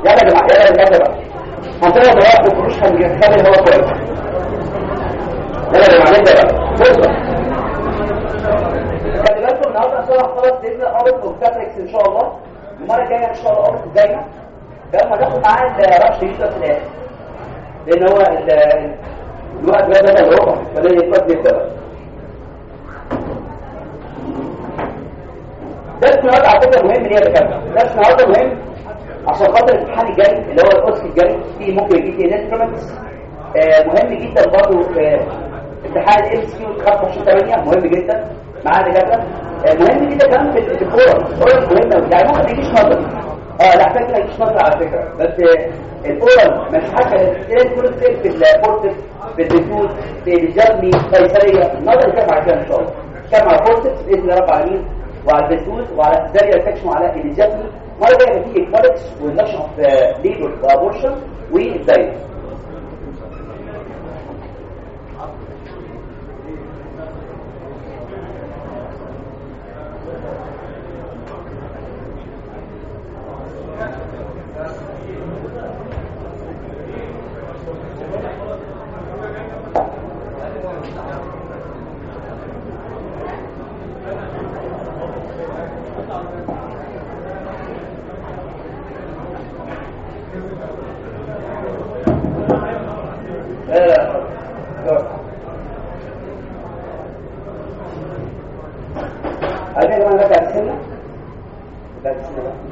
يلا يا جماعه يلا يا جماعه هنطلع بقى الفروش هنخلي هو كويس يلا يا جماعه نبدا بقى فرصه خلي بالكم النهارده ان شاء الله خلاص باذن اورك وكاتريكس ان شاء الله المره الجايه ان شاء الله اورك الجايه فلما ناخد معاه الرش يوسف في الاخر لان هو ال- الوقت ده ده الربع فده يفضل يبدا درس النهارده على فكره مهم ليه يا دكاتره درس النهارده مهم عشان خاطر الامتحان الجاي اللي هو الاوسكي الجاي فيه ممكن يجي فيه انسترومنتس مهم جدا برضه امتحان الام اس كيو 25 8 مهم جدا مع الدكاتره آه، مهم جدا كمان في في الكوره الكوره مهمه أوي. يعني ممكن ما يجيش نظري اه لا فكره يجيش نظري على فكره بس آه، الكوره مش حاجه تلاقي كل شيء في البورتس في الديفوز في الجرمي قيصريه النظري كام على كده ان شاء الله كام على بورتس باذن الله رب العالمين وعلى البسوس وعلى الزاريا سكشن وعلى الجسمي مرة جاية في اكباركس والنشن اوف ليبر وابورشن والدايت لا لا لا عايزين كمان نرجع السنة لا السنة بقى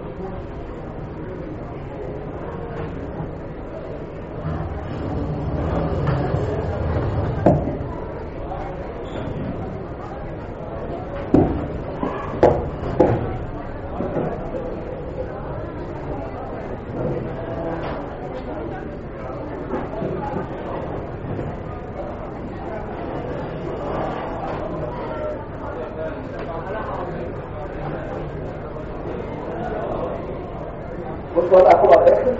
بصوا وضع فوق على الاخر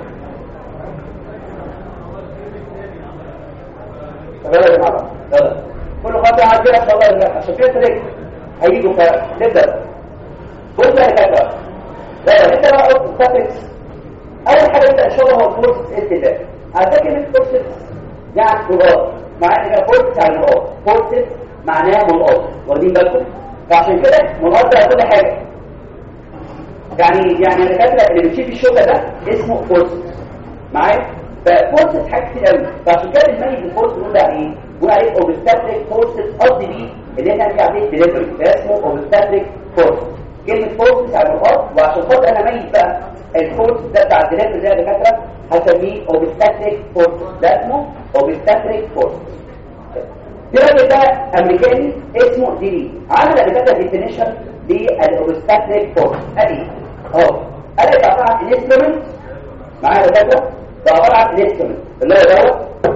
طب يلا يا جماعه يلا كل خطوه عاد كده ان شاء الله يرجع عشان كده تريك هيجوا فنبدا بص يا كده يلا انت بقى قلت تاتكس اول حاجه انت ان شاء الله هو الفورس استدلال على فكره الفورس يعني نقاط مع ان فورس يعني نقاط فورس معناها منقاط واخدين بالكم فعشان كده منقاط ده كل حاجه يعني يعني الدكاتره اللي بتشيل الشغل ده اسمه فورس معايا ففورس حاجه كتير قوي فعشان كده بنميز الفورس نقول عليه ايه نقول عليه اوبستاتريك فورس قصدي بيه اللي احنا هنرجع عليه ديليفري ده اسمه اوبستاتريك فورس كلمه فورس على النقاط وعشان خاطر انا اميز بقى الفورس ده بتاع الديليفري زي الدكاتره هسميه اوبستاتريك فورس ده اسمه اوبستاتريك فورس في راجل ده امريكاني اسمه ديلي عمل الدكاتره ديفينيشن للاوبستاتريك فورس ادي اهو قال لك عباره عن انسترومنت معايا دكاتره ده عباره عن انسترومنت اللي هو دوت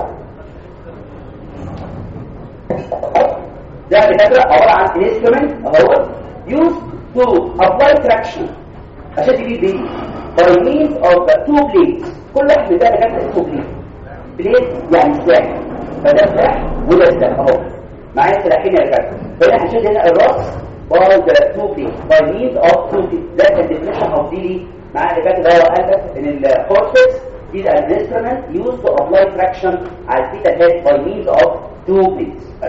ده دكاتره عباره عن انسترومنت اهو used to apply traction عشان تجيب بيه by means of two blades كل واحد من ده دكاتره اسمه blade blade يعني سلاح فده سلاح وده سلاح اهو معايا سلاحين يا دكاتره فهنا هنشد هنا الراس by the two blades by means of two blades that's the definition of the مع اللي فات اللي هو قال لك ان الفورسز is an instrument used to apply traction على الثيتا head by means of two blades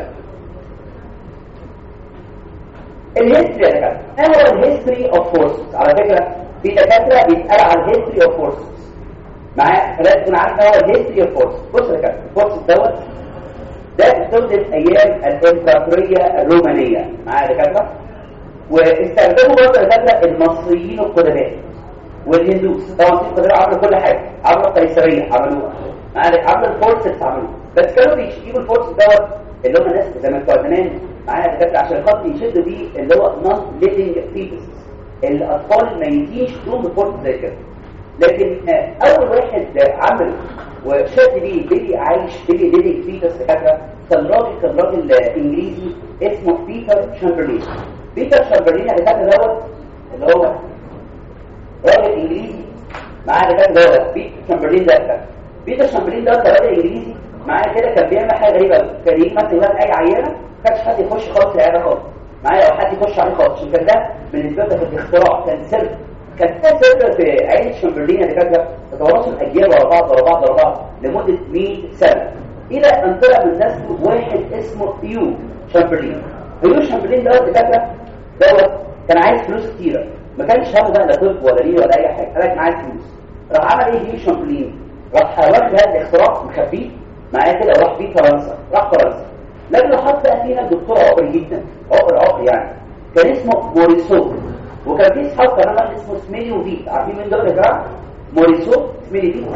الهيستوري يا دكاتره ايه هو الهيستوري اوف فورسز على فكره في دكاتره بيتقال على الهيستوري اوف فورسز معايا فلازم تكون عارف ايه هو الهيستوري اوف فورسز بص يا دكاتره الفورسز دوت ده استخدم ايام الامبراطوريه الرومانيه معايا يا دكاتره واستخدموا برضه يا دكاتره المصريين القدماء والهندوس طبعا في القدماء عملوا كل حاجه عملوا القيصريه عملوها معايا عملوا الفورسز عملوها بس كانوا بيجيبوا الفورسز دوت اللي هم ناس زي ما بتوع زمان معايا دكاتره عشان خاطر يشدوا بيه اللي هو نون ليفنج فيتس الاطفال الميتين شدوهم بفورس زي كده لكن آه، اول واحد عمل وشد بيه بيبي عايش بيبي ليفنج فيتس دكاتره كان راجل كان راجل آه، انجليزي اسمه بيتر شامبرلين بيتر شامبرلين اللي كان دوت اللي هو راجل انجليزي معاه دكاتره دوت بيتر شامبرلين ده بيتر شامبرلين ده راجل انجليزي معايا كده كان بيعمل حاجه غريبه أوي. كان يجي مثلا يولد اي عينه ما كانش حد يخش خالص العياده خالص معايا او حد يخش عليه خالص عشان كان ده بالنسبه له كان اختراع كان سر كانت تسافر في عين شامبرلين اللي كانت تتواصل اجيال ورا بعض ورا بعض ورا بعض لمده 100 سنه الى ان طلع من نسله واحد اسمه يو شامبرلين يو شامبرلين دوت دكاتره دوت كان عايز فلوس كتيره ما كانش همه بقى لا طب ولا ليه ولا اي حاجه قال لك معايا فلوس راح عمل ايه يو شامبرلين راح واخد هذا الاختراع مخبيه معايا كده وراح بيه فرنسا راح فرنسا لكن حط بقى فينا دكتور عقل جدا عقل عقل يعني كان اسمه موريسو وكان في اصحاب كمان اسمه سميليو فيت عارفين مين دول يا جماعه موريسو سميلي فيت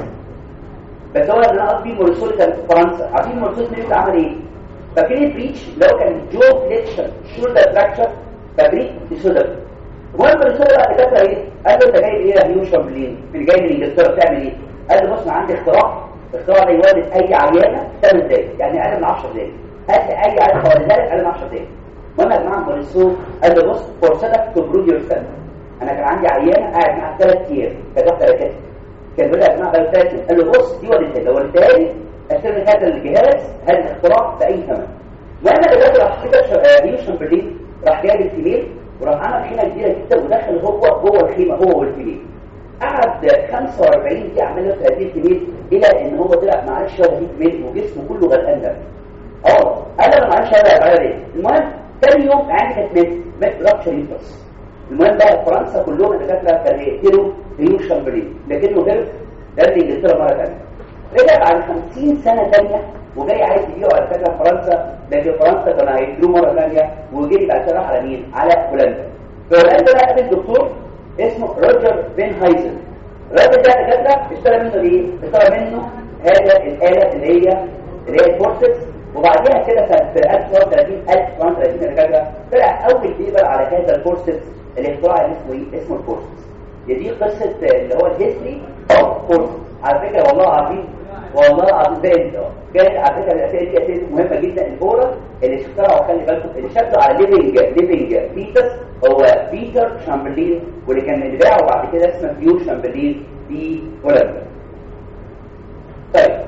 بس هو اللي انا قصدي موريسو اللي كان في فرنسا عارفين موريسو سميلي فيت عمل ايه فاكرين البريتش اللي هو كان جو فليكشن شولدر فراكشر فابريك ديسودر المهم موريسو بقى دكاتره ايه قال له انت جاي ايه يا هيو شامبلين من جاي من انجلترا بتعمل ايه قال له بص انا عندي اختراع الاختراع ده يولد اي عيانه في 8 دقايق يعني اقل من 10 دقايق هات لي اي عيانه حوالي ذلك اقل من 10 دقايق وانا يا جماعه موريسو قال له بص فرصتك تبرود يور سيلف انا كان عندي عيانه قاعد معاها ثلاث ايام كانت واحده ركزت كان بدا يا جماعه بقى فاتت قال له بص دي ولدتها لو ولدتها لي اشتري هذا الجهاز هذا الاختراع باي ثمن وانا دلوقتي راح كده هيو شامبرلين راح جايب الكبير وراح عمل خيمه كبيره جدا ودخل هو جوه الخيمه هو والكبير قعد 45 دقيقه عمال ياكل هذه الكبير الى ان هو طلع معلش هو هذه الكبير وجسمه كله غرقان دم اه انا معلش هذا على ايه المهم ثاني يوم عندي كانت مات مات رابشر يوترس المهم بقى فرنسا كلهم الدكاتره كانوا يقتلوا هيو شامبرلين لكنه هرب ده انجلترا مره ثانيه رجع بعد 50 سنه ثانيه وجاي عايز يبيعه على فكره فرنسا لكن فرنسا كانوا هيقتلوه مره ثانيه وجري بعد كده راح على مين؟ على هولندا في هولندا بقى قابل دكتور اسمه روجر بن هايزن الراجل ده دكاتره اشترى منه ايه؟ اشترى منه هذا الاله اللي هي اللي هي الفورسكس وبعديها كده في 1930 1930 دكاتره طلع اول بيبر على هذا الفورسكس الاختراع اللي اسمه ايه؟ اسمه الفورسكس دي قصه اللي هو الهيستوري اوف فورسكس على فكره والله العظيم والله العظيم ده انت كانت على فكره الاسئله دي اسئله مهمه جدا الفورة اللي اخترعوا خلي بالكم اللي شكله على ليفنج ليفنج بيتس هو بيتر شامبرلين واللي كان اللي باعه بعد كده اسمه بيو شامبرلين في هولندا طيب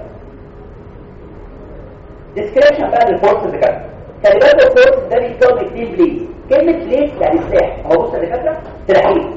ديسكريبشن بقى للفورس اللي كان خلي بالك الفورس ده بيتكون اثنين بليد كلمه بليد يعني سلاح اهو بص يا دكاتره سلاحين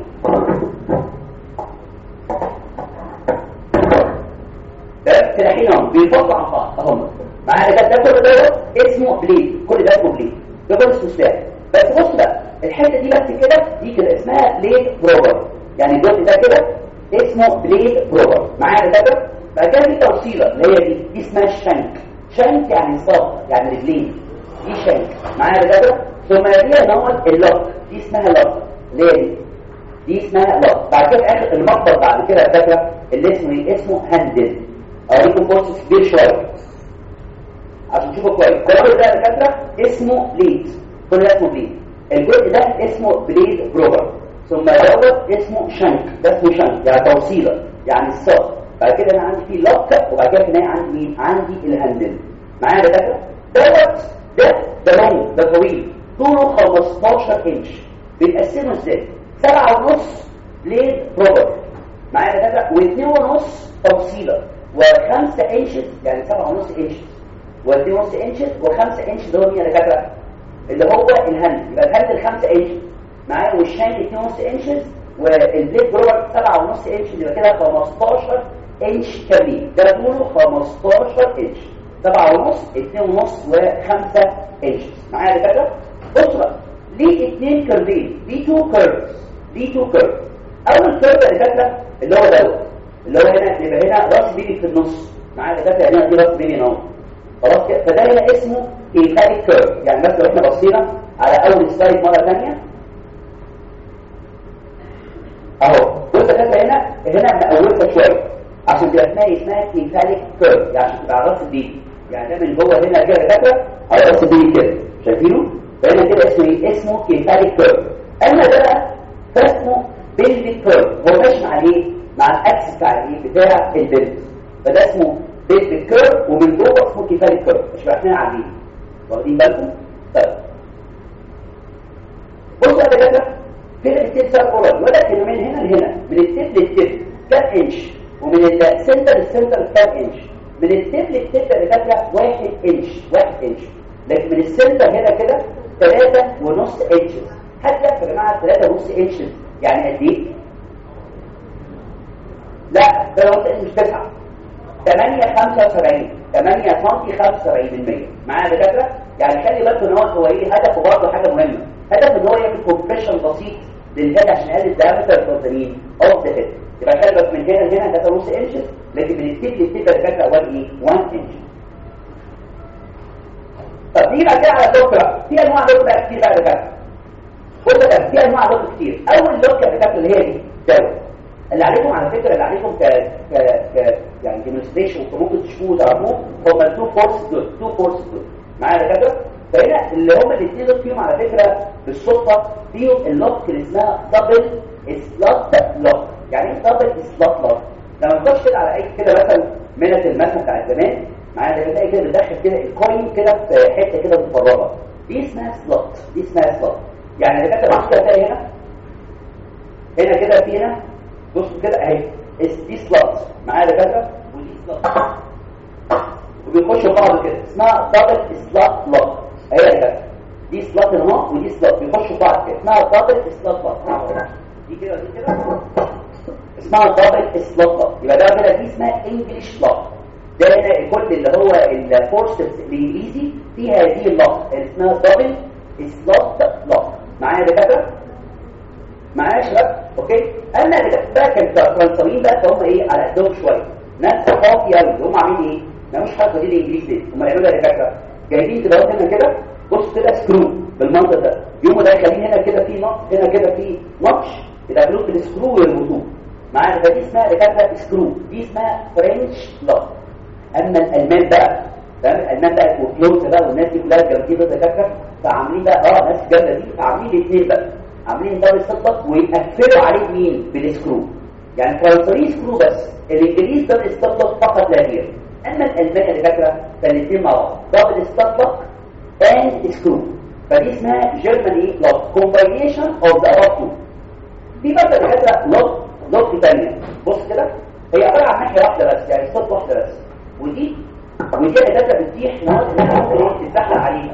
ده سلاحين اهو بيفصلوا عن بعض اهم معانا ده كل ده اسمه بليد كل ده اسمه بليد ده كله اسمه سلاح بس بص بقى الحته دي بس كده دي كده اسمها بليد بروبر يعني الجزء ده كده اسمه بليد بروبر معايا ده كده بعد كده في توصيله اللي هي دي دي اسمها الشنك شنك يعني صاق يعني رجلين دي شنك معايا ده كده ثم دي نوع اللوك دي اسمها لوك اللي هي دي دي اسمها لوك بعد كده اخر المقبض بعد كده فاكره اللي اسمه ايه اسمه هاندل اوريكم كورس كبير شويه عشان تشوفوا كويس كل ده دكاتره اسمه بليد كل ده اسمه بليد الجزء ده اسمه بليد بروبر ثم دوت اسمه شنك ده اسمه شنك يعني توصيله يعني الساق بعد كده انا عندي فيه لوك وبعد كده هنا عندي مين عندي الهاندل معايا يا دكاتره دوت ده ده لون ده طويل طوله 15 انش بيتقسموا ازاي سبعة ونص بليد بروبر معايا يا دكاتره واثنين ونص توصيله وخمسة انشز يعني سبعة ونص انشز واثنين ونص انشز وخمسة انش ده هو مين يا دكاتره اللي هو الهاند يبقى الهاند 5 انش معايا والشانك 2 ونص انشز والبليد بروبر 7 ونص انش يبقى كده 15 انش كاملين ده طوله 15 انش 7 ونص 2 ونص و5 انش معايا يا دكاتره بصوا بقى ليه اثنين كيرفين دي 2 كيرفز دي 2 كيرف اول كيرف يا دكاتره اللي هو دوت اللي هو هنا يبقى هنا راس بيبي في النص معايا يا دكاتره هنا دي راس بيبي اهو خلاص كده فده هنا اسمه كيفاليك كيرف يعني مثلا لو احنا بصينا على اول سلايد مره ثانيه اهو بص كده هنا هنا مقولتها شويه عشان تبقى اسمها اسمها كيفاليك كيرف يعني عشان تبقى على راس البيبي يعني ده من جوه هنا كده فاكره على راس البيبي كده شايفينه فهنا كده اسمه ايه اسمه كيفاليك كيرف اما ده بقى فاسمه بيلفيك كيرف هو ماشي مع ايه مع الاكس بتاع الايه بتاع البيلف فده اسمه بيلفيك كيرف ومن جوه اسمه كيفاليك كيرف مش احنا عارفين واخدين بالكم طيب بصوا يا دكاتره كده الستيب صار قريب ولكن من هنا لهنا من الستيب للستيب كام انش ومن السنتر للسنتر كام انش من الستيب للستيب يا دكاتره واحد انش واحد انش لكن من السنتر هنا كده ثلاثة ونص انشز هات لك يا جماعه ثلاثة ونص انشز يعني قد ايه ده لو مش 9 8 75 8 سم 75% معايا يا دكاتره يعني خلي بالكم ان هو هو ايه هدفه برضه حاجه مهمه هدف ان هو يعمل كومبريشن بسيط للهيد عشان يقلل الدايمتر اوف ذا مين اوف ذا هيد يبقى خلي بالك من هنا لهنا ده نص انش لكن من التيب للتيب يا دكاتره اول ايه 1 انش طب دي بقى كده على اللوك في انواع لوك بقى كتير بقى يا دكاتره بص ده في انواع لوك كتير اول لوك يا دكاتره اللي هي دي دواء اللي عليكم على فكره اللي عليكم ك ك ك يعني ديمونستريشن ممكن تشوفوه تعرفوه هم التو فورس دول تو فورس دول معايا يا دكاتره فهنا اللي هم الاثنين دول فيهم على فكره بالصدفه فيهم اللوك اللي اسمها دبل سلوت لوك يعني ايه دبل سلوت لوك لما نخش كده على اي كده مثلا من المكنه بتاع زمان معايا ده بتلاقي كده بتدخل كده الكوين كده في حته كده مفرغه دي اسمها سلوت دي اسمها سلوت يعني اللي كاتب كده تلاقي هنا هنا كده في هنا بص كده اهي دي سلوت معايا ده كده ودي سلوت وبيخشوا بعض كده اسمها دبل سلوت لوك اهي كده دي سلوت اهو ودي سلوت بيخشوا بعض كده اسمها دبل سلوت لوك دي كده ودي كده اسمها دبل سلوت لوك يبقى ده كده دي اسمها انجلش لوك ده هنا كل اللي هو الفورسز الانجليزي فيها هذه اللوك اللي اسمها دبل سلوت لوك معايا يا دكاتره معايا يا شباب اوكي اما اللي بقى كان فرنساويين بقى هم ايه على قدهم شويه ناس صحافي قوي هم عاملين ايه ما مش حاجه دي الانجليزي هم يعملوا يا دكاتره جايبين كده هنا كده بص كده سكرو بالمنظر ده يوم ده خليه هنا كده في نقط هنا كده في نقش يدخلوه بالسكرو والرطوب معايا فدي اسمها دكاتره سكرو دي اسمها فرنش لوك اما الالمان بقى تمام الالمان بقى وفلوس بقى والناس دي كلها جامدين دكاتره فعاملين بقى اه ناس جامده دي فعاملين الاثنين بقى عاملين دبل سطح ويقفلوا عليه مين بالسكرو يعني فرنساوي سكرو بس الانجليز دبل سطح فقط لا غير اما الالمان اللي فاكره فالاثنين مع بعض دبل سطح اند سكرو فدي اسمها جيرمان ايه لوك كومباينيشن اوف ذا اباب دي بقى دكاتره لوك لوك ثانيه بص كده هي عباره عن ناحيه واحده بس يعني سطح واحده بس ودي ودي داتا بتتيح مواد ممكن تتزحلق عليها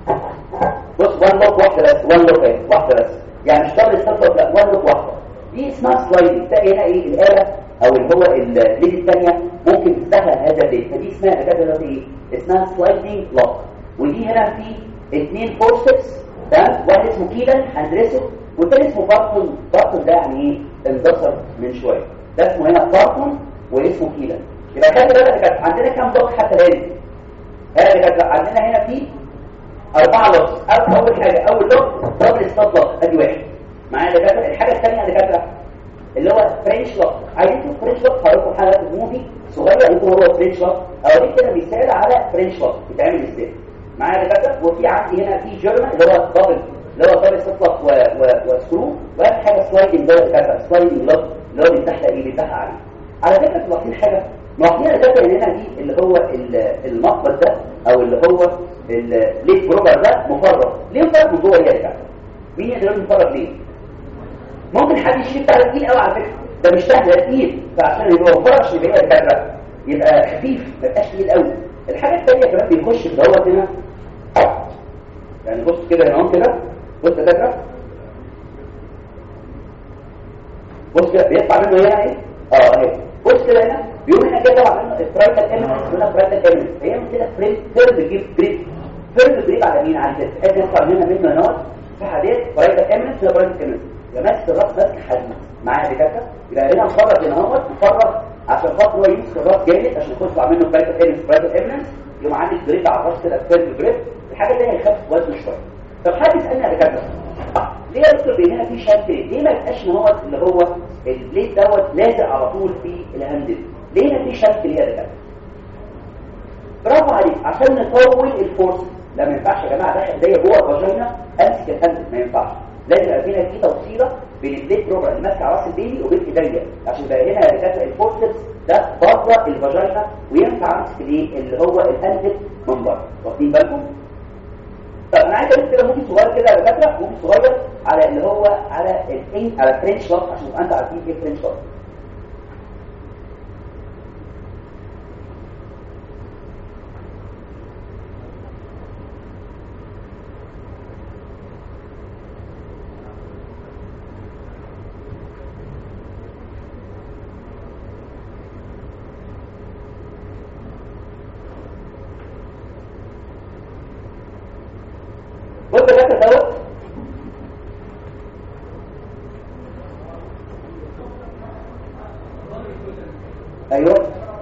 بص وان لوك واحده بس وان لوك اهي واحده بس يعني مش دبل ستة لا وان لوك واحده دي اسمها سلايدنج تلاقي هنا ايه الاله او اللي هو الليد الثانيه ممكن تستهلك هذا الليد فدي اسمها داتا دلوقتي ايه اسمها سلايدنج لوك ودي هنا في اثنين فورسكس تمام واحد اسمه كيلان هندرسه والثاني اسمه بارتون بارتون ده يعني ايه اندثر من شويه ده اسمه هنا بارتون واسمه كيلان يبقى خلي بالك كانت عندنا كام لوك حتى الان هذه كانت عندنا هنا في اربعه لوك اول حاجه اول لوك دبل ستوب لوك ادي واحد معايا يا دكاتره الحاجه الثانيه اللي كانت اللي هو فرنش لوك عايزين تشوف فرنش لوك هقول حاجه موفي صغير انتوا هو فرنش لوك اوريك كده مثال على فرنش لوك بيتعمل ازاي معايا يا دكاتره وفي عندي هنا في جيرمان اللي هو دبل اللي هو دبل ستوب لوك وسكرو واخر حاجه سلايدنج اللي هو دكاتره سلايدنج لوك اللي هو بيتزحلق ايه بيتزحلق عليه على فكره تلاحظين حاجه ملاحظين الداتا اللي هنا دي اللي هو المقبض ده او اللي هو الليد بروجر ده مفرغ ليه مفرغ من جوه يرجع مين يقدر يفرغ ليه ممكن حد يشيل بتاع تقيل قوي على فكره ده مش سهل ده تقيل فعشان يبقى مفرغ عشان يبقى يرجع يبقى خفيف ما يبقاش تقيل قوي الحاجه الثانيه كمان بيخش في دوت هنا يعني بص كده هنا اهو كده بص يا دكاتره بص كده بيطلع منه هنا ايه اه اهي بص كده هنا بيقول هنا كده طبعا منه الفرايتال ايمنس هنا فريتال ايمنس هي كده فريم فيرم جيب جريب فيرم جريب على مين على الجسم بحيث يطلع منها منه نوت في حديث فريتال ايمنس ولا فريتال ايمنس يبقى ماسك الراس ماسك حديد معايا دكاتره يبقى هنا مفرغ هنا اهوت مفرغ عشان خاطر هو يمسك الراس جامد عشان يطلع منه فريتال ايمنس فريتال ايمنس يقوم عامل جريب على الراس كده فيرم جريب الحاجه دي هيخفف وزنه شويه طب حد يسالني يا دكاتره ليه يذكر هنا في شد ليه ما يبقاش ان هو اللي هو البليد دوت لازق على طول في الهاندل ليه ما في شد ليه يا دكاتره برافو عليك عشان نطول الفورس لا ما ينفعش يا جماعه داخل ايديا جوه الفاجينا امسك الهاندل ما ينفعش لازم يبقى فينا في توصيله بين البليد بروجر اللي ماسك على راس البيبي وبين ايديا عشان يبقى هنا يا دكاتره الفورسبس ده بره الفاجينا وينفع امسك الايه اللي هو الهاندل من بره واخدين بالكم طب انا عايز اقول كده موفي صغير كده يا دكاتره موفي صغير على اللي هو على الان على الفرنش لوك عشان تبقى انت عارفين ايه فرنش لوك ايوه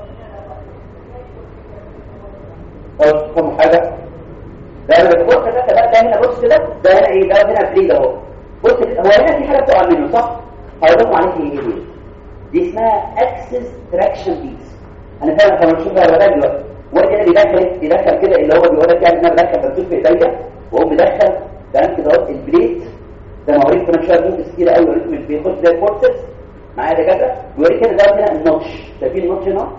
كم حاجه ده البص ده ده ده هنا بص كده ده هنا ايه ده هنا بريد اهو بص هو هنا في حاجه بتقع منه صح هقول لكم عليها ايه دي دي اسمها اكسس تراكشن بيس انا فاهم احنا بنشوفها ولا دلوقتي وقت هنا بيدخل بيدخل كده اللي هو بيقول لك يعني انا بدخل بنشوف في ايديا واقوم مدخل تمام كده اهو البليت زي ما وريت كمان شويه موجز كده قوي وريت بياخد زي الفورسز معايا دكاتره بيوريك هنا ده هنا النوتش شايفين النوتش هنا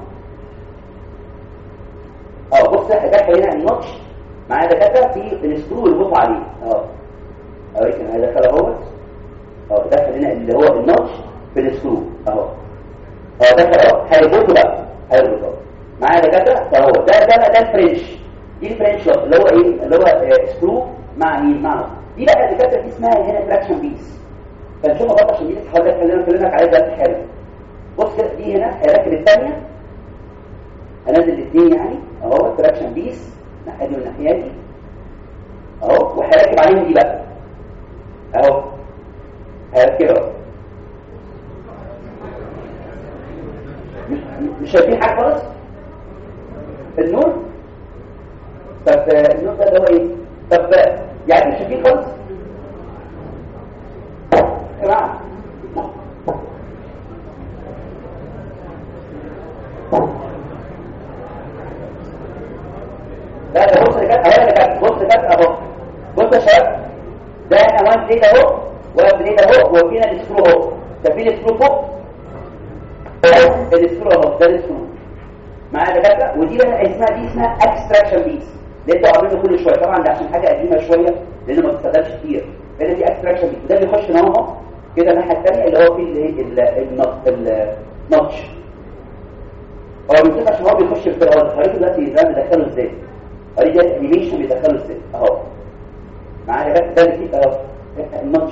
اه بص هدخل هنا النوتش معايا دكاتره في السكرو اللي بص عليه اه اوريك انا هدخل اهو اه دخل هنا اللي هو النوتش في السكرو اهو اه دخل اهو هيربطه بقى هيربطه معايا دكاتره فهو ده ده ده الفرنش دي الفرنش لوك اللي هو ايه اللي هو سكرو مع مين مع دي بقى الدكاتره دي اسمها هنا تراكشن بيس فنشوفها برضه عشان دي تحاول خلينا نكلمك عليها دلوقتي حالا بص كده دي هنا هركب الثانيه هنزل الاثنين يعني اهو تراكشن بيس الناحيه دي والناحيه دي اهو وهركب عليهم دي بقى اهو هركبها مش مش شايفين حاجه خالص النور طب النور ده اللي هو ايه طب يعني مش شايفين خالص يا جماعه لا ده بص اللي كانت اهو كانت بص كانت اهو بص يا شباب ده احنا وان بليد اهو وان بليد اهو وفينا السكرو اهو شايفين السكرو فوق السكرو اهو ده السكرو معايا دكاتره ودي بقى اسمها دي اسمها اكستراكشن بيس اللي انتوا عاملينه كل شويه طبعا ده عشان حاجه قديمه شويه لان ما بتستخدمش كتير هنا دي اكستراكشن بيس وده بيخش هنا اهو كده الناحيه الثانيه اللي هو فيه النوتش هو بيمسك عشان هو بيخش في الارض هوريكم دلوقتي ده بيدخله ازاي هوريك ده الانيميشن بيدخله ازاي اهو معايا بس ده اللي فيه اهو النوتش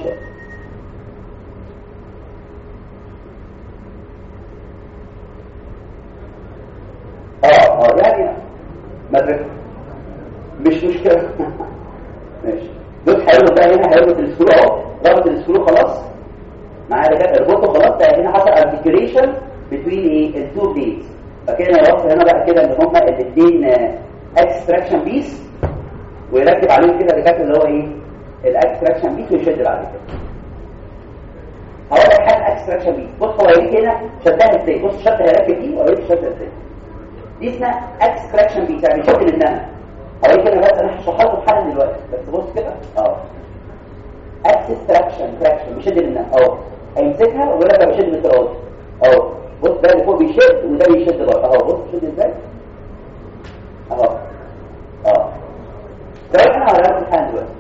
اه اه يعني مدرسة مش مشكلة ماشي بص هيربط بقى هنا هيربط السكرو اهو ربط السكرو خلاص معايا ده كده اربطه خلاص بقى هنا حصل ارتكيوليشن بين ايه التو بليدز فكده نربط هنا بقى كده ان هما الاثنين اكستراكشن بيس ويركب عليهم كده اللي اللي هو ايه الاكستراكشن بيس ويشد بعد كده هقول لك حاجه اكستراكشن بيس بص هو هيك هنا شدها ازاي بص شد هيركب دي وهيك شدها ازاي دي اسمها اكستراكشن بيس يعني شد منها هوريك كده بس انا هشرحها لكم حالا دلوقتي بس بص كده اه اكستراكشن تراكشن بيشد منها اه هيمسكها ويقول لك انا بشد من التراب اهو بص ده اللي فوق بيشد وده بيشد برضه اهو بص بيشد ازاي اهو اه دلوقتي انا هوريها لكم حالا دلوقتي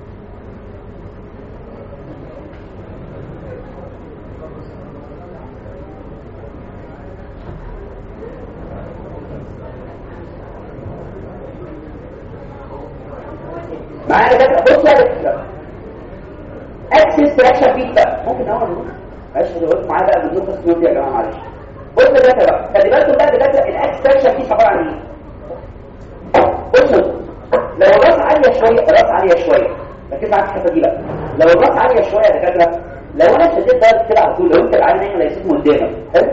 معايا كده بص يا دكتور اكسس تراكشن فيك بقى ممكن اول نقول معلش هقول معايا بقى بالنقطه السنويه يا جماعه معلش بص يا دكتور بقى خلي بالكم بقى دكاتره الاكسس تراكشن فيك عباره عن ايه بصوا لو الراس عاليه شويه الراس عاليه شويه ركز معايا في الحته دي بقى لو الراس عاليه شويه يا دكاتره لو انا شديت ده كده على طول لو انت العين نايم هيسيبه قدامك حلو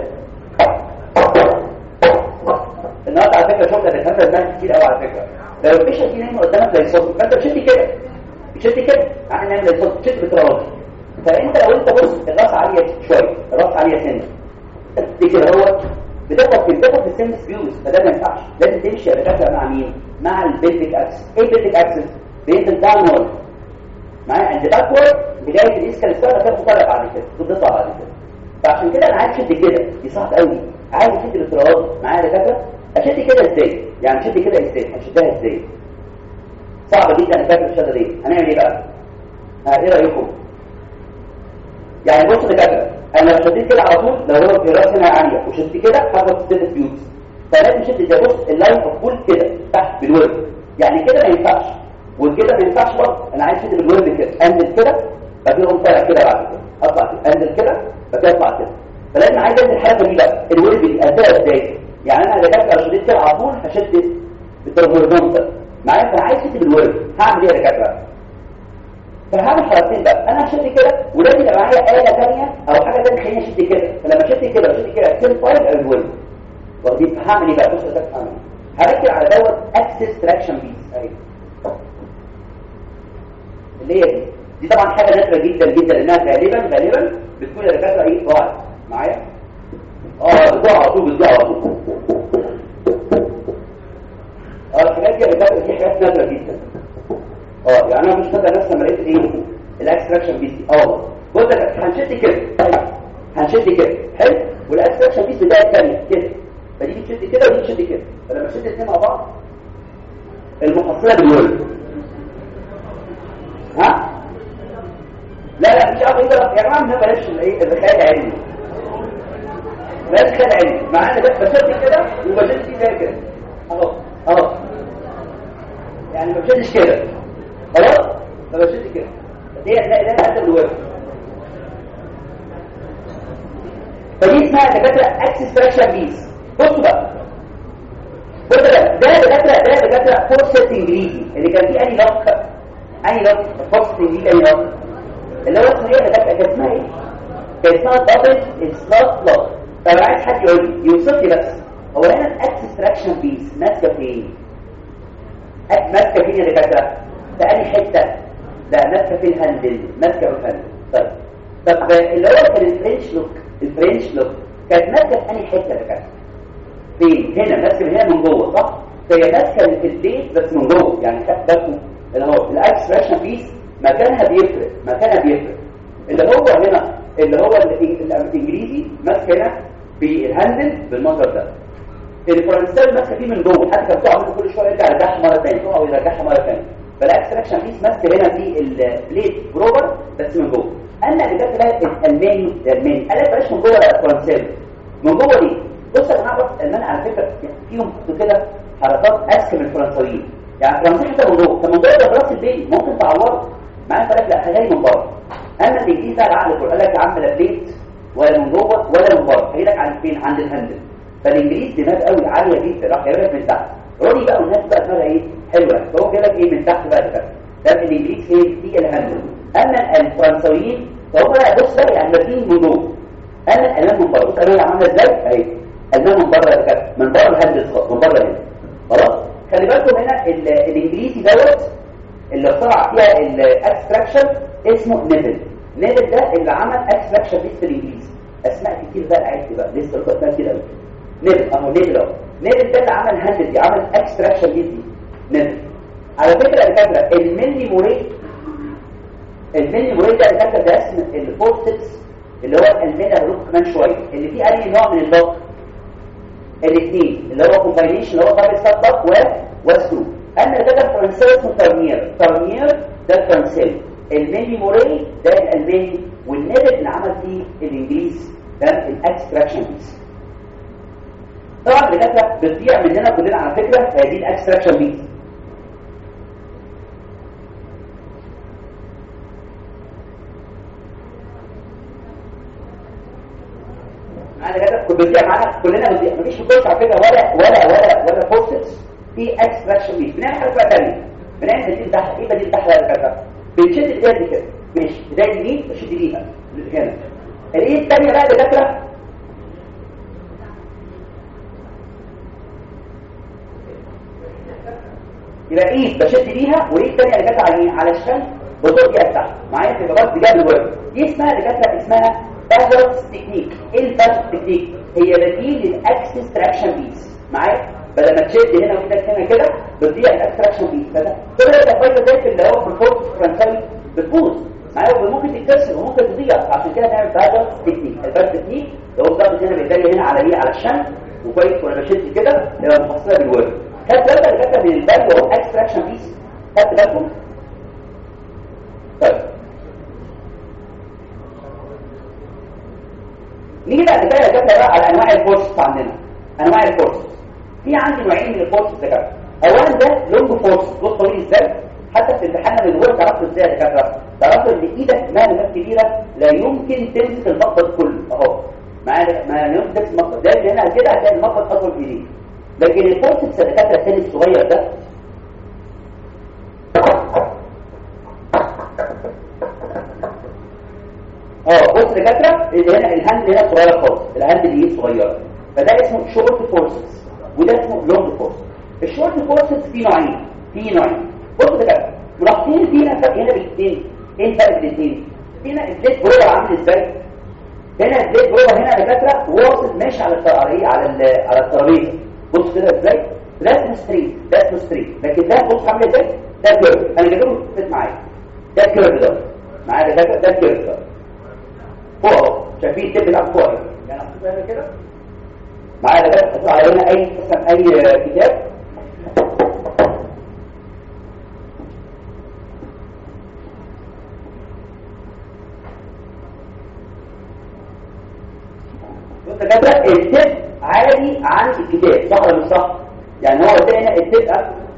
النهارده على فكره شفنا دكاتره زمان كتير قوي على فكره لو الفيشه دي نايمه قدامك زي الصوت فانت بتشد كده بتشد كده يعني نايم زي الصوت بتشد بتراوح فانت لو انت بص الراس عاليه شويه الراس عاليه سنه دي كده هو بتاخد في بتاخد في السن سبيوس فده ما ينفعش لازم تمشي يا دكاتره مع مين مع البيلفيك اكسس ايه البيلفيك اكسس بينزل داونورد معايا عند باكورد بدايه الاسكال ستار هتاخد طالع بعد كده تطلع بعد كده فعشان كده انا عايز اشد كده دي صعب قوي عايز اشد الاضطراب معايا يا دكاتره اشد كده ازاي يعني اشد كده ازاي هشدها ازاي صعبه جدا فاكر الشده دي هنعمل ايه بقى ها ايه رايكم يعني بص يا دكاتره انا لو شديت كده على طول لو هو في راس هنا عاليه وشدت كده هاخد ست بيوت فلازم شد ده بص اللاين اوف بول كده تحت بالورد يعني كده ما ينفعش وكده ما ينفعش برضه انا عايز شد بالورد كده انزل كده بعد كده اقوم طالع كده بعد كده اطلع كده انزل كده بعد كده اطلع كده فلازم عايز انزل الحركه دي بقى الورد دي اديها ازاي يعني انا دكاتره لو شديت كده على طول هشد بالهوريزونتال معايا فانا عايز شد بالورد هعمل ايه يا دكاتره فهعمل حركتين بقى انا هشد كده ولازم يبقى معايا آلة ثانيه او حاجه ثانيه تخليني اشد كده فلما اشد كده واشد كده تيل فايل او الورد واخدين هعمل ايه بقى بص ده هعمل ايه هركب على دوت اكسس تراكشن بيس اهي اللي هي دي دي طبعا حاجه نادره جدا جدا لانها غالبا غالبا بتكون الدكاتره ايه ضاعت معايا اه بتضيع على طول بتضيع على طول اه الحاجات دي الدكاتره دي حاجات نادره جدا اه يعني انا مش فاكر نفسي لما لقيت ايه الاكستراكشن بيس اه بص هنشد كده هنشد كده حلو والاكستراكشن بيس بتاعي الثانيه كده فدي بتشد كده ودي بتشد كده فلما تشد الاثنين مع بعض المحصله بالولد ها لا لا مش عارف ايه يا جماعه ما بلاش الايه الخيال العلمي بلاش خيال علمي معانا ده بشد كده وبشد فيه كده اهو اهو يعني ما بشدش كده خلاص فبشد كده دي لا لا هذا الوقت فدي اسمها دكاتره اكسس تراكشن بيس بصوا بقى بصوا بقى ده دكاتره ده دكاتره فورسيت انجليزي اللي كان فيه اني لوك اني لوك فورسيت انجليزي اني لوك اللي هو اسمه ايه دكاتره كان اسمها ايه كان اسمها دبل سلوت لوك طب عايز حد يقول لي يوصف لي بس هو هنا الاكسس تراكشن بيس ماسكه فين ماسكه فين يا دكاتره في انهي حته لا ماسكه في الهاندل ماسكه في الهاندل طيب طب اللي هو كان الفرنش لوك الفرنش لوك كانت ماسكه في انهي حته ده كانت فين هنا ماسكه من هنا من جوه صح فهي ماسكه في البيت بس من جوه يعني خد بالكم اللي هو الاكسبريشن بيس مكانها بيفرق مكانها بيفرق اللي هو هنا اللي هو الانجليزي ماسكه هنا في الهاندل بالمنظر ده الفرنساوي ماسكه فيه من جوه حتى كان بتقع منه كل شويه يرجع يرجعها مره ثانيه تقع ويرجعها مره ثانيه فالاكستراكشن بيس ماسكه هنا في البليت جروبر بس من جوه اما اللي جت بقى الالماني الالماني قال لك بلاش من جوه لا الفرنساوي من جوه ليه بص يا جماعه بص الالمان على فكره فيهم كده حركات اذكى من الفرنساويين يعني الفرنسي حتى من جوه طب من جوه ده براس البيت ممكن تعوضه معايا فقال لك لا خليها من بره اما الانجليزي بقى العقل كله قال لك يا عم لا بليت ولا من جوه ولا من بره هي لك عند فين عند الهاندل فالانجليزي دماغ قوي عاليه جدا راح جايبها من تحت روني بقى والناس بقى دماغها ايه حلوه فهو جايب لك ايه من تحت بقى كده ده الانجليزي هي دي الهاندل اما الفرنساويين فهم بقى بص بقى يعني لازمين من جوه اما الالمان من بره بص انا عامله ازاي اهي الالمان من بره كده من بره الهاندل من بره هنا خلاص خلي بالكم هنا الانجليزي دوت اللي اخترع فيها الاكستراكشن اسمه نيفل نيفل ده اللي عمل اكستراكشن في الانجليزي اسماء كتير بقى عدت بقى لسه الاسماء كتير قوي نيفل اهو نيفل اهو نيفل ده اللي عمل هاندل دي عمل اكستراكشن دي نيفل على فكره يا دكاتره الملي موري الملي موري ده دكاتره ده اسم الفورسكس اللي هو المينا روك كمان شويه اللي فيه اي نوع من الضغط الاثنين اللي هو كومباينيشن اللي هو دبل سب ضغط و وسو اما ده الفرنساوي اسمه ترمير ترمير ده الفرنساوي الميلي موري ده الالماني والنيفل اللي عمل فيه الانجليز ده الاكستراكشن بيس طبعا الدكاتره بتضيع مننا كلنا على فكره هذه الاكستراكشن بيس معانا كده بتضيع معانا كلنا بتضيع مفيش فلوس على فكره ولا ولا ولا ولا فورسز في اكستراكشن بيس بنعمل حاجه بقى ثانيه بنعمل بديل تحت ايه بديل تحت يا دكاتره بنشد الايد دي كده ماشي بدايه دي بشد بيها هنا الايد الثانيه بقى يا دكاتره يبقى ايد بشد بيها وايد الثانيه اللي جت على علشان بزق بيها تحت معايا في بغض بجد الوقت دي اسمها دكاتره اسمها بازلز تكنيك ايه البازلز تكنيك هي بديل للاكسس تراكشن بيس معايا بدل ما تشد هنا وكده هنا كده بتضيع الاكستراكشن بيس فده كل ده فايده زي اللي هو في الفورس الفرنساوي بتبوظ معايا وممكن تتكسر وممكن تضيع عشان كده نعمل بازلز تكنيك البازلز تكنيك اللي هو الضغط هنا بيتجه هنا على ايه على الشن وكويس وانا بشد كده يبقى محصله بالورد خدت بالك اللي كاتب من البال وهو اكستراكشن بيس خدت بالكم طيب نيجي بعد كده كده بقى على انواع الفورس عندنا انواع الفورس في عندي نوعين من الفورس دكاتره اولا ده لونج فورس بص طويل ازاي حتى في امتحاننا من جوه تعرفوا ازاي يا دكاتره تعرفوا ان ايدك مهما كبيره لا يمكن تمسك المقبض كله اهو معايا ما يمكن تمسك المقبض ده هنا كده هتلاقي المقبض اطول بايديك لكن الفورس الدكاتره الثاني الصغير ده اه بص دكاتره اللي هنا الهاند هنا صغيره خالص الهاند دي صغيره فده اسمه شورت فورسز وده اسمه لونج فورس الشورت فورسز فيه نوعين فيه نوعين بصوا كده ملاحظين فينا فرق هنا بالاثنين ايه الفرق بين الاثنين هنا الزيت بروبر عامل ازاي هنا الزيت بروبر هنا دكاتره واصل ماشي على الطريقه على على الترابيزه بص كده ازاي ده اسمه ستريت ده اسمه ستريت لكن ده بص عامل ازاي ده كيرف انا جايبه فيت معايا ده كيرف ده معايا ده ده كيرف ده فوق اهو شايفين التيب بتاع فوق يعني احط كده معايا ده حطوا على هنا اي مثلا اي كتاب كده التب عالي عن الكتاب صح ولا مش صح يعني هو ده هنا التب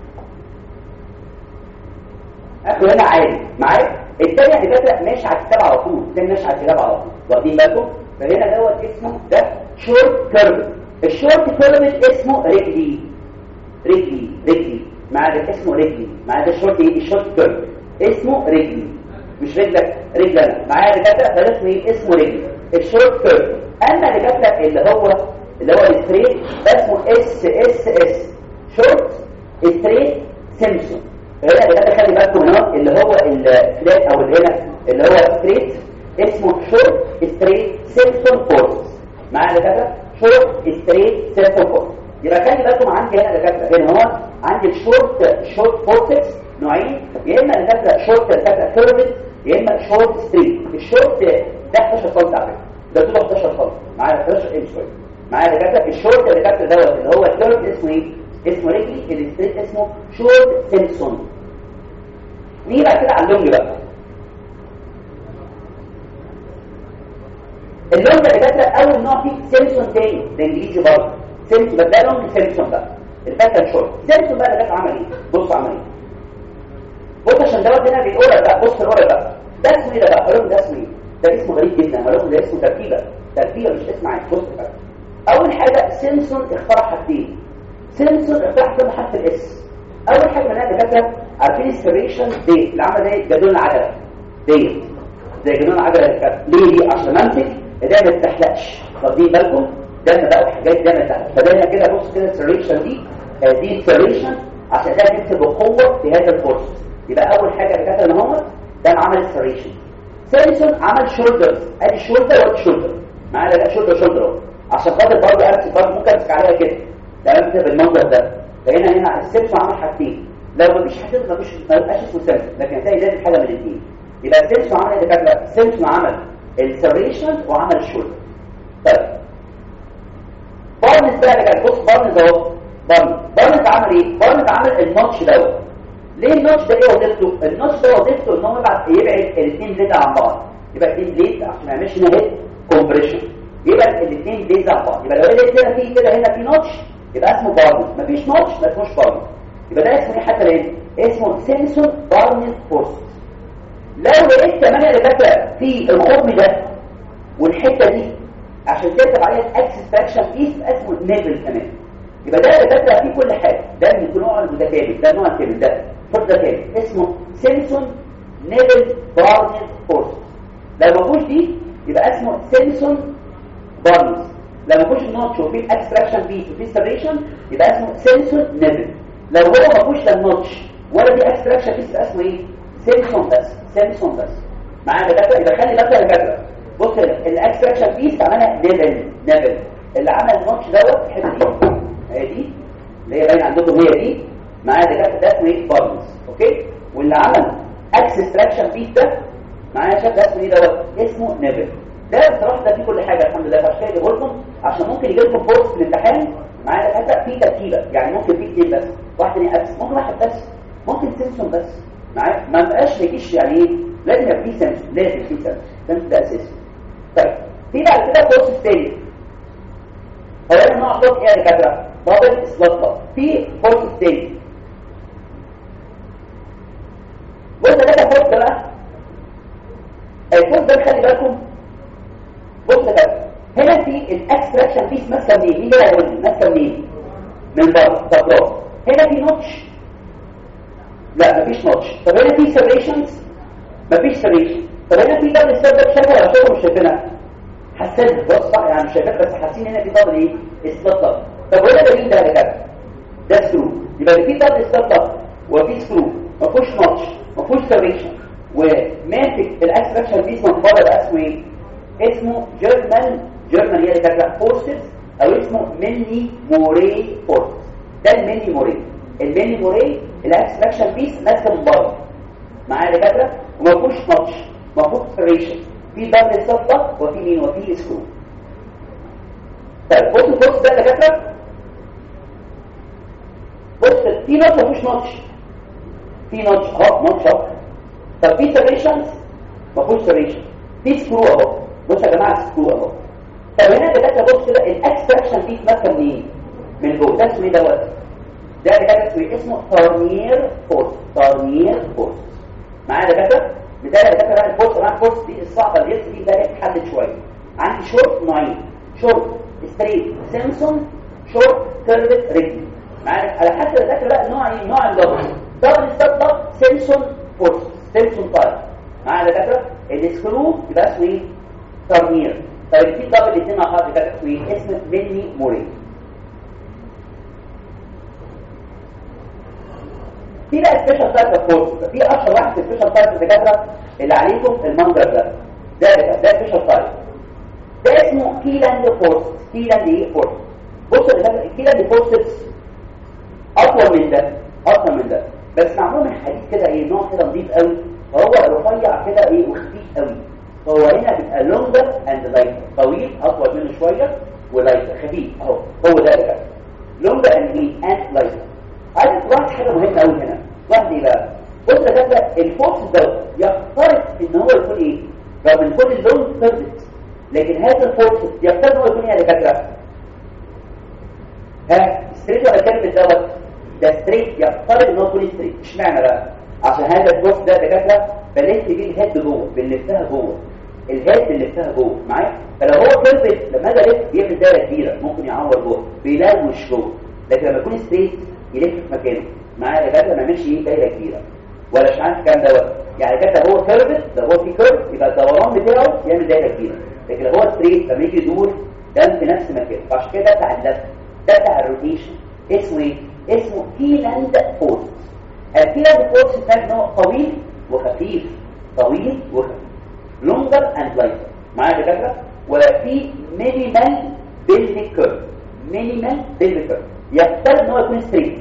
اخره هنا عالي معايا الثانيه اللي كده ماشي على الكتاب على طول الثاني ماشي على الكتاب على طول واخدين بالكم فهنا دوت اسمه ده شورت كيرف الشورت كيرف اسمه رجلي رجلي رجلي مع ده اسمه رجلي مع ده الشورت ايه الشورت كيرف اسمه رجلي مش رجلك رجل انا معايا دكاتره ده اسمه ايه اسمه رجلي الشورت كيرف اما دكاتره اللي هو اللي هو الستريت ده اسمه اس اس اس شورت ستريت سيمسون هنا دكاتره خلي بالكم هنا اللي هو الفلات او اللي هنا اللي هو ستريت اسمه شورت ستريت سيمسون فورس معايا دكاتره شورت ستريت سيمسون فورس يبقى خلي بالكم عندي هنا دكاتره هنا هو عندي الشورت شورت فورسكس نوعين يا اما دكاتره شورت دكاتره كيرفد يا اما شورت ستريت الشورت ده 11 سم على فكره ده طوله 11 سم معايا 11 انش شويه معايا دكاتره الشورت اللي دكاتره دوت اللي هو الكيرف اسمه ايه اسمه رجلي الستريت اسمه شورت سيمسون نيجي بقى كده على اللونج بقى اللونج اللي دكاتره اول نوع فيه سيمسون تاني ده انجليزي برضه سيمسون بس ده لونج سيمسون بقى الفكره شورت سيمسون بقى ده عمل ايه بص عمل ايه بص عشان دوت هنا بيقول بقى بص الورق بقى ده اسمه ايه ده بقى هقول ده اسمه ايه ده اسمه غريب جدا هقول ده اسمه تركيبه تركيبه مش اسم عادي بص بقى اول حاجه سيمسون اخترع حاجتين سيمسون اخترع كل حرف الاس اول حاجه منها دكاتره عارفين السبريشن دي اللي عامله زي جدول العجله دي زي جدول العجله ليه دي عشان امسك ده ما تتحلقش واخدين بالكم ده بقى وحاجات ده ما تتحلقش فده كده بص كده السبريشن دي آه دي السبريشن عشان ده تكسب بقوه في هذا الفورس يبقى اول حاجه دكاتره ان هو ده عمل السبريشن سيمسون عمل شولدرز ادي شولدر وادي شولدر معانا ده شولدر شولدر عشان خاطر برضه امسك برضه ممكن امسك عليها كده تمام كده بالمنظر ده فهنا هنا السيمسون عمل حاجتين لو مفيش حاجه مفيش ما يبقاش اسمه سيمسون لكن هتلاقي لازم حاجه من الاثنين يبقى سيمسون عمل ايه دكاتره سيمسون عمل السبريشن وعمل الشولدر طيب بارنز بقى كده بص بارنز اهو بارنز بارنز عمل ايه بارنز عمل النوتش دوت ليه النوتش ده ايه وظيفته النوتش ده وظيفته ان هو يبعت يبعد الاثنين بليد عن بعض يبقى الاثنين بليد عشان ما يعملش هنا هيد كومبريشن يبقى الاثنين بليد عن بعض يبقى لو لقيت كده في كده هنا في نوتش يبقى اسمه بارنز مفيش نوتش ما اسموش بارنز يبقى ده اسمه ايه حتى الان اسمه سيمسون بارنز فورس لو لقيت كمان اللي فاكره في الخرم ده والحته دي عشان تركب عليها الاكسس فراكشن بيس اسمه نيفل كمان يبقى ده اللي فاكره فيه كل حاجه ده من النوع المتكامل ده نوع كامل ده فرد كامل اسمه سيمسون نيفل بارنز فورس لو ما فيهوش دي يبقى اسمه سيمسون بارنز لو ما فيهوش النوتش وفيه الاكستراكشن بيس وفيه سبريشن يبقى اسمه سيمسون نيفل لو هو ما فيهوش لا النوتش ولا دي اكستراكشن بيس يبقى اسمه ايه سيمسون بس سيمسون بس معايا دكاتره يبقى خلي بالك يا دكاتره بص الاكستراكشن بيس عملها نيفل نيفل اللي عمل النوتش دوت الحته دي هي دي اللي هي باينه عندكم هي دي معايا دكاتره ده اسمه ايه بارنز اوكي واللي عمل اكستراكشن بيس ده معايا شاف ده اسمه ايه دوت اسمه نيفل ده بصراحه ده فيه كل حاجه الحمد لله فعشان كده جايبه لكم عشان ممكن يجي لكم فورس في الامتحان معايا دكاتره في تركيبه يعني ممكن في اثنين بس واحد تاني اكس ممكن واحد بس ممكن سيمسون بس معايا ما بقاش يجيش يعني ايه لازم يبقى فيه سيمسون لازم فيه سيمسون سيمسون ده اساسي طيب في بعد كده فورس تاني هو انا نوع فورس ايه يا دكاتره بابل سلوت في فورس تاني بص ده ده فورس ده بقى الفورس ده خلي بالكم بص ده هنا في الاكستراكشن بيس ماسكه منين مين بقى ماسكه منين من بره طب هنا في نوتش لا مفيش نوتش طب هنا في سيبريشنز مفيش سيبريشن طب هنا في دبل ستيب شايفها ولا شايفها مش شايفينها حسنها بص صح يعني مش شايفين بس حاسين هنا في دبل ايه استطلاق طب وهنا ده مين ده يا كده ده سكرو يبقى في دبل استطلاق وفي سكرو ما فيهوش ماتش ما فيهوش سيريشن وماسك الاكستراكشن بيس من بره ده اسمه ايه اسمه جيرمان جيرمان هي اللي كانت فورسز او اسمه ميني موري فورس ده الميني موري الميني موري الاكستراكشن بيس ماسكه من بره معايا يا دكاتره وما فيهوش ماتش ما فيهوش سيريشن في دبل استطلاق وفي مين وفي سكرو طيب بص الفورس ده يا دكاتره بص في نوتش مفيش نوتش في نوتش اهو نوتش اهو طب في سيريشنز مفيش سيريشن في سكرو اهو بص يا جماعه سكرو اهو طب هنا ده بص كده الاكستراكشن دي اتمكن منين من جوه ده اسمه ايه دوت ده ده اسمه اسمه تارنير فورس تارنير فورس معايا ده كده مثال ده كده الفورس انا الفورس دي الصعبه اللي دي ده تحدد شويه عندي شورت نوعين شورت ستريت سيمسون شورت كيرفت ريجل معايا على حسب الذاكره بقى نوع ايه نوع الدبل دبل ستاب سيمسون فورس سيمسون تايب معايا دكاتره السكرو يبقى اسمه ايه ترمير طيب في دبل الاثنين مع بعض كده اسمه ايه اسمه ميني موري في بقى سبيشال تايب اوف فورس في اشهر واحد في سبيشال تايب الدكاتره اللي عليكم المنظر ده ده ده سبيشال تايب ده اسمه كيلاند فورس كيلاند ايه فورس بص الدكاتره الكيلاند فورس اطول من ده اطول من ده بس معمول من حديد كده ايه نوع كده نظيف قوي فهو رفيع كده ايه وخفيف قوي فهو هنا بيبقى لونجر اند لايتر طويل اطول منه شويه ولايتر خفيف اهو هو ده كده لونجر اند ايه اند لايتر عايز تلاحظ حاجه مهمه قوي هنا لاحظ ايه بقى بص يا كده الفورس ده يفترض ان هو يكون ايه رغم ان كل اللون ثابت لكن هذا الفورس يفترض ان هو يكون ايه يا دكاتره ها ستريت ولا كلمه دوت ده ستريت يفترض ان هو يكون ستريت اشمعنى بقى عشان هذا البوكس ده دكاتره بلف بيه الهيد جوه بنلفها جوه الهيد بنلفها جوه معايا فلو هو كيرفت لما اجي الف بيعمل دايره كبيره ممكن يعور جوه بيلوش جوه لكن لما يكون ستريت يلف في مكانه معايا يا دكاتره ما يعملش ايه دايره كبيره ولا مش عارف الكلام دوت يعني كده هو كيرفت لو هو في كيرف يبقى الدوران بتاعه يعمل دايره كبيره لكن لو هو ستريت لما يجي يدور ده في نفس مكانه فعشان كده ده بتاع اللف ده بتاع الروتيشن اسمه ايه اسمه كيلاند فورس الكيلاند فورس بتاعت ان هو طويل وخفيف طويل وخفيف لونجر اند لايتر معايا دكاتره وفي مينيمال بيلفيك كيرف مينيمال بيلفيك كيرف يفترض ان هو يكون ستريت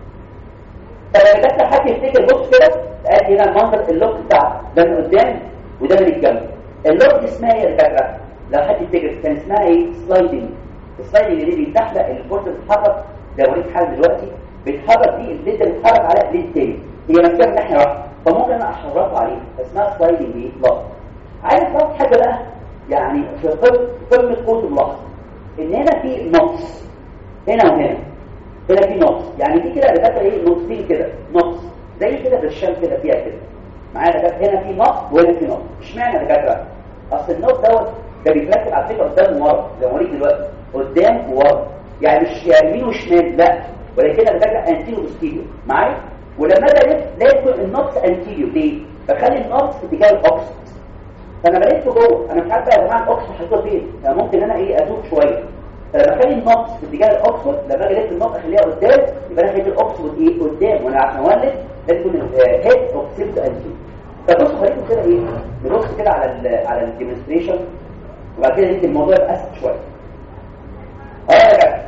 طب يا دكاتره حد يفتكر بص كده ادي هنا المنظر اللوك بتاع ده من قدام وده من الجنب اللوك دي اسمها ايه يا دكاتره لو حد يفتكر كان اسمها ايه سلايدنج السلايدنج دي بيتزحلق الفورس بتتحرك زي ما وريك حاجه دلوقتي بيتحرك دي الليد اللي بيتحرك على الليد تاني هي ماسكه من ناحيه واحده فممكن انا اشرفه عليه اسمها سلايدنج ايه لا عايز تعرف حاجه بقى يعني في قمه قمه قوه اللحظه ان هنا في نقص هنا وهنا هنا في نقص يعني دي كده دكاتره ايه نقطتين كده نقص زي كده بالشام كده فيها كده معايا دكاتره هنا في نقص وهنا في نقص اشمعنى دكاتره اصل النقص دوت ده بيتركب على فكره قدام وورا زي ما وريك دلوقتي قدام وورا يعني مش يمين وشمال لا ولكن انا بترجع انتيريو بوستيريو معايا ولما اجي الف لا يكون النقص انتيريو ليه بخلي النقص في اتجاه الاوكسيد فانا بلف جوه انا مش عارف يا جماعه الاوكسيد حطيته فين يعني ممكن انا ايه ازوق شويه فلما اخلي النقص في اتجاه الاوكسيد لما اجي الف النقص اخليها قدام يبقى انا خليت الاوكسيد ايه قدام وانا عشان اولد لازم يكون هيد اوكسيد انتيريو فبصوا خليكم كده ايه نبص كده على ال على الديمونستريشن وبعد كده يمكن الموضوع يبقى اسهل شويه اه يا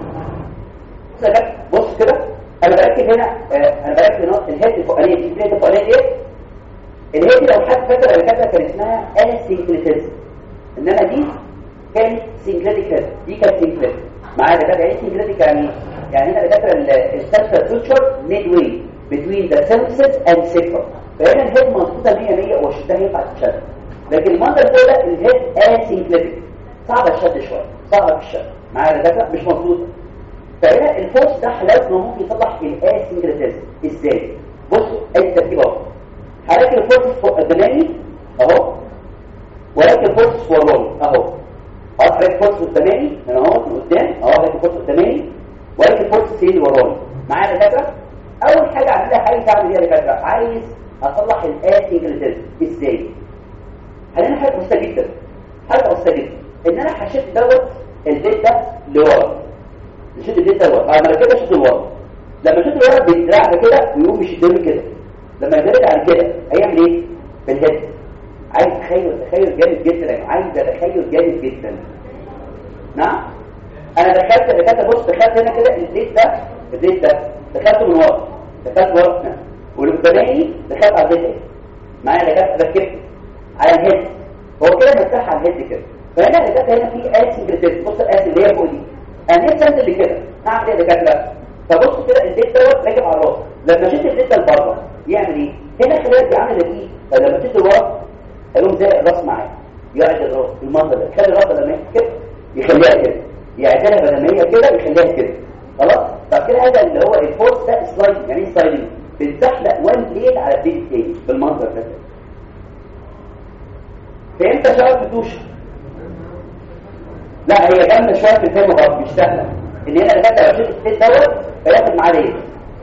جماعه بص كده انا بركب هنا آه انا بركب هنا الهيد الفوقانيه دي الهيد الفوقانيه ايه الهيد لو حد فاكر اللي كانت كان اسمها اسينكريتيزم انما دي كانت سينكريتيكال دي كانت سينكريتيك معايا ده يعني سينكريتيك يعني يعني هنا دكاتره السنسر فيوتشر ميد واي بتوين ذا سنسز اند سيكر فهنا الهيد مظبوطه 100 100 وشدها ينفع تتشد لكن المنظر ده الهيد اسينكريتيك صعبه الشد شويه صعبه في الشد معايا دكاتره مش مظبوطه فهنا الفورس ده حالات ممكن يصلح الاسينكريتيزم ازاي بصوا اي ترتيب اهو هلاقي الفورس فوق قدامي اهو ولكن الفورس وراني اهو اهو هلاقي الفورس قدامي هنا اهو من قدام اهو هلاقي الفورس قدامي ولكن الفورس سيدي وراني معايا دكاتره اول حاجه اعملها عايز اعمل ايه يا دكاتره عايز اصلح الاسينكريتيزم ازاي هنعمل حاجه بسيطه جدا حاجه بسيطه جدا ان انا حشيت دوت الزيت ده لورا نشد الزيت دوت بعد ما كده شد لورا لما شد لورا بيترعب كده ويقوم يشدني كده لما يبعد عن كده هيعمل ايه بالهيد عايز تخيل تخيل جامد جدا يعني عايز تخيل جامد جدا نعم انا دخلت دخلت بص دخلت هنا كده الزيت ده الزيت ده دخلته من ورا دخلت ورا هنا والقدامي دخلت على الزيت معايا دخلت ركبت على الهيد هو كده مرتاح على الهيد كده فهنا دخلت هنا في اسيمبليتيز بص الاسي اللي هي فوق دي انا نفسي انزل لكده هعمل ايه يا دكاتره فبص كده الزيت دوت راكب على الراس لما شلت الزيت ده لبره يعمل ايه هنا خلايا بيعمل ايه فلما تشد لورا هيقوم زي الراس معايا يقعد الراس المنظر ده خلي الراس لما كده يخليها كده يعدلها بدل ما هي كده يخليها كده خلاص طب كده هذا اللي هو الفورس ده سلايد يعني ايه سلايدنج بتزحلق وان بليد على البليد التاني بالمنظر ده فهمت يا شباب الدوشه لا هي جامده شويه في الفهم غلط مش سهله ان هنا لغايه لو شلت الست دوت فياخد معاه ليه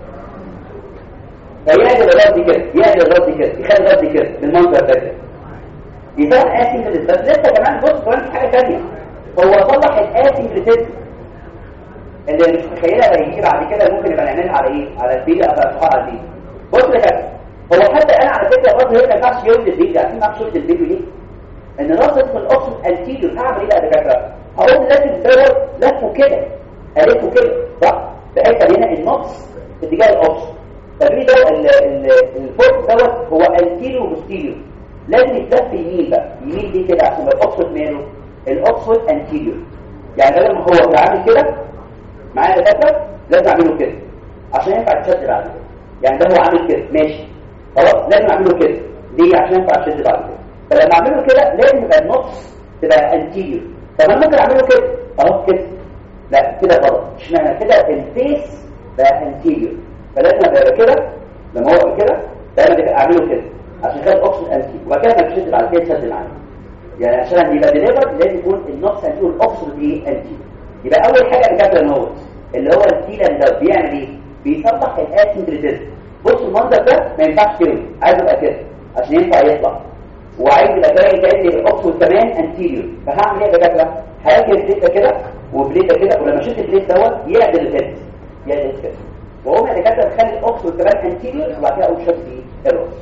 فيعدل الراس دي كده يعدل الراس دي كده يخلي الراس دي كده بالمنظر ده كده يبقى اسيمبل بس لسه كمان بص كمان في حاجه ثانيه هو صلح الاسيمبل اللي مش متخيلها هيجي بعد كده ممكن يبقى نعملها على ايه على البيئه او على البيئه بص يا كابتن هو حتى انا على فكره برضه هنا ما ينفعش يولد البيبي عارفين ما ينفعش يولد البيبي ليه ان راس في الاوكسيد انتيريور هعمل ايه بقى يا دكاتره هقوم لازم الدور لفه كده الفه كده صح بحيث هنا النقص في اتجاه الاوكسيد فبيه ده الفوق دوت هو انتيريور وبوستيريور لازم يتلف يمين بقى يمين دي كده عشان الاوكسيد ماله الاوكسيد انتيريور يعني ده لما هو بيعمل كده معايا دكاتره لازم اعمله كده عشان ينفع تشد بعد كده يعني ده هو عامل كده ماشي خلاص لازم اعمله كده ليه عشان ينفع تشد بعد كده فلما اعمله كده لازم يبقى النص تبقى انتيريور طب انا ممكن اعمله كده اهو كده لا كده غلط اشمعنى كده الفيس بقى انتيريور فلازم ابقى كده لما هو كده لازم اعمله كده عشان كده الاوكسيد انتيريور وبعد كده بشد بعد كده تشد معايا يعني عشان يبقى ديليفر لازم يكون النص انتيريور الاوكسيد ايه انتيريور يبقى اول حاجه الكابتن نوت اللي هو الكيلان ده بيعمل ايه بيصلح الاسيمبليتيزم بص المنظر ده ما ينفعش كده عايز يبقى كده عشان ينفع يطلع وعايز يبقى باين كان الاوكسيد كمان انتيريور فهعمل ايه يا دكاتره هاجي البليته كده وبليته كده ولما اشد البليت دوت يعدل الهيد يعدل كده واقوم يا دكاتره اخلي الاوكسيد كمان انتيريور وبعد كده اقوم شد ايه الراس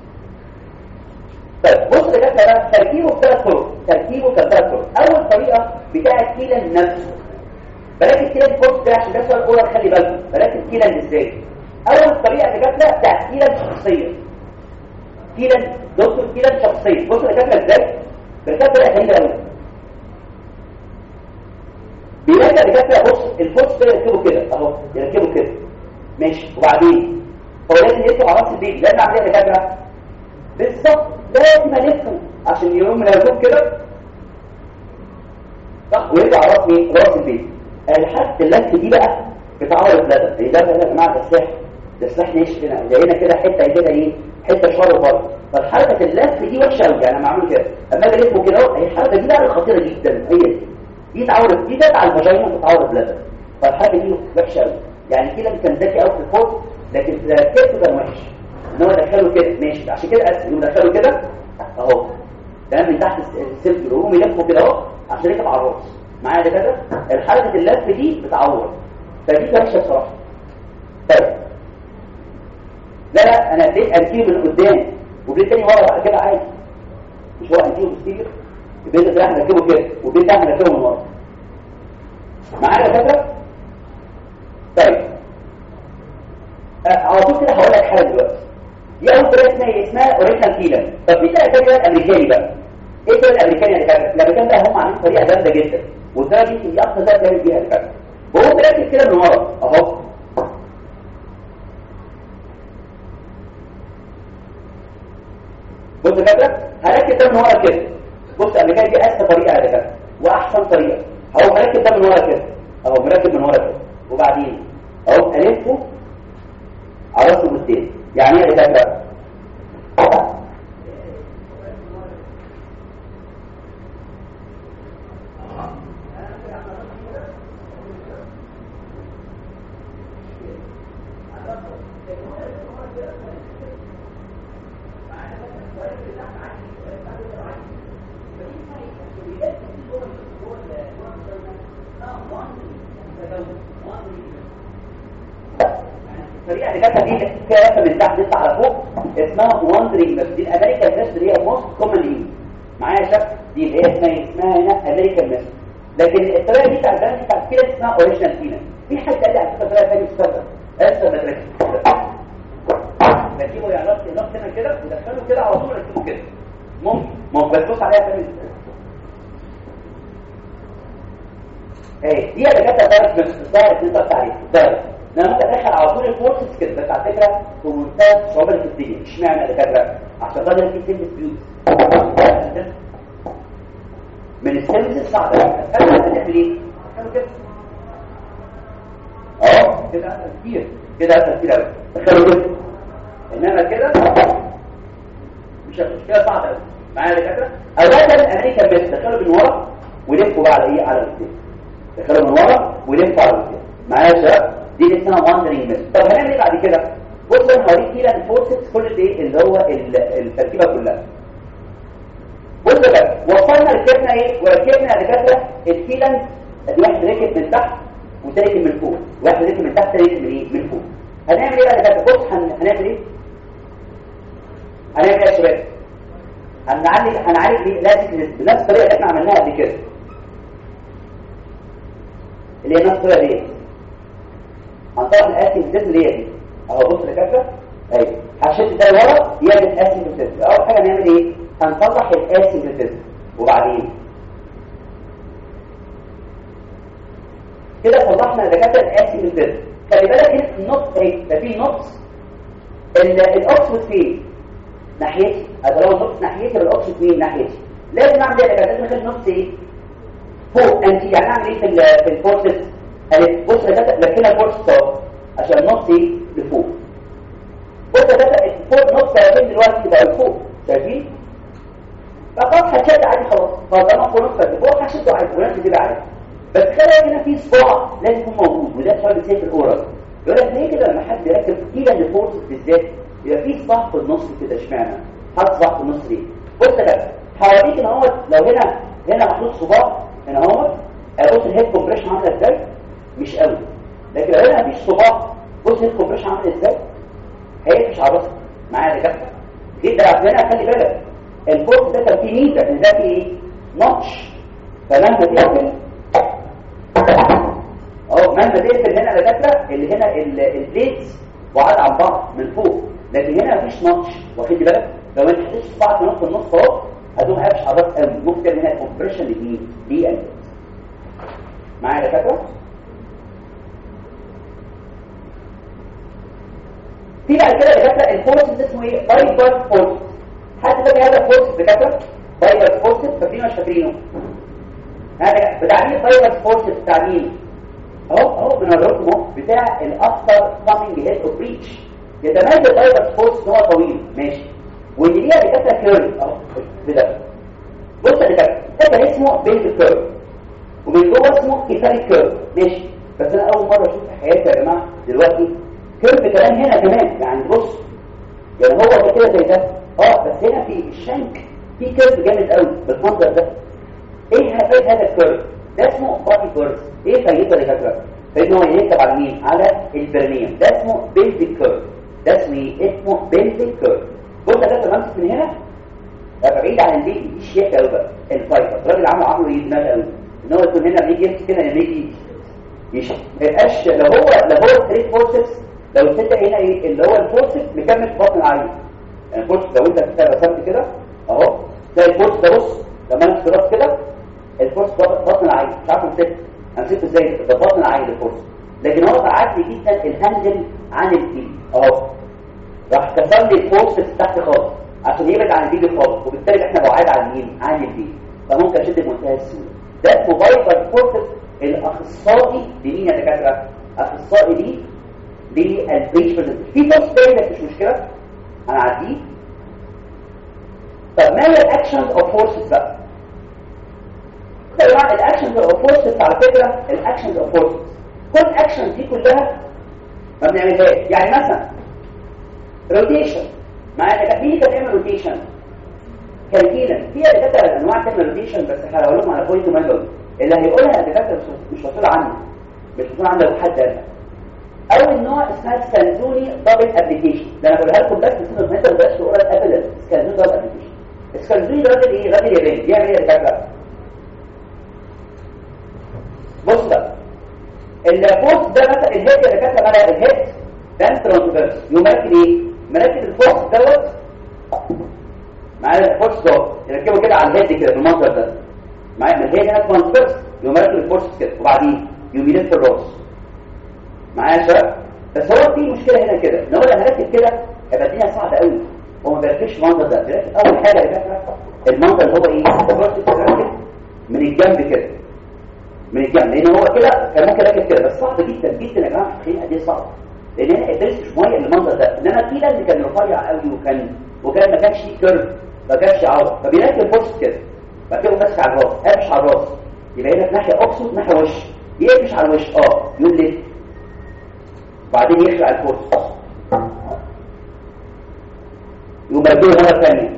طيب بص يا دكاتره بقى تركيبه بثلاث طرق تركيبه كثلاث طرق اول طريقه بتاعه كيلان نفسه بلاش الكيلان فوق ده عشان ده سؤال اولى خلي بالكم بلاش الكيلان ازاي اول طريقه يا دكاتره بتاعت كيلان شخصيه كيلان دكتور كيلان شخصيه بص يا دكاتره ازاي الدكاتره غريبه قوي بيلاقي الدكاتره بص الفوس كده يركبه كده اهو يركبه كده ماشي وبعدين هو لازم يركب على راس البيبي لازم اعمل ايه يا دكاتره بالظبط لازم الفه عشان يقوم من الهجوم كده صح ويرجع راس مين راس البيبي الحد اللف دي بقى بتعور البلدة يعني ده يا جماعه ده سلاح ده سلاح ناشف هنا زي هنا كده حته كده ايه حته شر بره فالحركه اللف دي وحشه قوي يعني انا معمول كده اما اجي الفه كده اهو هي الحركه دي بقى خطيره جدا هي دي دي تعور دي ده على الفاجينا بتعور البلدة فالحركه دي وحشه قوي يعني كده كان ذكي قوي في الفوق لكن في كتفه كان وحش ان هو دخله كده ماشي عشان كده اسف انه دخله كده اهو تمام من تحت السلك يقوم يلفه كده اهو عشان يركب على الراس معايا ده كده الحركه اللف دي بتعور فدي وحشه بصراحه طيب لا لا انا اديت انتيو من قدام وبديت تاني ورا بقى كده عادي مش هو انتيو مستير البيت ده احنا نركبه كده والبيت ده احنا نركبه من ورا معايا يا فكره طيب على طول كده هقول لك حاجه دلوقتي دي اول طريقه اسمها ايه اسمها اوريجينال كيلر طب في طريقه الامريكاني بقى ايه الطريقه الامريكاني اللي كانت الامريكان بقى هم عاملين طريقه جامده جدا والطريقه دي دي اكتر طريقه بيعمل بيها الفرق وهو بيركز كده من ورا اهو بص يا كده هركز ده من ورا كده بص الامريكاني دي اسهل طريقه على كده واحسن طريقه اهو مركز ده من ورا كده اهو مركز من ورا كده وبعدين اهو الفه على راسه بالتاني يعني ايه يا كده الطريقه اللي جاتها دي فيها رسم من تحت لسه على فوق اسمها واندرينج دي الامريكان ميثود اللي هي موست كومنلي معايا يا شباب دي اللي هي اسمها اسمها هنا امريكان ميثود لكن الطريقه دي بتاعت البنات بتاعت كده اسمها اوريجينال فينا في حد قال لي على فكره طريقه ثانيه تستخدم لسه مدرسه بجيبه يعني نقط نقط هنا كده ودخله كده على طول ركبه كده ممكن ممكن بس بص عليها ثاني ايه دي اللي جت درجه من الساعه اللي انت عليه درجه لما انت داخل على طول الفورسز كده بس على فكره في منتهى صعوبه في الدنيا اشمعنى يا دكاتره عشان خاطر في سن بيوت من السيلز الصعبه انا هتعمل ايه هتعمل كده اه كده اسهل كتير كده اسهل كتير قوي تخيلوا كده انما كده مش مشكله صعبه قوي معايا يا دكاتره اولا امريكا بس دخلوا من ورا ولفوا بقى على ايه على القدام دخلوا من ورا ولفوا على القدام معايا يا شباب دي اللي اسمها واندرينج ميثود طب هنعمل ايه بعد كده بص انا هوريك كده الفورسز كل الايه اللي هو التركيبه كلها بص بقى وصلنا ركبنا ايه وركبنا يا دكاتره الكيلنز ادي واحد ركب من تحت وتاني ركب من فوق واحد ركب من تحت تاني ركب من ايه من فوق هنعمل ايه بقى يا دكاتره بص هن... هنعمل ايه هنعمل ايه يا شباب هنعالج هنعالج ايه لازم بنفس الطريقه اللي احنا عملناها قبل كده اللي هي نفس الطريقه دي هنطلع الاسيد الزيت اللي هي دي اهو بص يا كده اهي هشد ده لورا يعمل اسيد الزيت اول حاجه نعمل ايه هنطلع الاسيد الزيت وبعدين كده طلعنا دكاتره الاسيد الزيت خلي بالك هنا النص اهي ده في نص الاكسس فين ناحيتي هذا لو النص ناحيتي والاكسس فين ناحيتي لازم اعمل ايه لازم اخلي النص ايه فوق انت يعني اعمل ايه في في الفورسز قالت بص يا تاتا لكنها فورس ستوب عشان النص ايه لفوق بص يا تاتا فوق نص شايفين دلوقتي بقى لفوق شايفين فقط هشد عادي خلاص فطالما فوق نص لفوق هشده عادي ونفس كده عادي بس خلي هنا في صباع لازم يكون موجود وده سؤال بيصير في الاورال يقول لك ليه كده لما حد يركب كيلا لفورس بالذات يبقى في صباع في النص كده اشمعنى حط صباع في النص ليه بص يا تاتا هوريك ان هو لو هنا هنا محطوط صباع هنا اهو بص الهيد كومبريشن عامله ازاي مش قوي لكن لو هنا مفيش صباع بص الهيد كومبريشن عامل ازاي هي مش عارفه معايا يا دكاتره جدا عشان خلي بالك الفورس ده كان فيه ميزه ان ده فيه ايه نوتش فلما تقفل اهو مهما تقفل هنا يا دكاتره اللي هنا البليتس بعاد عن بعض من فوق لكن هنا مفيش نوتش واخد بالك لو انت حطيت صباعك في نص النص اهو هتقوم قافش عضلات قوي ممكن هنا الكومبريشن لمين ليه معايا يا دكاتره في بعد كده دكاتره الفورس اسمه ايه بايبر فورس حد فاكر هذا الفورس دكاتره بايبر فورس فاكرينه مش فاكرينه هذا بتاع مين بايبر فورس بتاع مين اهو اهو بنوريكم اهو بتاع الافتر كامينج هيد اوف بريتش يتميز البايبر فورس ان هو طويل ماشي واللي ليها دكاتره كيرف اهو كده بص يا دكاتره ده اسمه بيلد كيرف ومن جوه اسمه كيفاليك كيرف ماشي بس انا اول مره اشوف في حياتي يا جماعه دلوقتي كيرف كمان هنا كمان يعني بص يعني هو ده كده زي ده اه بس هنا في الشنك في كيرف جامد قوي بالمنظر ده ايه ايه هذا الكيرف ده اسمه بادي كيرف ايه فايدته يا دكاتره فانه هو يركب على مين على البرنيوم ده اسمه بيلديك كيرف ده اسمه ايه اسمه بيلديك كيرف بص يا دكاتره بمسك من هنا ابقى بعيد عن البيت دي شيك قوي بقى الفايبر الراجل عامله عامله ايه دماغ قوي ان هو يكون هنا بيجي يمسك هنا يجي يشيل ما يبقاش لو هو لو هو ستريت فورسز لو الستة هنا ايه اللي هو الفورسز مكمل في بطن العين يعني الفورس لو انت كده رسمت كده اهو تلاقي الفورس ده بص لما انا افترض كده الفورس بطن العين مش عارف امسكه امسكه ازاي ده بطن العين الفورس لكن هو بعد جدا الهاندل عن البيد اهو راح كسر لي الفورس تحت خالص عشان يبعد عن البيد خالص وبالتالي احنا بعاد عن مين عن البيد فممكن اشد بمنتهى السهوله ده اسمه بايبر فورس الاخصائي لمين يا دكاتره اخصائي ليه للبريتش بريزنت في فورس تاني بس مش مشكله هنعديه طب ما هي الاكشنز اوف فورسز بقى طبعا الاكشنز اوف فورسز على فكره الاكشنز اوف فورسز كل اكشن دي كلها ما بنعملهاش يعني مثلا روتيشن مع ان مين كان بيعمل روتيشن كالكيلا فيها دكاتره انواع تعمل روتيشن بس هقول لكم على بوينت مهم اللي هيقولها الدكاتره مش مسؤول عنه مش مسؤول عنه لو حد قالها اول نوع اسمها سكانزوني دبل ابلكيشن ده انا بقولها لكم بس بس ما تقدرش تقولها ابدا سكانزوني دبل ابلكيشن سكانزوني ده راجل ايه راجل ياباني بيعمل ايه يا دكاتره بص بقى الفورس ده مثلا الهيد اللي كاتب على الهيد ده ترانسفيرس يقوم مركب ايه مركب الفورس دوت معايا الفورس دوت يركبه كده على الهيد كده بالمنظر ده معايا من الهيد هنا ترانسفيرس يقوم مركب الفورس كده وبعدين يقوم يلف الراس معايا يا شباب بس هو في مشكله هنا كده ان هو لما ركب كده هيبقى الدنيا صعبه قوي هو ما بيركبش المنظر ده بيركب اول حاجه يا فاكره المنظر اللي هو ايه الراس بتتركب من الجنب كده من الجنب لان هو كده كان ممكن راكب كده بس صعب جدا جدا يا جماعه الخناقه دي صعبه لان انا قدرت مش ميه المنظر ده انما كده اللي كان رفيع قوي وكان وكان ما كانش كيرف ما كانش عرض فبيركب فرصه كده بعد كده ماسك على الراس قافش على الراس يبقى هنا في ناحيه اقصد ناحيه وش يقفش على الوش اه يقول لي بعدين يخلع الفرصه يقوم يركبه مره ثانيه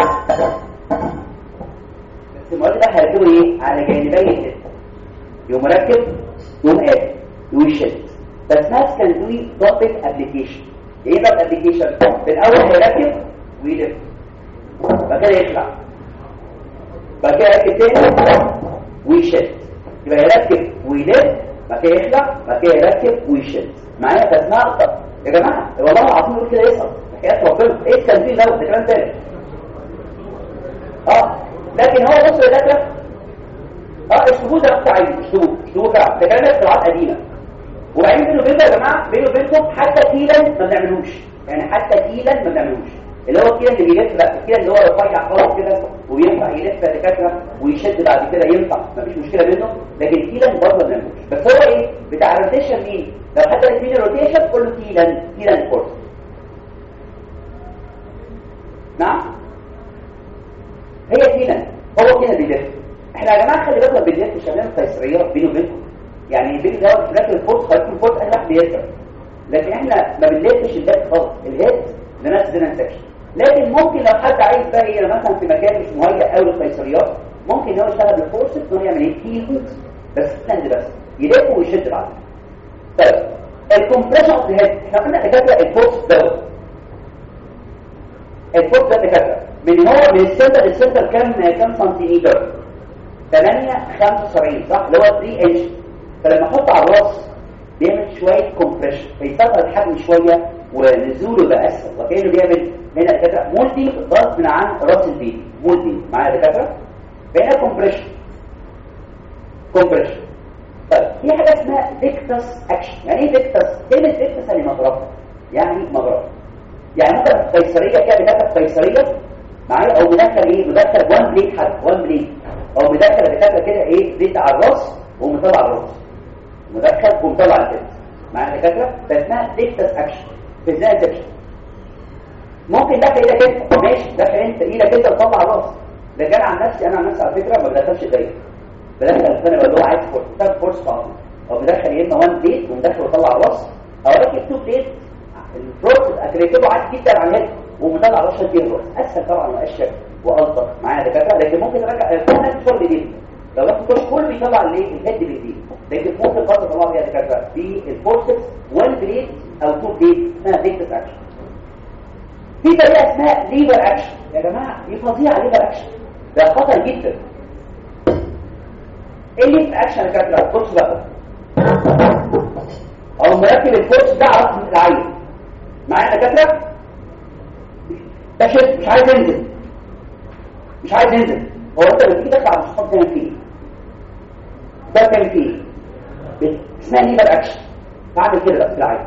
بس المره ده هيركبه ايه على جانبي الهيد يقوم مركب يقوم قافل يقوم يشد فاسمها سكندوي دبل ابلكيشن ايه دبل ابلكيشن الاول هيركب ويلف بعد كده يخلع بعد كده يركب تاني ويشد يبقى يركب ويلف بعد كده يخلع بعد كده يركب ويشد معايا فاسمها طب يا جماعه والله العظيم يقول كده يسقط حكايات ربنا ايه التنزيل دوت ده كلام تاني اه لكن هو بص يا دكتور اه اسلوبه ده نفسه عايز اسلوبه اسلوبه فعلا ده كلام اختراعات قديمه وبعدين بينه وبينكم يا جماعه بينه وبينكم حتى كيلا ما بنعملوش يعني حتى كيلا ما بنعملوش اللي هو الكيلا اللي بيلف بقى الكيلا اللي هو رفيع خالص كده وينفع يلف دكاتره ويشد بعد كده ينفع مفيش مشكله منه لكن كيلا برضه ما بنعملوش بس هو ايه بتاع الروتيشن مين لو حتى الاثنين الروتيشن كله كيلا كيلا فورس نعم هي كيلا هو كده بيلف احنا يا جماعه خلي بالنا بالذات الشباب القيصريات بينه وبينكم يعني بين ده لكن الفوت خليكم الفوت انا واحد بيركب لكن احنا ما بنلفش الهيد خالص الهيد لنفس زنا سكشن لكن ممكن لو حد عايز بقى ايه مثلا في مكان مش مهيأ قوي للقيصريات ممكن هو يشتغل بالفورس ان هو يعمل ايه كيل بس ستاند بس يلف ويشد بعد طيب الكومبريشن اوف هيد احنا قلنا دكاتره الفورس دوت الفورس ده دكاتره من هو من السنتر للسنتر كام كام سنتيمتر 8 75 صح اللي هو 3 انش فلما احط على الراس بيعمل شويه كومبريشن فيصغر الحجم شويه ونزوله بقى اسهل وكانه بيعمل هنا دكاتره مولدي غصب عن راس البيت مولدي معايا دكاتره فهنا كومبريشن كومبريشن طيب في حاجه اسمها ديكتس اكشن يعني ايه ديكتس كلمه ديكتس يعني مغرفه يعني مغرفه يعني ممكن قيصريه كده دكاتره قيصريه معايا او مدخل ايه مدخل وان بليد حد وان بليد او مدخل دكاتره كده ايه زيت على الراس ومطلع الراس مدخل ومطلع الكتف مع الدكاتره فاسمها ديكتس اكشن في ازاي اكشن ممكن دخل ايدك انت ماشي دخل انت ايدك انت وطلع الراس لكن انا عن نفسي انا عن نفسي على فكره ما بدخلش ايديا بدخل انا بقول له عايز فورس بتاخد فورس خالص او بدخل يا اما وان بليد ومدخل وطلع الراس او راكب تو بليد الفورس اكريتيفه عادي جدا على الهيد ومطلع الراس فيه الراس اسهل طبعا واشيك والطف معايا دكاتره لكن ممكن ارجع الكونات شغل دي لو رحت كل كل بيطلع الايه الهيد بالايدين لكن ممكن برضه طلع بيها دكاتره بالفورسكس وان بليد او تو بليد اسمها ديكتس اكشن في طريقه اسمها ليفر اكشن يا جماعه دي فظيعه ليفر اكشن ده خطر جدا ايه الليفر اكشن يا دكاتره بص بقى او مركب الفورس ده على رقم العين معايا دكاتره ده شد مش عايز ينزل مش عايز ينزل هو انت لما تيجي تدخل على الصحاب تعمل فيه ده كان فيه اسمها ليبر اكشن بعمل كده بقى في العين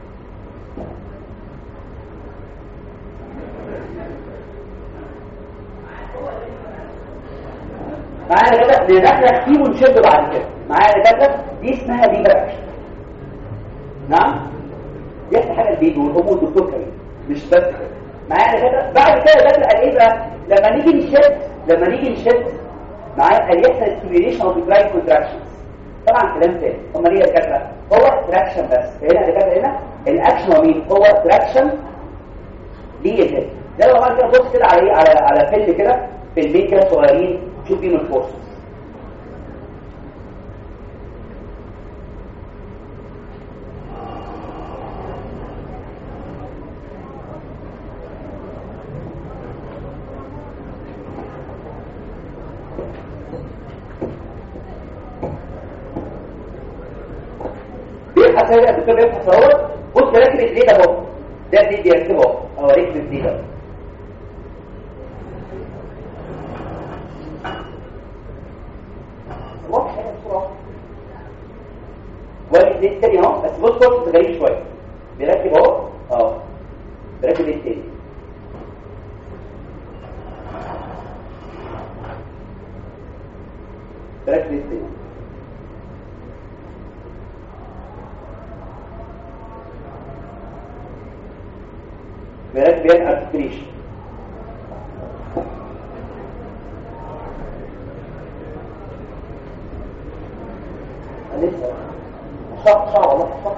معايا كده ندخل فيه ونشد بعد كده معايا كده دي اسمها ليبر اكشن نعم دي احلى حاجه البيت والام والدكتور كريم مش بس معايا كده بعد كده ده قال ايه بقى لما نيجي نشد لما نيجي نشد معايا قال يحصل ستيميوليشن اوف دراي كونتراكشنز طبعا كلام تاني امال ايه يا دكاتره هو تراكشن بس هنا يا دكاتره هنا الاكشن هو مين هو تراكشن للهيد يلا بعد كده بص كده على ايه على على فيلم كده فيلمين كده صغيرين شوف فيهم الفورسز بيبحث هنا الدكتور بيبحث اهو بص راكب الجديد اهو ده الجديد بيركبه اهو اوريك الجديد اهو واضح هنا بسرعه وادي الجديد تاني اهو بس بص بص غريب شويه بيركب اهو اه بيركب الجديد تاني بيركب الجديد تاني بيركب بيان ارتكريشن لسه صح صح والله صح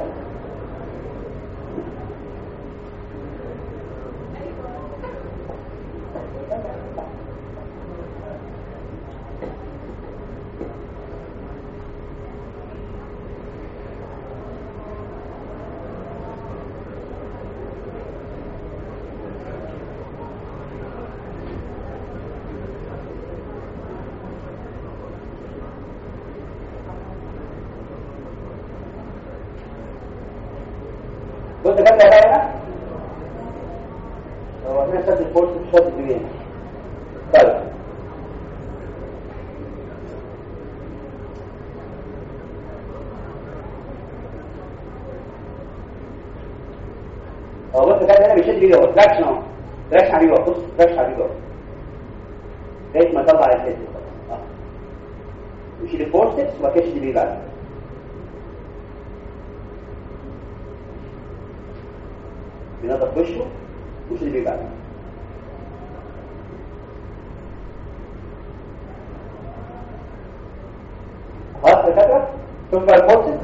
بص كده بقى هنا هو هنا شد الفورس في شد الجبين طيب هو بص كده هنا بيشد بيه اهو تراكشن اهو تراكشن عليه اهو بص تراكشن عليه اهو لغايه ما يطلع الجسم اه يشيل الفورسكس وبعد كده يشد بيه بعد بينظف وشه وش اللي بيبقى خلاص يا دكاتره شوف بقى البورسز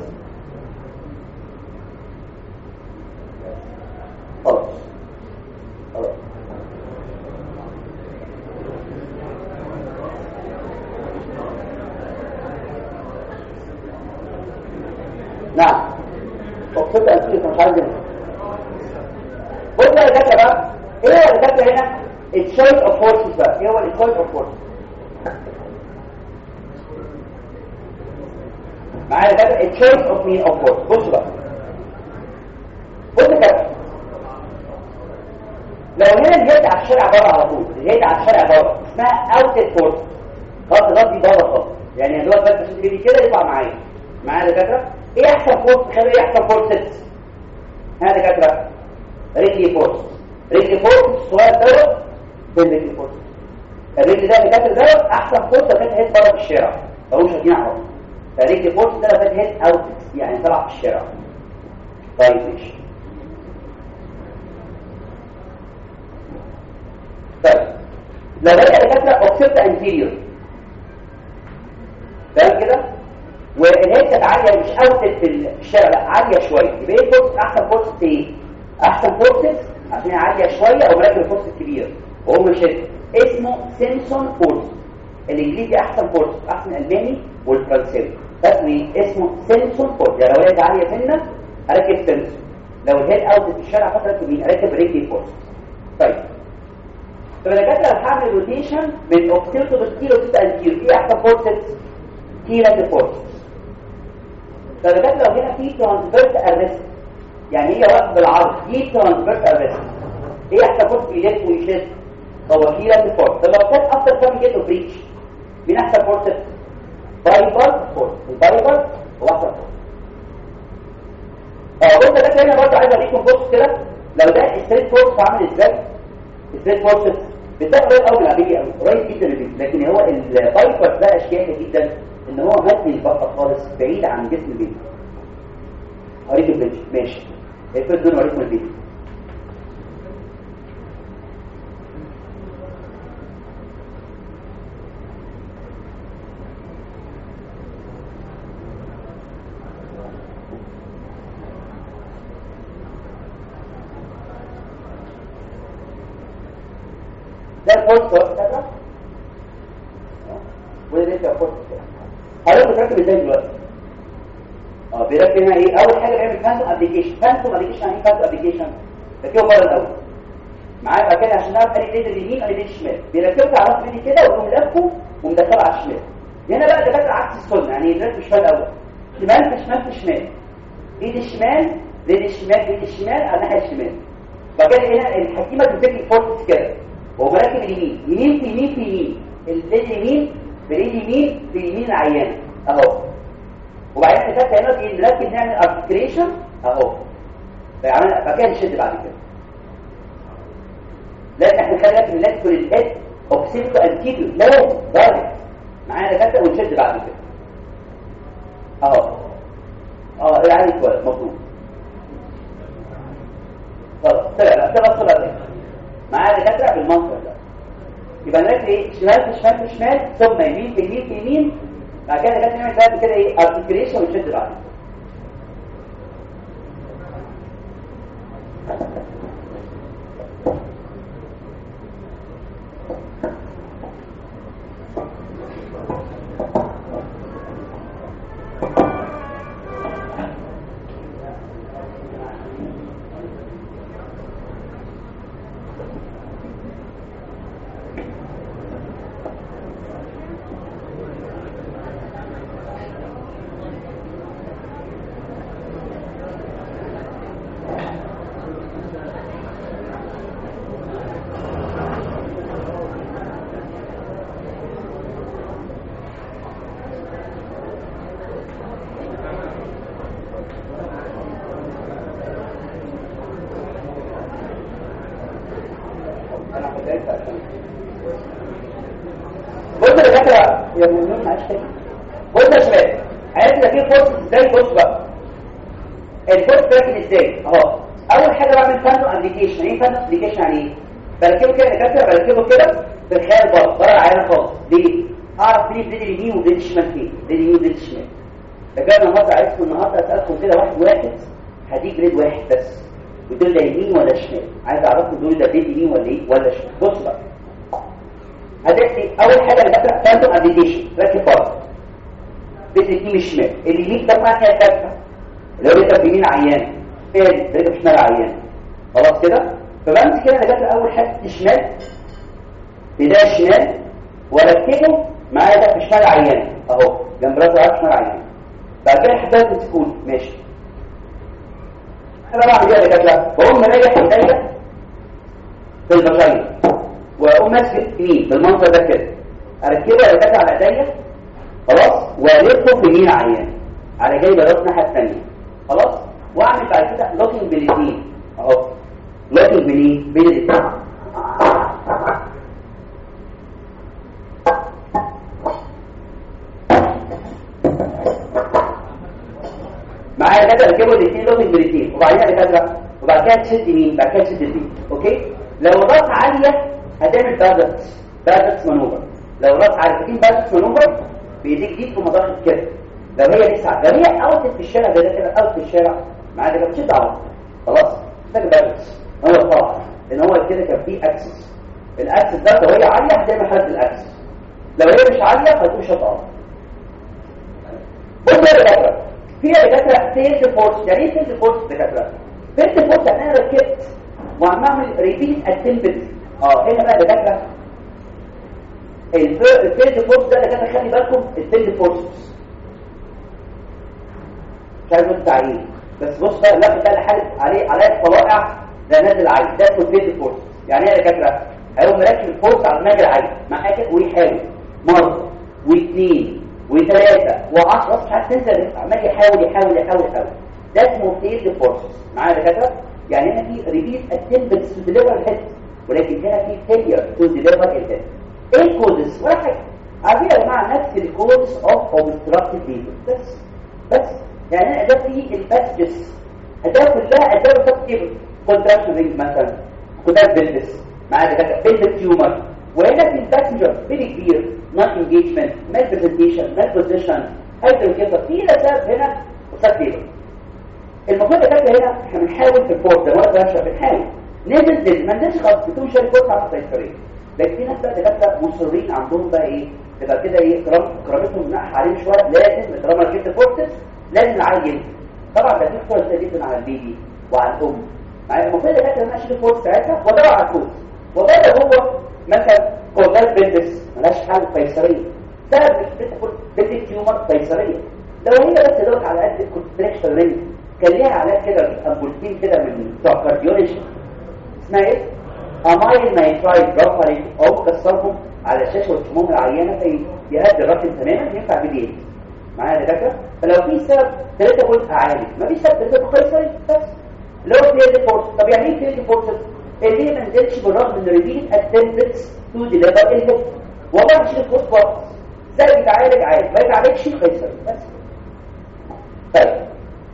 خلاص خلاص نعم وقصد أنتي مش عارف بص يا دكاتره بقى ايه هو الدكاتره هنا التشويس اوف فورسز بقى ايه هو التشويس اوف فورسز معايا دكاتره التشويس اوف مين اوف فورس بص بقى بص يا دكاتره لو هنا الهيد على الشارع بره على طول الهيد على الشارع بره اسمها اوتد فورس خط غطي بره خالص يعني يا دوب بس عشان تجيبي كده يطلع معايا معايا يا دكاتره ايه احسن فورس تخيل ايه احسن فورس ها يا دكاتره رجلي فورس رجلي فورس الصغير دوت فين رجلي فورس الرجل ده اللي كاتل دوت احسن فورس كانت هيد بره في الشارع ملوش شايفين اهو فرجلي فورس ده كانت هيد اوت يعني طلع في الشارع طيب ماشي طيب لو هي دكاتره اوكسيبت انتيريور تمام كده والهيد كانت عاليه مش اوتد في الشارع لا عاليه شويه يبقى ايه فورس احسن فورس ايه احسن فورسز عشان عاليه شويه او مركب الفورس الكبير وهو مش اسمه سيمسون فورس الانجليزي احسن فورس احسن الماني والفرنساوي اسمه اسمه سيمسون فورس يعني لو هي عاليه سنه اركب سيمسون لو الهيد اوت في الشارع فتره مين اركب ريكي فورس طيب طب انا كده لو هعمل روتيشن من اوكسيلتو بالكيلو 6 انتيرو ايه احسن فورسز كيلو فورسز طب انا كده لو هنا في ترانسفيرس ارست يعني هي وقت بالعرض دي ترانسفيرس ارست ايه احسن فورس بيلف ويشد هو كيلو فورس طب لو كان افتر كام جيت بريتش مين احسن فورس بايبر فورس البايبر هو احسن فورس اه بص ده هنا برضه عايز اوريكم بص كده لو ده ستريت فورس عامل ازاي ستريت فورس بتاخد قريب قوي من العاديه قوي قريب جدا من لكن هو البايبر ده اشياء جدا ان هو مبني البطه خالص بعيد عن جسم البيبي اوريك الفيديو ماشي افرض دول اوريكم الفيديو ده الفورس كده وده ده الفورس كده حضرتك بتركب ازاي دلوقتي اه بيركب هنا ايه اول حاجه بيعمل فانتوم ابلكيشن فانتوم ابلكيشن يعني ايه فانتوم ابلكيشن ركبه بره الاول معايا بقى كده عشان نعرف انهي ايد اليمين انهي ايد الشمال بيركبها على راس ايدي كده ويقوم لفه ومدخله على الشمال هنا بقى ده عكس السنه يعني يركب شمال الاول شمال في شمال في شمال ايد الشمال ايد الشمال ايد الشمال على الناحيه الشمال بعد كده هنا الحكيمه بتمسك الفورس كده وهو راكب اليمين يمين في يمين في يمين الايد اليمين بالايد اليمين في يمين العيان اهو وبعدين نفتح هنا نركب نعمل ارتكريشن اهو فعملنا بعد كده نشد بعد كده لازم احنا نخلي بالك من لازم الهيد اوف سيلكو انتيريور لازم دايركت معانا كده ونشد بعد كده اهو اه يعني كويس مظبوط خلاص طلع لا طلع طلع تاني معايا دكاتره بالمنظر ده يبقى نركز ايه شمال في شمال في شمال ثم يمين في يمين في يمين بعد كده دكاتره نعمل بعد كده ايه ارتكريشن ونشد بعد كده بص يا دكاتره يا مؤمنين معلش تاني بص يا شباب عرفت ده في فورس ازاي بص بقى الفورس بيركن ازاي اهو اول حاجه بعمل فانو ابلكيشن ايه فانو ابلكيشن يعني ايه بركبه كده يا دكاتره بركبه كده في الخيال بره بره العيان خالص ليه اعرف فين البليد اليمين والبليد الشمال فين البليد اليمين والبليد الشمال فكان النهارده عايزكم النهارده اسالكم كده واحد واحد هديك جريد واحد بس ودول ده يمين ولا شمال عايز اعرفكم دول ده بليد يمين ولا ايه ولا شمال بص بقى هتحكي اول حاجه اللي بقى فانتوم ابليكيشن ركب بره بيت اليمين الشمال اليمين ده معنى كده اللي هو بيبقى يمين عيان تاني بيبقى شمال عيان خلاص كده فبمسك كده انا جبت اول حاجه الشمال بدايه الشمال واركبه معايا ده في شمال عيان اهو جنب راسه على شمال عيان بعد كده حددت السكون ماشي انا بعمل ايه يا دكاتره بقوم راجع ايديا في البشريه واقوم ماسك يمين بالمنظر ده كده اركبه يا دكاتره على ايديا خلاص والفه في يمين عيان على جايبه راس الناحيه الثانيه خلاص واعمل بعد كده لوكينج بالاثنين اهو لوكينج بين بين الاثنين معايا كده ركبوا الاثنين لوكينج بالاثنين وبعدين يا دكاتره وبعد كده تشد يمين بعد كده تشد يمين اوكي لو الراس عاليه هتعمل بادكس بادكس مانوفر لو الراس عاليه فاكرين بادكس مانوفر بيديك دي في مضخه كده لو هي لسه لو هي اوت في الشارع ده كده اوت في الشارع معايا كده بتشد على خلاص ده بادكس هو طبعا لان هو كده كان فيه اكسس الاكسس ده لو هي عاليه هتعمل حد الاكسس لو هي مش عاليه هتقوم شطاره بص يا دكاتره في يا دكاتره سيلز فورس يعني ايه سيلز فورس يا دكاتره سيلز فورس يعني انا ركبت وعم اعمل ريبيت اتمبت اه هنا بقى دكاتره السيلز فورس ده دكاتره خلي بالكم السيلز فورس مش عايز التعيين بس بص بقى اللفظ ده اللي حالف عليه عليه طلائع ده نازل عين ده اسمه سيلز فورس يعني ايه يا دكاتره هيقوم مركب الفورس على دماغ العين مع حاجه ويحاول مره واثنين وثلاثة وعشرة مش عارف تنزل عمال يحاول يحاول يحاول يحاول ده اسمه سيلز فورس معايا دكاتره يعني هنا في ريبيت اتمبتس تو ديليفر الهيد ولكن هنا في فيلير تو ديليفر الهيد ايه الكودز ولا حاجه عارفين يا جماعه نفس الكودز اوف اوبستراكتيف ليفر بس بس يعني ده في الباسجز ده كلها اداه تكتيف كونتراكشن رينج مثلا كودات بيلبس معايا دكاتره بيلبس تيومر وهنا في الباسنجر فيري كبير نوت انجيجمنت مال برزنتيشن مال بوزيشن هايبر كده في لسبب هنا وسبب ليبر المفروض يا فاكر هنا احنا بنحاول في الفورس زي ما قلت لك بنحاول ننزل ننزل ما ننزلش خالص بدون شركه فورس على السيطريه لكن في ناس بقى دكاتره مصرين عندهم بقى ايه تبقى كده ايه كرامتهم نقح عليه شويه لازم طالما جبت فورسز لازم العيل طبعا ده في فرصه جدا على البيبي وعلى الام يعني المفروض دكاتره ان اشيل الفورس ساعتها وادور على الفورس وده هو مثلا كورنال بيلبس ملهاش حل قيصريه سبب بنت تيومر قيصريه لو هي بس دوت على قد الكونتراكشن رينج كان ليها علاج كده امبولتين كده من بتوع كارديولوجي اسمها ايه؟ امايل نايترايد برافو عليك او كسرهم على الشاشه والسموم العيانه فيهدي الرقم تماما ينفع بديه معايا يا دكاتره فلو في سبب ثلاثه قلت اعالج مفيش سبب ثلاثه قيصري بس اللي هو فيلد فورس طب يعني ايه فيلد فورس اللي ما نزلش بالرغم من ريبيت اتمبتس تو ديليفر الهيد والله مش الفورس خالص ازاي بيتعالج عادي ما يتعالجش قيصري بس طيب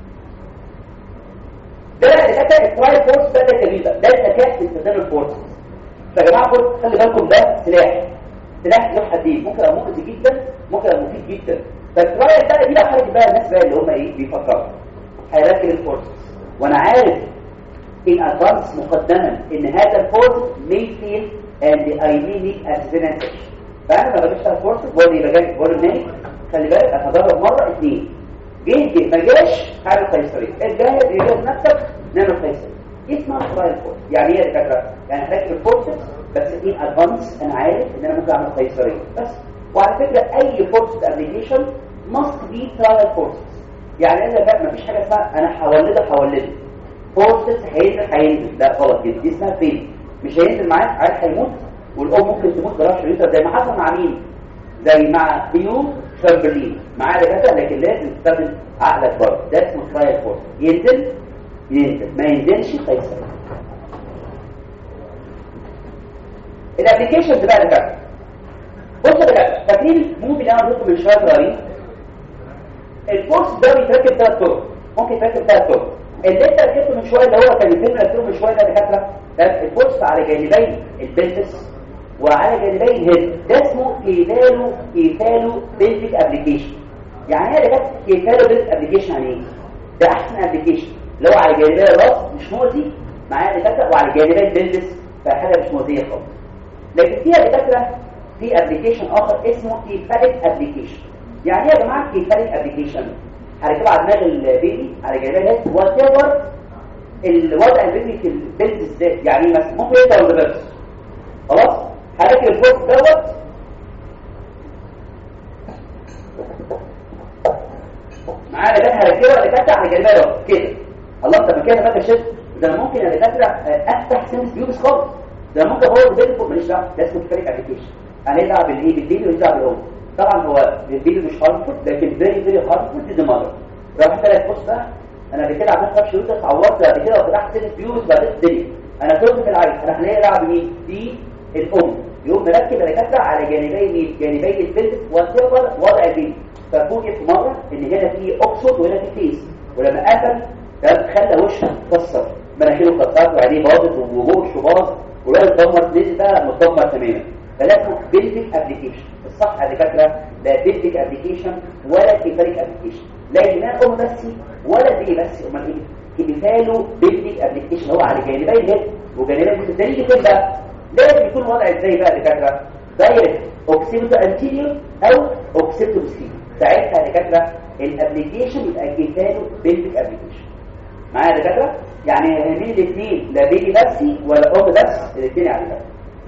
ده الذكاء التراي فورس ده ده كبير ده الذكاء في استخدام الفورس فيا جماعه فورس خلي بالكم ده سلاح سلاح له حدين ممكن يبقى مؤذي جدا ممكن يبقى مفيد جدا فالتراي ده دي بقى حاجه بقى الناس بقى اللي هم ايه بيفكروا هيركب الفورس وانا عارف in advance مقدما ان هذا الفورس may fail and I may need accident فانا ما بجيش على الفورس بقول يبقى جاي بقول النادي خلي بالك انا هجرب مره اثنين جه جه ما جاش حاجه قيصريه الجاهز يجهز نفسك نعمل قيصري اسمها ترايل فورس يعني ايه يا دكاتره يعني هركب الفورسز بس ان ادفانس انا عارف ان انا ممكن اعمل قيصريه بس وعلى فكره اي فورس ابلكيشن ماست بي ترايل فورسز يعني انا بقى ما فيش حاجه اسمها انا هولدك هولدك فورسز هينزل هينزل لا غلط كده دي اسمها فين مش هينزل معاك عيل هيموت والام ممكن تموت جراح شريطه زي ما حصل مع مين زي مع بيو شامبرلين معاه دكاتره لكن لازم تستخدم عقلك برضه ده اسمه ترايل فورس ينزل ينزل ما ينزلش قيصر الابلكيشنز بقى دكاتره بصوا يا دكاتره فاكرين الموفي اللي انا قلت من شويه صغيرين الفورس ده بيتركب ثلاث طرق ممكن يتركب ثلاث طرق اللي انت ركبته من شويه اللي هو كان الفيلم ركبته من شويه ده دكاتره ده الفورس على جانبي البلتس وعلى جانبي الهيد ده اسمه كيفالو كيفالو بيزك ابلكيشن يعني ايه ده كيفالو بيزك ابلكيشن يعني ايه ده احسن ابلكيشن اللي هو على جانبي الراس مش مؤذي معايا دكاتره وعلى جانبي البلتس فحاجه مش مؤذيه خالص لكن فيها دكاتره في ابلكيشن اخر اسمه كيفاليك ابلكيشن يعني ايه يا جماعه كيفاليك ابلكيشن هركبها على دماغ البيبي على جانبي الهيد وات الوضع البيبي في البلتس ازاي يعني مثلا ممكن يبقى ولا بس خلاص هركب الفوق دوت معانا ده هركبه دكاتره على جانبيه دوت كده الله طب كده ما شفت ده أنا ممكن يا دكاتره افتح سنس بيوبس خالص ده أنا ممكن اقول البيبي فوق ماليش دعوه ده اسمه فريق ابلكيشن انا ليه دعوه بالايه بالبيبي ماليش دعوه بالام طبعا هو البيبي مش هارمفول لكن فيري فيري هارمفول دي ماذر راح ثلاث بص بقى انا قبل كده عملت طرش يوسف اتعورت قبل كده وفتحت سنس بيوبس بعدين الدنيا انا كنت في العين انا هلاقي دعوه بمين دي الام يقوم مركب الدكاتره على جانبي مين جانبي البلد وتقبل وضع البيبي ففوجئ في مره ان هنا في اوكسود وهنا في فيس ولما قفل خلى وشه اتكسر مناخيره اتكسرت وعينيه باظت ووشه باظ والولد اتدمر نزل بقى متدمر تماما فلازم بيلدك ابلكيشن الصح يا دكاتره لا بيلدك ابلكيشن ولا كيفاليك ابلكيشن لا ينام ام بس ولا دي بس امال ايه كيفالو بيلدك ابلكيشن هو على جانبي الهيد وجانبي الدليل كده بقى لازم يكون وضع ازاي بقى دكاتره دايركت اوكسيبتو انتيريور او اوكسيبتو بوستيريور ساعتها دكاتره الابلكيشن يبقى كيفالو بيلدك ابلكيشن معايا دكاتره يعني مين الاثنين لا بيبي بس ولا ام بس الاثنين على دكاتره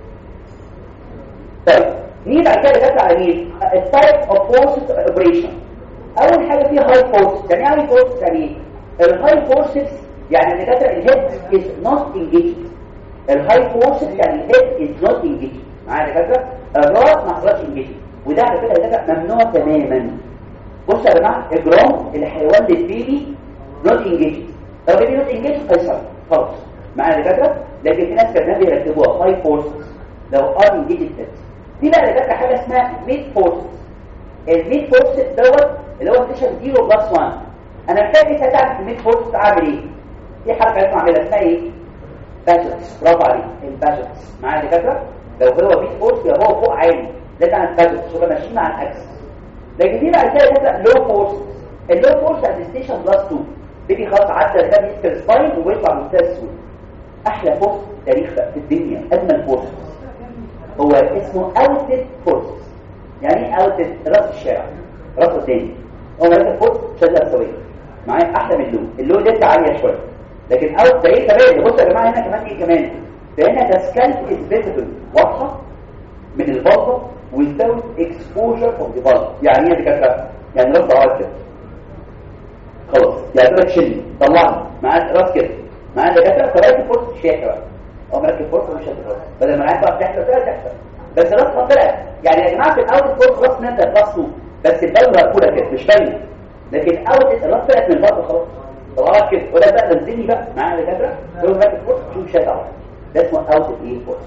طيب مين بعد كده دكاتره على مين التايب اوف فورس اوبريشن اول حاجه فيها هاي فورس يعني ايه هاي فورس يعني الهاي فورسز يعني الدكاتره الهيد از نوت انجيجد الهاي فورسز يعني الهيد از نوت انجيجد معايا دكاتره الراس ما حصلش انجيجد وده على فكره دكاتره ممنوع تماما بصوا يا جماعه الجرام اللي هيولد بيبي نوت انجيجد لو بيبي نوت انجيجد قيصر خلاص معايا دكاتره لكن في ناس كانوا بيركبوها هاي فورسز لو ار انجيجد في بقى دكاتره حاجه اسمها ميد فورسز الميد فورسز دوت اللي هو ستيشن 0 بلس 1 انا محتاج انت تعرف الميد فورسز عامل ايه في حركه لازم اعملها اسمها ايه باجتس برافو عليك الباجتس معايا دكاتره لو هو ميد فورس يبقى هو فوق عالي لازم عن الباجتس شغل ماشيين مع الاكسس لكن في بعد كده دكاتره لو فورس اللو فورس عند ستيشن بلس 2 بيجي خلاص عدى ده يسكر سباين وبيطلع مستوى السود احلى فورس تاريخ في الدنيا اجمل فورس هو اسمه اوتد فورس يعني ايه اوتد راس الشارع راس الدنيا هو راس فورس شده سويه معايا احلى من اللون اللون لسه عاليه شويه لكن اوت ده ايه كمان بصوا يا جماعه هنا كمان ايه كمان ده هنا ده سكالب از فيزبل واضحه من البلطه without exposure of the bulb يعني ايه كده يعني راس ضعاف كده خلاص يعني لك شيل طلعني معاك راس كده معاك دكاتره طلعت الفرصه شاكه بقى او مركب فرصه مش هتبقى بدل ما معاك بقى بتحصل كده تحصل بس راسها طلعت يعني يا جماعه في الاول فرصه راس نزل راسه بس الدم مركوله كده مش باينه لكن اول الراس طلعت من البطن خلاص طلعت كده ولا بقى نزلني بقى معايا دكاتره دول مركب فرصه شوف شاكه اهو ده اسمه اوت ايه فرصه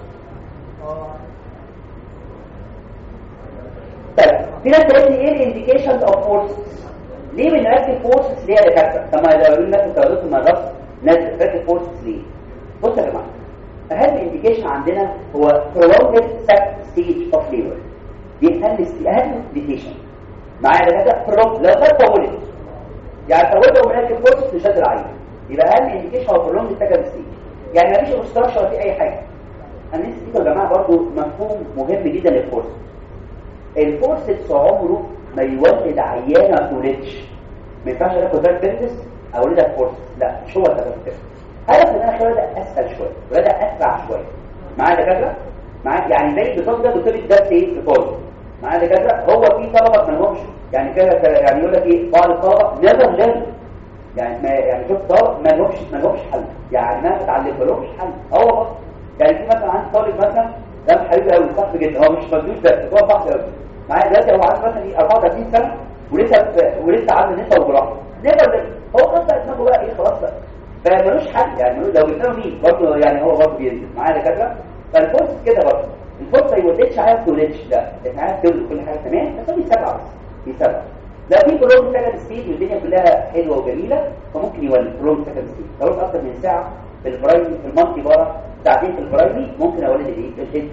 طيب في ناس تقول لي ايه الانديكيشنز اوف فورسز ليه بنركب فورسز ليه يا دكاتره طب ما لو الناس اتولدت من الرأس ناس بتركب فورسز ليه بصوا يا جماعه اهم انديكيشن عندنا هو prolonged stage of labor دي اهم اهم انديكيشن معايا يا دكاتره prolonged لو كانت طولت يعني طولت ومركب فورسز تشد العين يبقى اهم انديكيشن هو prolonged second stage يعني مفيش obstruction ولا في اي حاجه الناس دي يا جماعه برضه مفهوم مهم جدا للفورس الفورسكس عمره ما يولد عيانه ما تولدش ما ينفعش اخد بالك بنتس اولدها فورسكس لا مش هو السبب كده هدف ان انا اخلي ده اسهل شويه وده اسرع شويه معايا دكاتره معايا يعني زي بالظبط ده دكتور الدرس ايه في طالب معايا دكاتره هو في طلبه ما لهمش يعني كده يعني يقول لك ايه بعض الطلبه نيفر ليرن يعني ما يعني شوف طالب ما لهمش ما لهمش حل يعني ما اتعلم ما لهمش حل اه والله يعني في مثلا عندي طالب مثلا ده حبيبي قوي صاحبي جدا هو مش مجنون بس هو صاحبي قوي معايا دلوقتي هو عنده مثلا ايه 34 سنه ولسه ولسه عنده نسا وجراحه نقدر هو خلاص دماغه بقى ايه خلاص بقى فمالوش حل يعني لو جبنا مين برضه يعني هو برضه بينزل معايا دكاتره فالفرصه كده برضه الفرصه ما يولدش عايز تولدش لا انت عايز تولد كل حاجه تمام بس هو بيسبع بس بيسبع لو في برولونج سكند ستيج والدنيا كلها حلوه وجميله فممكن يولد برولونج سكند ستيج لو اكتر من ساعه في البرايمري في المالتي بارا ساعتين في البرايمري ممكن اولد الايه الهيد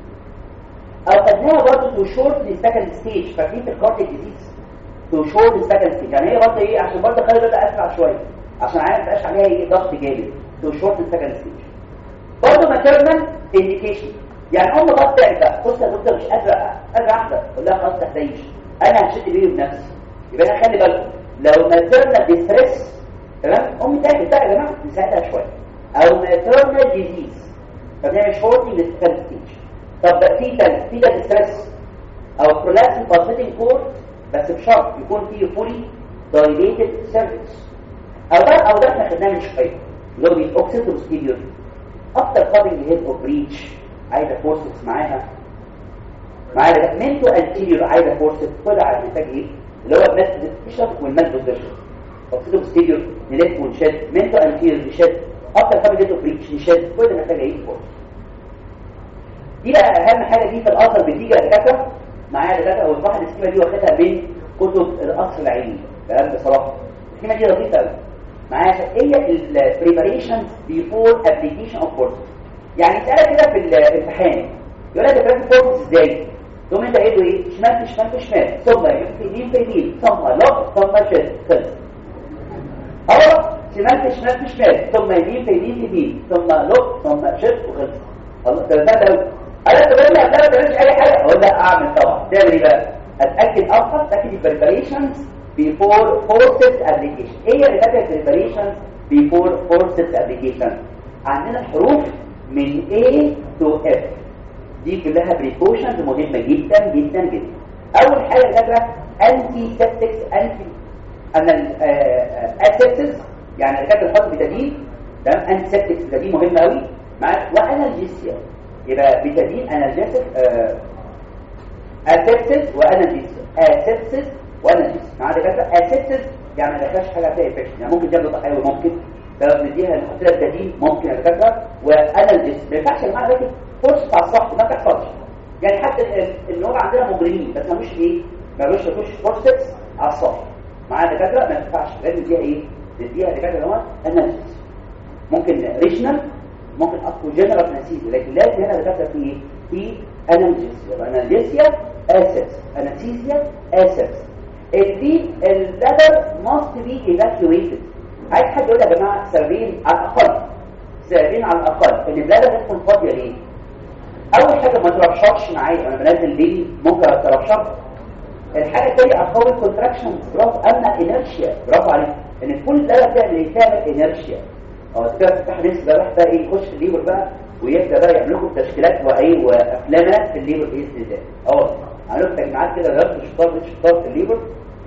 او خدناها برضه تو شورت للسكند ستيج فاكرين في الكارتيك ديزيز تو شورت للسكند ستيج يعني هي برضه ايه عشان برضه خلي بالك اسرع شويه عشان عارف ما يبقاش عليها ايه ضغط جامد تو شورت للسكند ستيج برضه ماتيرنال انديكيشن يعني ام بقى بقى بص يا دكتور مش قادره قادره احضر اقول لها خلاص تحتاجش انا هشد بيه بنفسي يبقى انا خلي بالكم لو ماتيرنال ديستريس تمام امي تعمل بقى يا جماعه نساعدها شويه او ماتيرنال ديزيز فبنعمل شورتنج للسكند ستيج طب فيتال فيتال ستريس او برولابس بالسيتنج كور بس بشرط يكون فيه فولي دايليتد سيرفكس او ده او ده احنا خدناه من شويه اللي هو بيتوكسيد وستيريو اكتر كابنج هيد اوف بريتش عايزه فورسز معاها معايا منتو انتيريور عايزه فورسز طلع محتاج ايه اللي هو الماس ديسبشن والماس بوزيشن اوكسيد وستيريو نلف ونشد منتو انتيريور نشد اكتر كابنج هيد اوف بريتش نشد كل ده محتاج ايه فورس دي بقى اهم حاجه دي في الاثر بتيجي دكاتره معايا دكاتره والواحد السكيمه دي واخدها من كتب القصر العيني كلام بصراحه السكيمه دي لطيفه قوي معايا هي البريباريشن بيفور ابليكيشن اوف فورس يعني اسالك كده في الامتحان يقول لك تركب فورس ازاي تقوم انت قايل له ايه شمال في شمال في شمال ثم يمين في يمين ثم لوك ثم شد خلص اه شمال في شمال في شمال ثم يمين في يمين في يمين ثم لوك ثم شد وخلص الله ده ده انا تقول لي انا ما بعملش اي حاجه اقول لا اعمل طبعا تعمل ايه بقى اتاكد اكتر اتاكد البريباريشنز بيفور فورسز ابليكيشن ايه اللي فاكر البريباريشنز بيفور فورسز ابليكيشن عندنا الحروف من A to F دي كلها بريكوشنز مهمه جدا جدا جدا اول حاجه فاكره انتي سيبتكس انتي انا الاسيبتكس يعني كانت الخط بتدين تمام انتي سيبتكس دي مهمه قوي معاك وانالجيسيا يبقى بتدين انالجيسيك اسيبتس وانالجيسيا اسيبتس وانالجيسيا مع دكاتره اسيبتس يعني ما دخلش حاجه فيها انفكشن يعني ممكن تعمل تحيوي ممكن نديها نحط لها التدين ممكن يا دكاتره وانالجيسيا ما ينفعش يا جماعه لكن فرصه على الصح ما تحصلش يعني حتى ان هو عندنا مجرمين بس ما مش ايه ما مش تخش فرصه على الصح مع دكاتره ما ينفعش لازم نديها ايه نديها دكاتره هو انالجيسيا ممكن ريشنال ممكن اكو جنرال انستيزيا لكن لازم هنا دكاتره في ايه في انالجيسيا انالجيسيا اسس انستيزيا اسس الدي البلدر must be evacuated عايز حد يقول يا جماعه سببين على الاقل سببين على الاقل ان البلدر تكون فاضيه ليه اول حاجه ما ترشحش معايا انا بنزل بيبي ممكن اترشح الحاجه الثانيه اقوي الكونتراكشن برافو اما انرشيا برافو عليك ان كل ده بتعمل ايه تعمل انرشيا اه كده تفتح نفس ده بقى ايه يخش في الليبر بقى ويبدا بقى يعمل لكم تشكيلات وايه وافلامات في الليبر باذن الله اه عملوا لكم تجمعات كده غيرت الشطار بالشطار في الليبر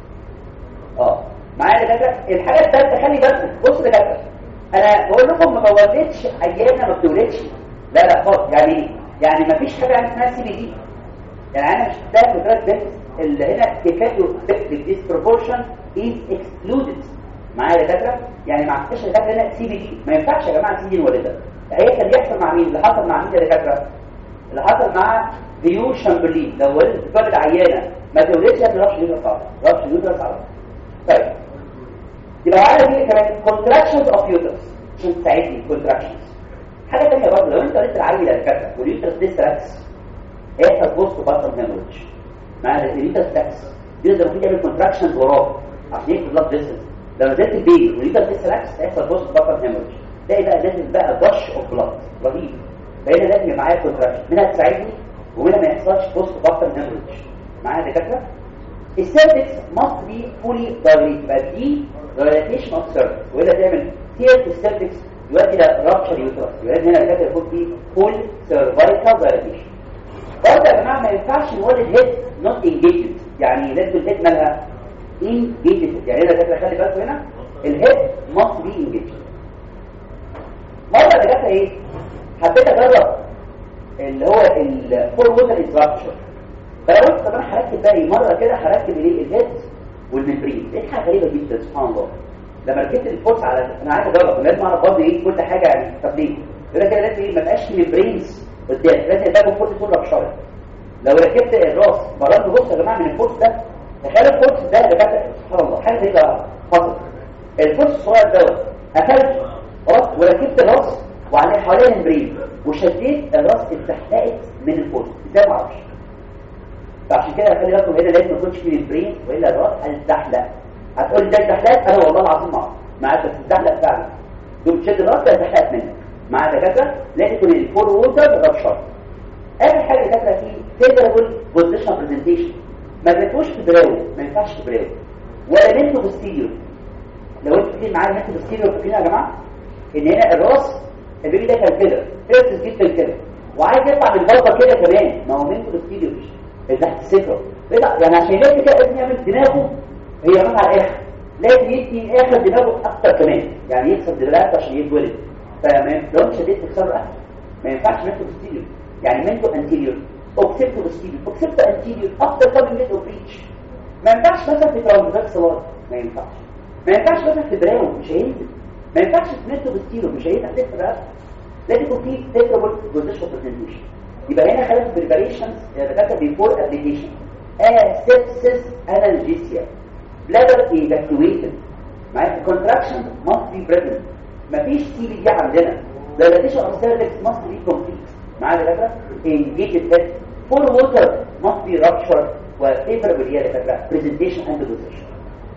اه معايا دكاتره الحاجه الثالثه خلي بالك بص دكاتره انا بقول لكم ما بولدش عيانه ما بتولدش لا لا خالص يعني ايه يعني ما فيش حاجه اسمها سي بي دي يعني انا مش بتاخد ثلاث بس اللي هنا كيفاتو ديسبروبورشن از اكسكلودد معايا يا دكاتره يعني ما عندكش دكاتره هنا سي بي دي ما ينفعش يا جماعه سي دي نولدها هي كان بيحصل مع مين اللي حصل مع مين يا دكاتره اللي حصل مع ديو شامبرلين لو ولدت تولد عيانه ما تولدش ما تعرفش يوترس على تعرفش يوترس على طيب يبقى على دي كمان contractions of uterus عشان تساعدني contractions حاجه ثانيه برضه لو انت ولدت العيل يا دكاتره واليوترس لسه راكس هيحصل بوست بطن هيموريدج مع اليوترس راكس يقدر في يعمل contractions وراه عشان يكتب بلاد فيسلز لو نزلت البيبي واليوترس لسه راكس هيحصل بوست بطن هيموريدج تلاقي بقى نازل بقى دش اوف بلاد رهيب فهنا لازم يبقى معايا كونتراكشن منها تساعدني ومنها ما يحصلش بوست بطن هيموريدج معايا دكاتره السيرفكس must be fully dilated يبقى دي dilatation of cervix وإلا تعمل tear في السيرفكس يؤدي إلى rupture uterus يبقى هنا دكاتره يكون في full cervical dilatation برضه يا جماعه ما ينفعش نولد هيد not engaged يعني لازم الهيد مالها engaged يعني هنا دكاتره خلي بالكم هنا الهيد must be engaged مرة جت ايه حبيت اجرب اللي هو الفور ووتر انستراكشر فقلت طب انا هركب بقى ايه مره كده هركب ايه الهيد والممبرين لقيت حاجه غريبه جدا سبحان الله لما ركبت الفورس على انا عايز اجرب لازم اعرف برضه ايه كل حاجه يعني طب ليه يقول كده لازم ايه ما يبقاش في ممبرينز قدام لازم يبقى الفورس كله بشرط لو ركبت الراس مرات بص يا جماعه من الفورس ده تخيل الفورس ده اللي كانت سبحان الله حاجه غريبه حصلت الفورس الصغير دوت قفلت خلاص وركبت الراس وعليه حوالين ممبرين وشديت الراس اتزحلقت من الفوز ازاي ما اعرفش فعشان كده خلي بالكم هنا لازم ما يكونش في ممبرين والا الراس هتزحلق هتقول لي ده اتزحلقت انا والله العظيم ما اعرف معاك بس اتزحلق فعلا تقوم تشد الراس ده اتزحلقت منك مع دكاتره لازم يكون الفور ووتر رابشر اخر حاجه دكاتره فيه فيدربل بوزيشن برزنتيشن ما تكونش في براو ما ينفعش في براو ولا نمتوا بالستيريو لو انتوا فاكرين معايا نمتوا بالستيريو فاكرين يا جماعه ان هنا الراس البيبي ده كان كده فيرسس جدا كده وعايز يطلع بالبلطه كده كمان ما هو منكم بالستيريو اللي تحت الصفر يعني عشان يلاقي كده لازم يعمل دماغه هي راح على الاخر لازم يدي اخر دماغه اكتر كمان يعني يكسر دماغه عشان يتولد فما لو انت شديت تكسره اخر ما ينفعش منكم بالستيريو يعني منكم انتيريور اوكسبتو بالستيريو اوكسبتو انتيريور اكتر كمان من اوبريتش ما ينفعش مثلا في ترانزفيرس ما ينفعش ما ينفعش مثلا في براون مش هينزل ما ينفعش تمده بالستيرو مش هينفع تكتب بقى لازم يكون في تكتبل بوزيشن برزنتيشن يبقى هنا خلاص بريباريشنز دكاتره بيفور ابليكيشن اسيبسيس انالجيسيا بلادر ايفاكويتد معايا الكونتراكشن ماست بي بريزنت مفيش سي بي دي عندنا دايلاتيشن اوف سيرفكس ماست بي كومبليت معايا دكاتره انجيجد هيد فور ووتر ماست بي رابشر وفيفربل يا دكاتره برزنتيشن اند بوزيشن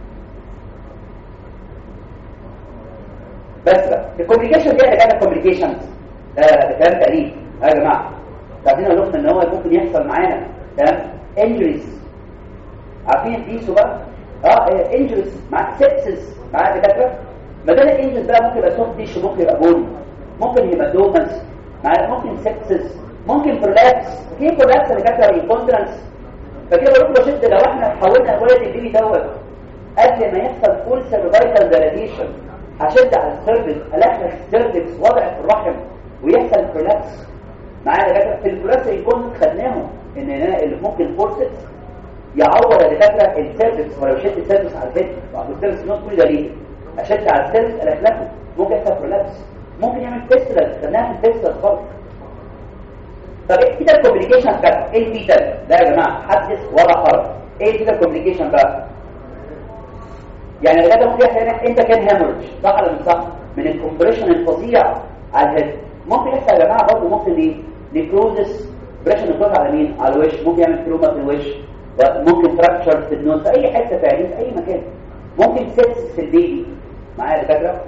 بس بقى الكوميونيكيشن دي اللي كانت كوميونيكيشنز ده كلام تقريب يا جماعه عايزين اقول لكم ان هو ممكن يحصل معانا تمام انجريز عارفين دي بقى اه انجريز مع سيبسس مع دكاتره ما دام الانجريز بقى ممكن يبقى سوفت ديش ممكن يبقى بوني ممكن يبقى دومنس مع ممكن سيبسس ممكن برولابس في برولابس اللي كانت انكونترنس فكده بقول لكم بشد لو احنا حاولنا ولد البيبي دوت قبل ما يحصل فول سيرفايكال دايلاتيشن هشد على السيرفكس الاقي السيرفكس وضع في الرحم ويحصل برولابس معايا دكاتره في البرولابس يكون خدناهم ان هنا اللي ممكن فورسز يعور يا دكاتره السيرفكس ولو شدت السيرفكس على البيت وعلى السيرفكس نوت كل ده ليه اشد على السيرفكس الاخلاقه ممكن يحصل برولابس ممكن يعمل فيستلز خدناها في الفيستلز خالص طب ايه كده الكوميونيكيشن بقى ايه الفيتال ده يا جماعه حدث ولا حرج ايه كده الكوميونيكيشن بقى يعني الغدا ممكن يحصل هنا انت كان هامورج صح ولا مش صح من الكومبريشن الفظيع على الهيد ممكن يحصل يا جماعه برضه ممكن ايه نيكروزس بريشن نيكروز على مين على الوش ممكن يعمل تروما في الوش ممكن فراكشر في النوز في اي حته في عينيه في اي مكان ممكن سيبسس في البيبي معايا الفكره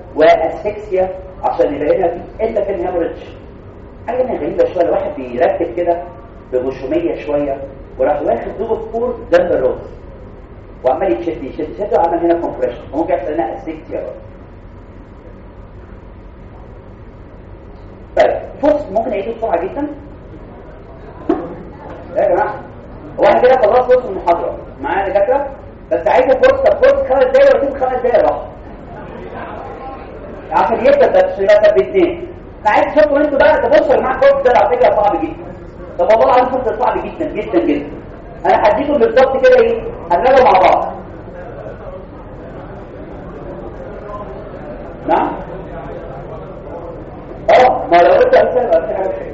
واسفكسيا عشان يبقى هنا في انت كان هامورج حاجه هنا غريبه شويه الواحد بيركب كده بغشوميه شويه وراح واخد دوب فور جنب الراس وعمال يشد يشد يشد وعمل هنا كومبريشن ممكن يحصل هنا اسيكتيا بقى طيب فوكس ممكن يعيده بسرعه جدا يا جماعه هو انا كده خلاص وصلت المحاضره معايا دكاتره بس عايزه فرصه فرصه خمس دقايق واسيب خمس دقايق راحه عشان يبدا بس يبقى باثنين انا عايز تشوفوا انتوا بقى تبصوا يا جماعه الكورس ده على فكره صعب جدا طب والله العظيم كورس صعب جدا جدا جدا انا هديكم بالظبط كده ايه هنراجع مع بعض نعم اه ما لو قلت امثال يبقى في حاجه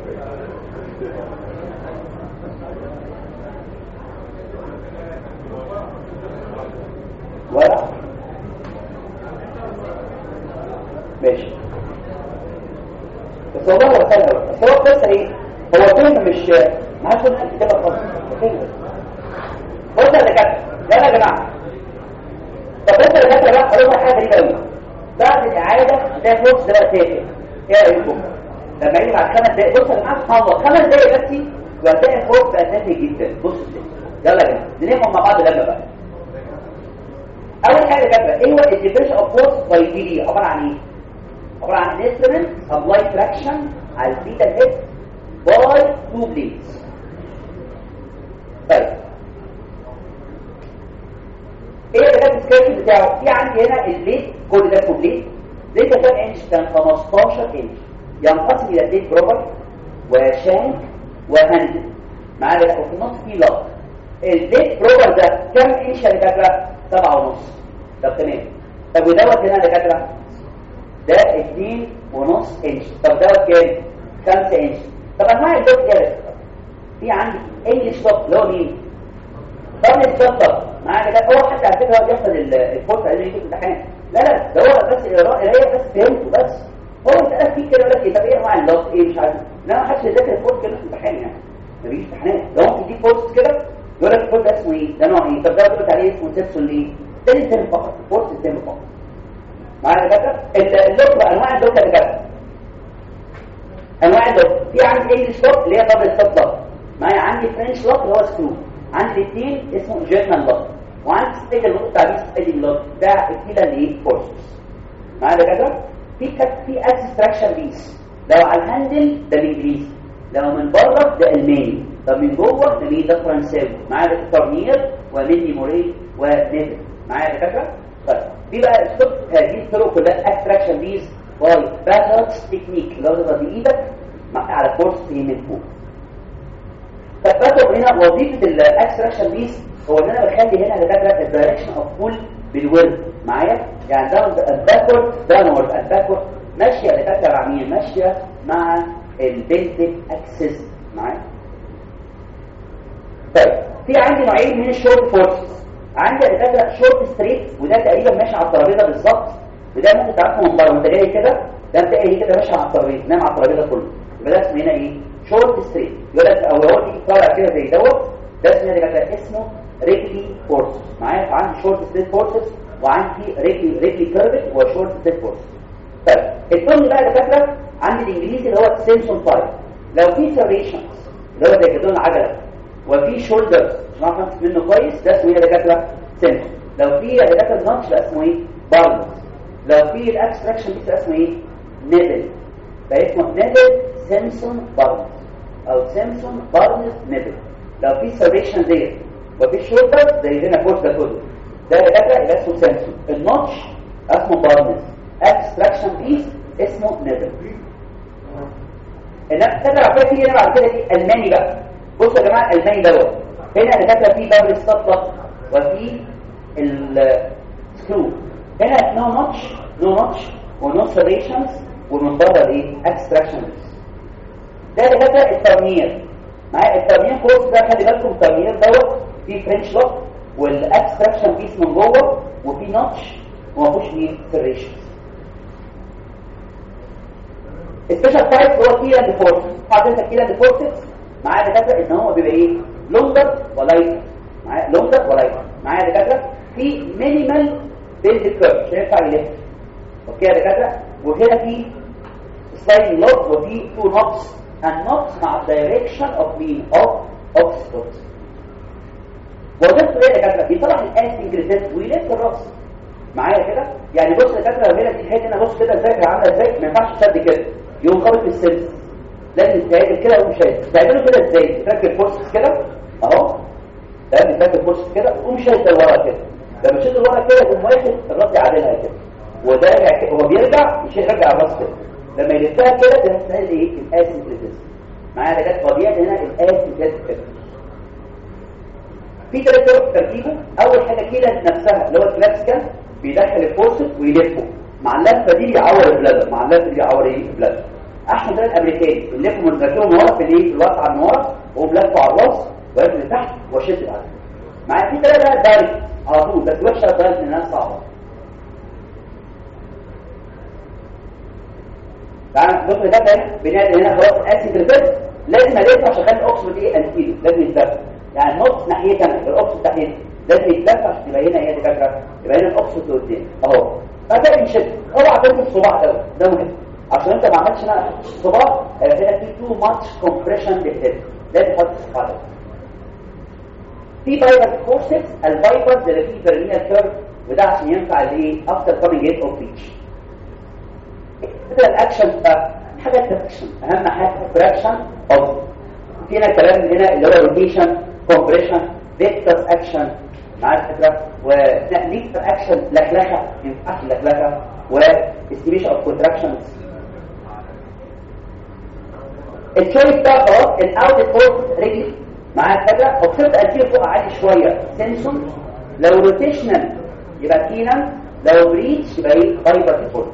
ولا ماشي بس والله هو سهل بس هو القصه ايه هو فيلم مش ما عادش ناس كتابه خالص فيلم بص يا دكاتره يلا يا جماعه طب بص يا دكاتره بقى هقول لك حاجه غريبه قوي بعد الاعاده هتلاقي فرصه ده تافه ايه رايكم لما يجي بعد خمس دقايق بص يا جماعه سبحان الله خمس دقايق بس وهتلاقي فرصه بقى تافه جدا بص يلا يا جماعه نلمهم مع بعض لما بقى اول حاجه كده ايه هو الديفيشن اوف فورس باي دي عباره عن ايه عباره عن انسترومنت ابلاي تراكشن على البيتا هيد باي تو بليدز طيب ايه اللي كان السكيل بتاعه في عندي هنا البليد كل ده كومبليت ليه كام انش كان 15 انش ينقسم الى بليد بروبر وشانك وهاندل معايا وفي النص في لوك البليد بروبر ده كام انش يا دكاتره سبعة ونص طب تمام طب ودوت هنا يا دكاتره ده اتنين ونص انش طب دوت كام خمسة انش طب انواع الدوت ايه في عندي انجلش دوت اللي هو مين طب الدوت معايا كده هو حتى على فكره هو بيحصل الفورس اللي يجي في الامتحان لا لا ده هو بس القرايه بس فهمته بس هو انت فيه كده يقول لك ايه طب ايه انواع اللوت ايه مش عارف لا ما حدش يذاكر الفورس كده في الامتحان يعني ما بيجيش امتحانات لو ممكن يجيب فورس كده يقول لك الفورس ده اسمه ايه ده نوع ايه طب ده قلت عليه اسمه سيبسون ليه ده الترم فقط الفورس الترم فقط معايا كده اللوت انواع اللوت اللي كده انواع اللوت في عندي انجلش لوت اللي هي دبل ستوب لوت معايا عندي فرنش لوت اللي هو سكرو عندي الاثنين اسمه جيرمان لوت وعندي ستيج اللوت بتاع دي ستيج لوت ده الكيلا اللي ايه فورسز معايا كده في كت في اكستراكشن بيس لو على الهاندل ده الانجليزي لو من بره ده الماني طب من جوه ده مين ده فرنساوي معايا الترنير وميني موري ونيفل معايا دكاتره طيب في بقى الصوت هذه الطرق كلها اكستراكشن بيس باي باترز تكنيك اللي هو تبقى بايدك على كورس من فوق فبتطلب هنا وظيفه الاكستراكشن بيس هو ان انا بخلي هنا دكاتره الدايركشن اوف بول بالورد معايا يعني ده الباكورد داونورد الباكورد ماشيه دكاتره مع مين ماشيه مع البنتك اكسس معايا طيب في عندي نوعين من الشورت فورسز عندي دكاتره شورت ستريت وده تقريبا ماشي على الترابيزه بالظبط وده ممكن تعرفه من بره وانت جاي كده ده بتلاقي كده ماشي على الترابيزه نام على الترابيزه كله يبقى ده اسمه هنا ايه شورت ستريت يقول لك او لو تيجي طالع كده زي دوت ده اسمه دكاتره اسمه ريجلي فورسز معايا فعندي شورت ستريت فورسز وعندي ريجلي ريجلي كيرفت وشورت ستريت فورسز طيب الثاني بقى دكاتره عندي الانجليزي اللي هو سيمسون فايف لو في سيريشنز اللي هو زي كده العجله وفي شولدرز نعرف منه كويس ده اسمه ايه يا دكاتره سيمسون لو في يا دكاتره نوتش ده اسمه ايه بارنز لو في الاكستراكشن دي اسمه ايه نيدل فاسمه نيدل سيمسون بارنز او سيمسون بارنز نيدل لو في سيريشن ديت وفي شولدرز زي هنا فوق ده كله ده يا دكاتره يبقى اسمه سيمسون النوتش اسمه بارنز اكستراكشن بيس اسمه نيدل انما تقدر على فكره هنا بعد كده دي الماني بقى بصوا يا جماعه الماني دوت هنا دكاتره في دبل ستوب وفي السكرو هنا نو ماتش نو ماتش ونو سيريشنز ومن بره الايه اكستراكشن ده دكاتره الترمير معايا الترمير كورس ده خلي بالكم الترمير دوت في فرنش لوك والاكستراكشن بيس من جوه وفي نوتش وما فيهوش مين سيريشنز السبيشال تايب هو كيلا اند فورسز حاطط انت كيلا اند فورسز معايا دكاتره ان هو بيبقى ايه لونجر ولايتر معايا لونجر ولايتر معايا دكاتره في مينيمال بيلد كيرف مش هينفع يلف اوكي يا دكاتره وهنا في سلايدنج لوك وفي تو نوتس and not مع direction of mean of oxytocin وظيفته ايه يا دكاتره بيطلع الاسنجريتات ويلف الراس معايا كده يعني بص يا دكاتره هنا دي الحته هنا بص كده ازاي عامله ازاي ما ينفعش تشد كده يقوم خابط في السلس لازم تعمل كده ومش شايف تعمله كده ازاي تركب فورسز كده اهو ده بتركب فورسز كده وقوم شايف لورا كده لما تشد لورا كده يقوم واخد الراس يعدلها كده وده راجع كده هو بيرجع مش يرجع الراس كده لما يلفها كده ده اسمها ايه الاسنجريتات معايا ده جت طبيعي هنا الاسنجريتات كده في ثلاث طرق تركيبه اول حاجه كده نفسها اللي هو الكلاسيكال بيدخل الفورسز ويلفه مع اللفه دي يعور البلاد مع اللفه دي يعور ايه البلاد احسن ده الامريكاني بنلفه ونركبه من ورا في الايه في الوسع من ورا وهو بلفه على الراس ويركب لتحت وشد بعد مع في ثلاثه دايركت على طول بس وحشه دايركت الناس صعبه تعالى بص ده هنا بنادي هنا خلاص اسيد لازم الف عشان اخلي الاكسجين ايه انتيريو لازم يتلف يعني النص ناحيه انا الاكسجين ناحيه لازم يتلف عشان تبقى هنا ايه يا دكاتره يبقى هنا الاكسجين لقدام اهو فده بيشد اوعى ترمي الصباع ده ده مهم عشان انت ما عملتش هنا الصباع هيبقى هنا في تو ماتش كومبريشن للهيد لازم تحط الصباع ده في بايبر فورسز البايبر اللي فيه برميل كيرف وده عشان ينفع الايه افتر كومينج ايت اوف بيتش كده الاكشن حاجه تراكشن اهم حاجه تراكشن اوف فينا كلام هنا اللي هو روتيشن كومبريشن فيكتورز اكشن مع الفكره وليكتور اكشن لكلكه ينفعش لكلكه واستيميشن اوف كونتراكشنز الشويس ده خلاص الاوت فورس رجل مع الفكره وصلت اديه فوق عالي شويه سنسون لو روتيشنال يبقى كينان لو بريتش يبقى ايه فايبر فورس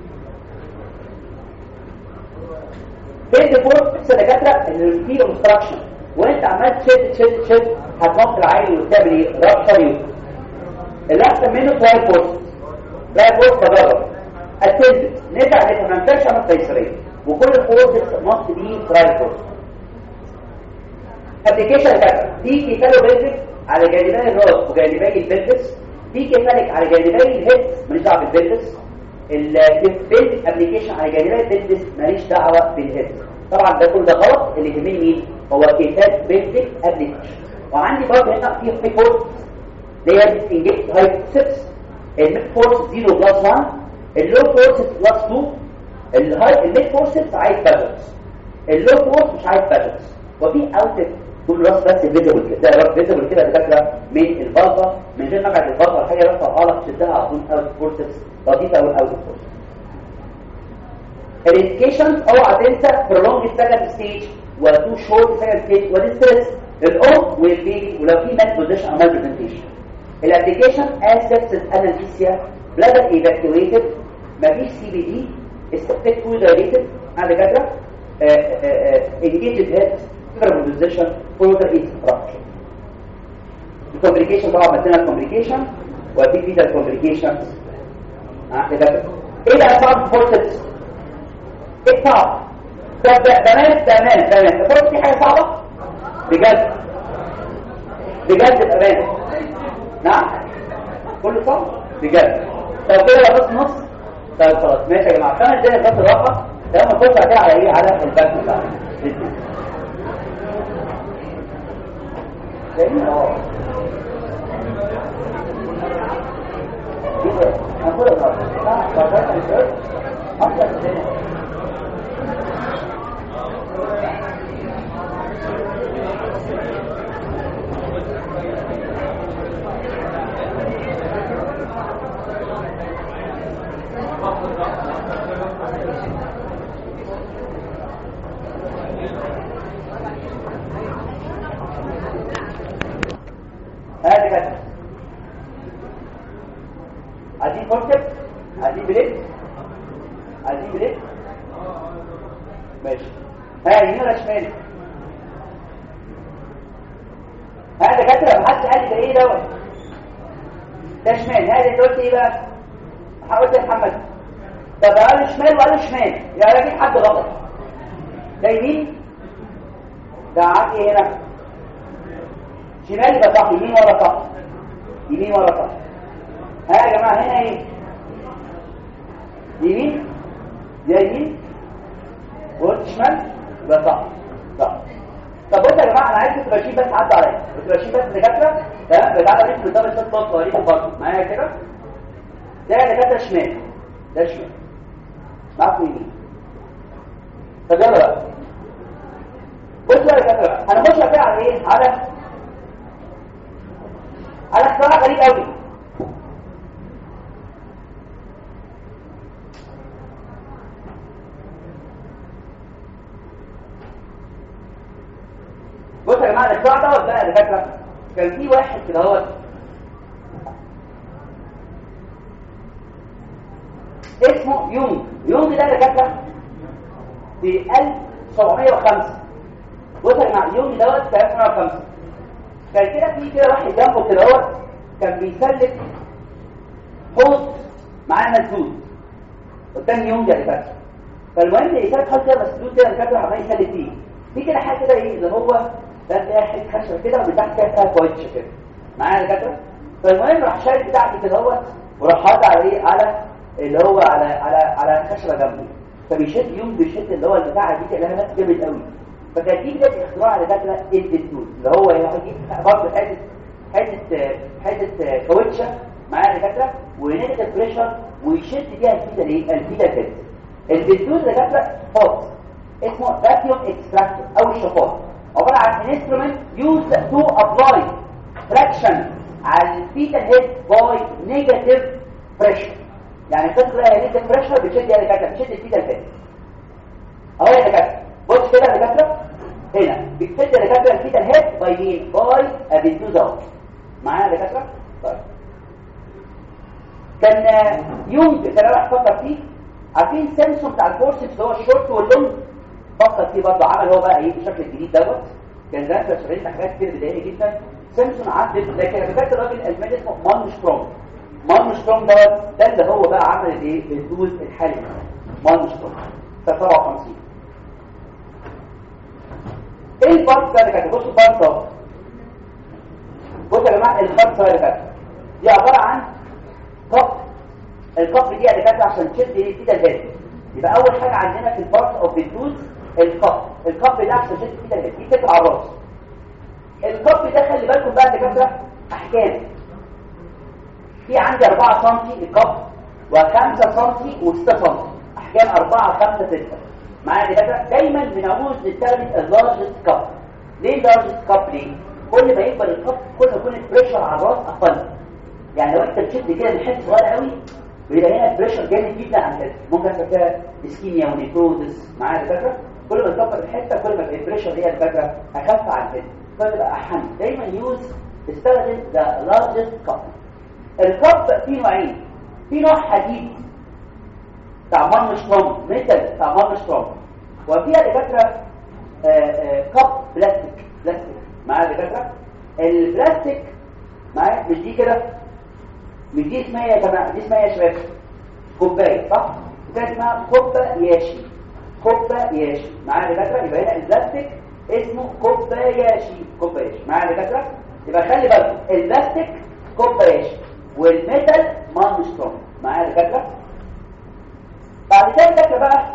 فين فورس دكاتره اللي فيه اوبستراكشن وانت عمال تشد تشد تشد هتنط العين وتعمل ايه رابشر يوز اللي احسن منه تراي فورس تراي فورس تجرب اتند نرجع نفهم ما ينفعش اعمل قيصريه وكل الفورس نص دي تراي فورس ابلكيشن كده في كيفالو بيزك على جانبي الراس وجانبي البلفس في كيفالك على جانبي الهيد ماليش دعوه بالبلفس البيزك ابلكيشن على جانبي البلفس ماليش دعوه بالهيد طبعا ده كل ده غلط اللي يهمني مين هو كيفات بيزك ابلكيشن وعندي برضه هنا في في فورس اللي هي ديسنجيت هايبوثيسس الميد فورس 0 بلس 1 اللو فورس بلس 2 الهاي الميد فورس عايز بالانس اللو فورس مش عايز بالانس وفي اوت كل راس بس فيزيبل كده ده راس فيزيبل كده فاكره من الفالفا من غير ما ابعد الفالفا حاجه بس غلط تشدها على طول اوت فورسز لطيفه قوي اوت فورس الريسكيشن اوعى تنسى prolonged second stage وتو شورت second stage وديستريس الام والبيبي ولو في مال بوزيشن او مال برزنتيشن الابلكيشن اسيبسس انالجيسيا بلادر ايفاكيويتد مفيش سي بي دي استفتت فول دايليتد عند كده انجيجد هيد فيبر بوزيشن فورتر انستراكشن الكومبليكيشن طبعا مثلنا الكومبليكيشن وفي فيتا الكومبليكيشن ايه ده صعب فورتس ايه صعب طب تمام تمام تمام تفرض في حاجه صعبه بجد بجد بأمانة نعم كله صعب بجد طب كده بس نص طيب خلاص ماشي يا جماعه خمس دقايق بس راحه لما نخش كده على ايه على الباك بتاعنا جميل اه هنقول الغلط لا فكرت الشيء اصلا هذه كده عايزين كونسبت عايزين بليت عايزين بليت ماشي ها يمين ولا شمال هذا كده محدش قال ده ايه دوت ده شمال هذا انت قلت ايه بقى قلت محمد طب قال شمال وقال شمال يعني اكيد حد غلط ده يمين ده عادي هنا شمال يبقى صح يمين ورا صح يمين ورا صح ها يا جماعه هنا ايه يمين ده يمين وقلت شمال يبقى صح صح طب بصوا يا جماعه انا عايز كنت ماشيين بس عدوا عليا كنت ماشيين بس دكاتره تمام بتعالى نمشي قدام الشوط بص اوريكم برضه معايا كده ده دكاتره شمال ده شمال معاكم يمين طب يلا بقى بصوا يا دكاتره هنخش بقى على ايه على على اختراع غريب قوي بص يا جماعه الاختراع دوت بقى يا دكاتره كان في واحد كده هو اسمه يونغ يونغ ده يا دكاتره في 1705 بص يا جماعه يونغ دوت في 1705 كان كده في كده واحد جنبه كده هو كان بيسلك حوض معاه مسدود قدام يونغ يا دكاتره فالمهم يسلك حوض كده مسدود كده الدكاتره عمال يسلك فيه في كده حاجه كده ايه اللي هو ده تلاقي حته خشبه كده ومن تحت كده فيها كويتش كده معايا يا دكاتره فالمهم راح شايل بتاعتي كده اهوت وراح حاطط على ايه على اللي هو على على على خشبه جنبه فبيشد يوم بيشد اللي هو البتاعه دي كده ناس جامد قوي فكان دي بدايه اختراع على دكاتره الدكتور اللي هو يجيب برضه حته حته حته كاوتشه معايا يا دكاتره ونيجاتيف بريشر ويشد بيها الفيده الايه الفيده كده الدكتور ده دكاتره فوت اسمه فاكيوم اكستراكتور او الشفاط عباره عن انسترومنت يوز تو ابلاي تراكشن على الفيتال هيد باي نيجاتيف بريشر يعني تدخل على نيجاتيف بريشر بتشد يا دكاتره بتشد الفيتال هيد اهو يا دكاتره بص كده يا دكاتره هنا بتشد يا دكاتره الفيتال هيد باي مين باي ابيتوز اهو معايا يا دكاتره طيب كان يونج كان راح فكر فيه عارفين سامسون بتاع الفورسز اللي هو الشورت واللونج فكر فيه برضه عمل هو بقى ايه بالشكل الجديد دوت كان ده شغالين حاجات كتير بدائيه جدا سامسون عدل لكن انا فاكر الراجل الالماني اسمه مان سترونج مان سترونج دوت ده اللي هو بقى عمل الايه الدوز الحالي مان سترونج في 57 ايه البارت ده اللي كانت بصوا البارت ده بصوا يا جماعه البارت ده اللي كانت دي عباره عن كف الكف دي اللي كانت عشان تشد ايه كده الهيد يبقى اول حاجه عندنا في البارت اوف الدوز الكف الكف ده عشان تشد كده الهيد دي تبقى على الراس الكف ده خلي بالكم بقى دكاتره احكام في عندي 4 سم الكف و5 سم و6 سم احكام 4 5 6 معايا دكاتره دايما بنعوز نستخدم اللارجست كف ليه اللارجست كف ليه كل ما يكبر الكف كل ما يكون البريشر على الراس اقل يعني لو انت بتشد كده من حته صغيره قوي بيبقى هنا البريشر جامد جدا عن كده ممكن يحصل فيها اسكيميا ونيكروزس معايا دكاتره كل ما تكبر الحته كل ما البريشر هي الدكاتره اخف عن كده فتبقى احن دايما يوز استخدم ذا لارجست كاب الكاب فيه نوعين في نوع حديد بتاع مان سترونج ميتال بتاع مان سترونج وفيها دكاتره كاب بلاستيك بلاستيك معايا دكاتره البلاستيك معايا مش دي كده مش دي اسمها يا جماعه دي اسمها يا شباب كوبايه صح دي اسمها كوبا ياشي كوبا ياشي معايا دكاتره يبقى هنا البلاستيك اسمه كوباياشي كوباياشي معايا دكاتره يبقى خلي بالك البلاستيك كوباياشي والميتال مان سترونج معايا دكاتره بعد كده دكاتره بقى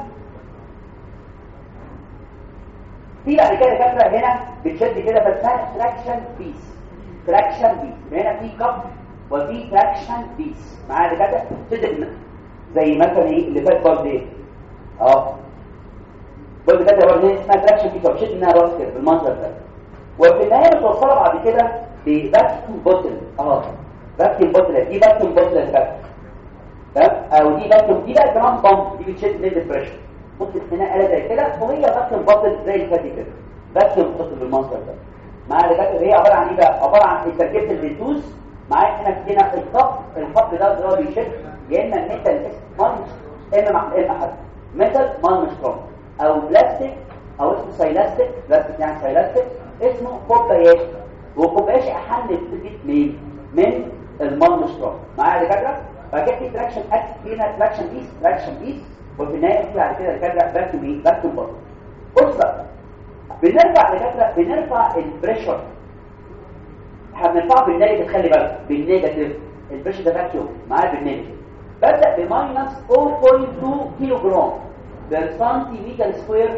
في بعد كده دكاتره هنا بتشد كده فاسمها تراكشن بيس تراكشن بيس هنا في كب وفي تراكشن بيس معايا دكاتره تشد زي مثلا ايه اللي فات برضه ايه اه برضه كده برضه اسمها تراكشن بيس وبشد انها راس كده بالمنظر ده وفي النهايه بتوصلها بعد كده بفاكيوم بوتل اه فاكيوم بوتل دي فاكيوم بوتل كده تمام او دي فاكيوم دي بقى كمان بامب دي بتشد نسبه بريشر ممكن هنا آلة زي كده وهي فاكيوم بوتل زي اللي فاتت كده فاكيوم بوتل بالمنظر ده مع اللي فاتت هي عباره عن ايه بقى عباره عن تركيبه الريدوس معاك هنا هنا الخط الخط ده اللي هو بيشد يا اما ميتال مان اما مع اما حد ميتال مان سترونج او بلاستيك او اسمه سايلاستيك بلاستيك يعني سايلاستيك اسمه كوباياشي وكوباياشي احن بتجيب مين من المان سترونج معايا يا دكاتره فكده في تراكشن اكت هنا تراكشن بيس تراكشن بيس وفي النهايه في بعد كده دكاتره باكيوم ايه باكيوم برضه بص بقى بنرفع دكاتره بنرفع البريشر احنا بنرفعه بالنيجاتيف خلي بالك بالنيجاتيف البريشر ده فاكيوم معايا بالنيجاتيف ببدا بماينس 4.2 كيلو جرام بير سنتيمتر سكوير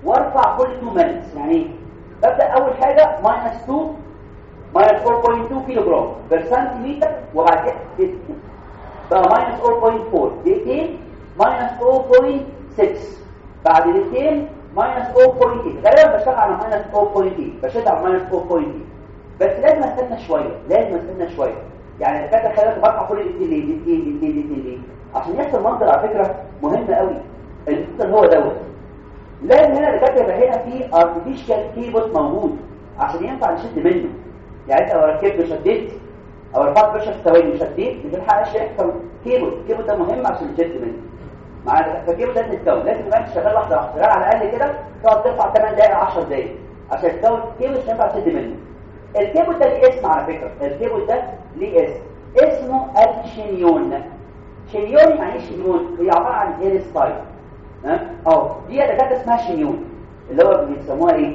وارفع كل 2 minutes يعني ايه ببدا اول حاجه ماينس 2 ماينس 4.2 كيلو جرام بير سنتيمتر وبعد كده بقى ماينس 0.4 دقيقتين ماينس 0.6 بعد دقيقتين ماينس 0.8 غالبا بشتغل على ماينس 0.8 بشد على ماينس 0.8 بس لازم استنى شويه لازم استنى شويه يعني الفكره خلال برفع كل دقيقتين ليه دقيقتين دقيقتين دقيقتين ليه عشان يحصل منظر على فكره مهم قوي المنظر هو دوت لازم هنا الدكاتره يبقى هنا في ارتفيشال كيبوت موجود عشان ينفع نشد منه يعني انت لو ركبت وشديت او رفعت بريشر ثواني وشديت مش هتلحقش يحصل كيبوت الكيبوت ده مهم عشان تشد منه معايا فالكيبوت لازم تتكون لازم تبقى انت شغال واحده واحده شغال على الاقل كده تقعد ترفع 8 دقائق 10 دقائق عشان تكون كيبوت ينفع تشد منه الكيبوت ده ليه اسم على فكره الكيبوت ده ليه اسم اسمه الشنيون شنيون يعني ايه شنيون هي عباره عن هير ستايل ها اهو دي دكاتره اسمها شنيون اللي هو بيسموها ايه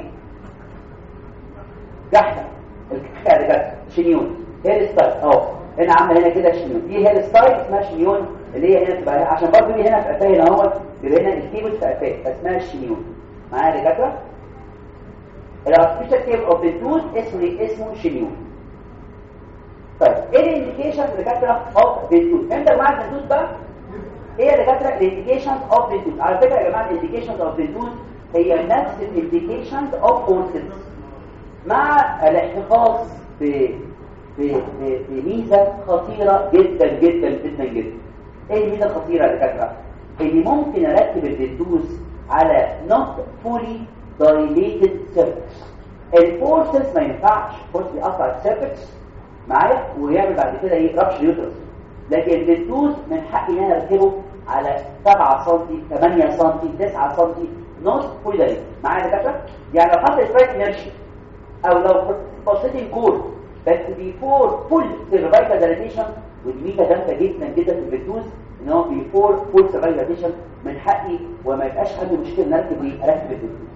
جحده الدكاتره شنيون هير ستايل اهو هنا عامله هنا كده شنيون دي هير ستايل اسمها شنيون اللي هي هنا تبقى عشان برضه دي هنا في قفاه هنا اهو يبقى هنا الكيبوت في قفاه فاسمها الشنيون معايا يا دكاتره الارتفيشال كيب اوف ذا توث اسمه اسمه شنيون طيب ايه الانديكيشن دكاتره اوف ذا توث انت معاك التوث بقى ايه يا دكاتره الانديكيشنز اوف ذا توث على فكره يا جماعه الانديكيشنز اوف ذا توث هي نفس الانديكيشنز اوف فورسز مع الاحتفاظ ب بميزه خطيره جدا جدا جدا جدا ايه الميزه الخطيره يا دكاتره اللي ممكن اركب الدوس على not fully dilated surface الفورسز ما ينفعش فورس يقطع السيرفكس معايا ويعمل بعد كده ايه رابش يوترس لكن الدوس من حقي ان انا اركبه على 7 سم 8 سم 9 سم نص فول دايليت معايا يا دكاتره يعني لو حصل سترايك انرشيا او لو بوزيتيف كور بس بيفور فول سيرفايكال دايليتيشن ودي ميزه جامده جدا جدا في الفيتوز ان هو بيفور فول سيرفايكال دايليتيشن من حقي وما يبقاش عندي مشكله ان اركب ايه اركب الفيتوز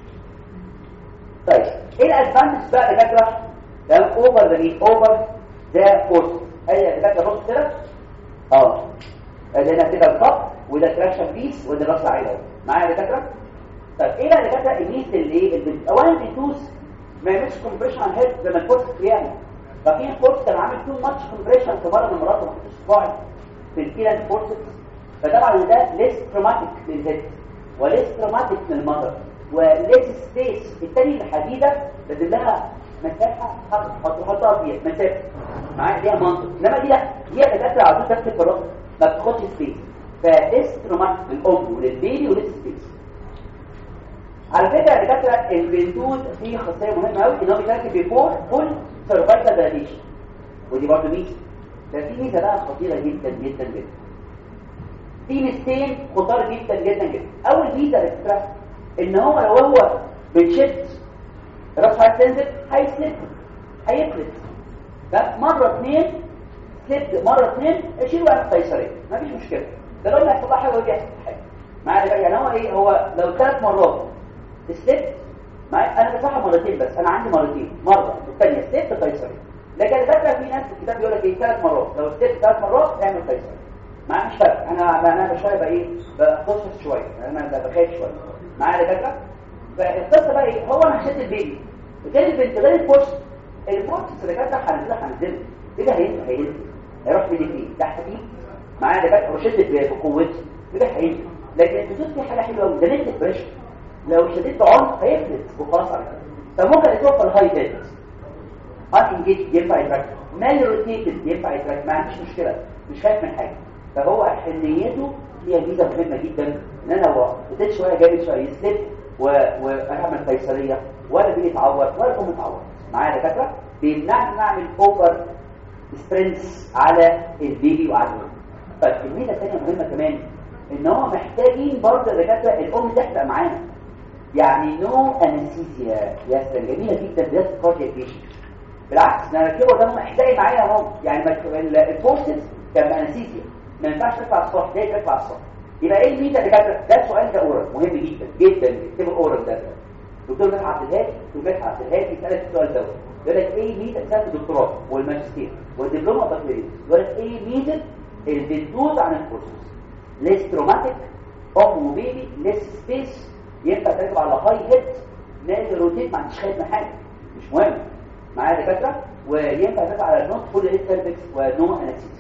طيب ايه الادفانتج بقى يا دكاتره ده اوفر ذا مين اوفر ذا فورس اي يا دكاتره بص كده اه هنا كده الخط وده تراكشن بيس وده راس عيله معايا يا دكاتره طيب ايه بقى يا دكاتره الميز اللي ايه اللي اولا الفيتوز ما يعملش كومبريشن على الهيد زي ما الفورس بيعمل ففي فورس كان عامل تو ماتش كومبريشن في مره من المرات ما كنتش صاعد في الكيلان فورسز فطبعا ده ليس تروماتيك للهيد وليس تروماتيك للمذر وليس سبيس الثاني الحديده لازم لها مساحه هتحطها فيها مسافه معايا ليها منطق انما دي لا دي دكاتره عاوزين تكتب في الرأس ما بتاخدش سبيس فليس تروماتيك للام وللبيبي وليس سبيس على فكره يا دكاتره البنتوز فيه خاصيه مهمه قوي ان هو بيركب بيفور فول سيرفايكال دايليشن ودي برضه ميزه ده في ميزه بقى خطيره جدا جدا جدا في ميزتين خطار جدا جدا جدا اول ميزه يا دكاتره ان هو لو هو بتشد راس هتنزل هيسلب هيفلت ده مره اثنين سلب مره اثنين اشيل وقت قيصريه مفيش مشكله ده لو هيحصل حاجه ودي هيحصل حاجه معايا يعني هو ايه هو لو ثلاث مرات ستيب معايا انا بصحى مرتين بس انا عندي مرتين مره الثانيه ستيب قيصري لكن فاكره في ناس في الكتاب بيقول لك ايه ثلاث مرات لو ستيب ثلاث مرات اعمل قيصري معايا مش فارق انا انا مش بقى ايه بخصص شويه انا بخاف شويه معايا يا دكاتره فالقصه بقى ايه هو انا هشد البيبي غير البنت غير الفورس الفورس اللي دكاتره هنزلها هنزلها كده هينزل هينزل هيروح من فين تحت فيه معايا يا دكاتره وشدت بقوتي كده هينزل لكن الجزء في حاجه حلوه قوي ده نت بريشر لو شديت بعنف هيفلت وخلاص على كده فممكن يتوقف الهاي ديت ان انجيج ينفع يتراك مال روتيتد ينفع يتراك ما عنديش مشكله مش خايف من حاجه فهو حنيته هي ميزه مهمه جدا ان انا لو اديت شويه جامد شويه يسلب واعمل قيصريه ولا بيجي يتعور ولا الام تعور معايا دكاتره بيمنعني نعمل اوفر سترينث على البيبي وعلى الام طيب الميزه الثانيه مهمه كمان ان هو محتاجين برضه دكاتره الام تحرق معانا يعني نو انستيزيا يا سلام جميله جدا ده كاردياك بيشنت بالعكس انا ركبه ده محتاج معايا اهو يعني الفورسز كان انستيزيا ما ينفعش تطلع الصبح ده تطلع الصبح يبقى ايه الميزه اللي كانت ده سؤال ده اورال مهم جدا جدا اكتبوا الاورال ده دكتور فتحي عبد الهادي دكتور فتحي عبد الهادي سالك السؤال ده يقول لك ايه ميزه سنه الدكتوراه والماجستير والدبلومه البكالوريوس يقول لك ايه ميزه البنتوز عن الفورسز ليس تروماتيك ام وبيبي ليس سبيس ينفع تركب راكب على هاي هيد نازل روتيت ما عنديش خايف من حاجه مش مهم معايا دكاتره وينفع يتابع على النوت فول هيد سيرفكس ونو انستيزيا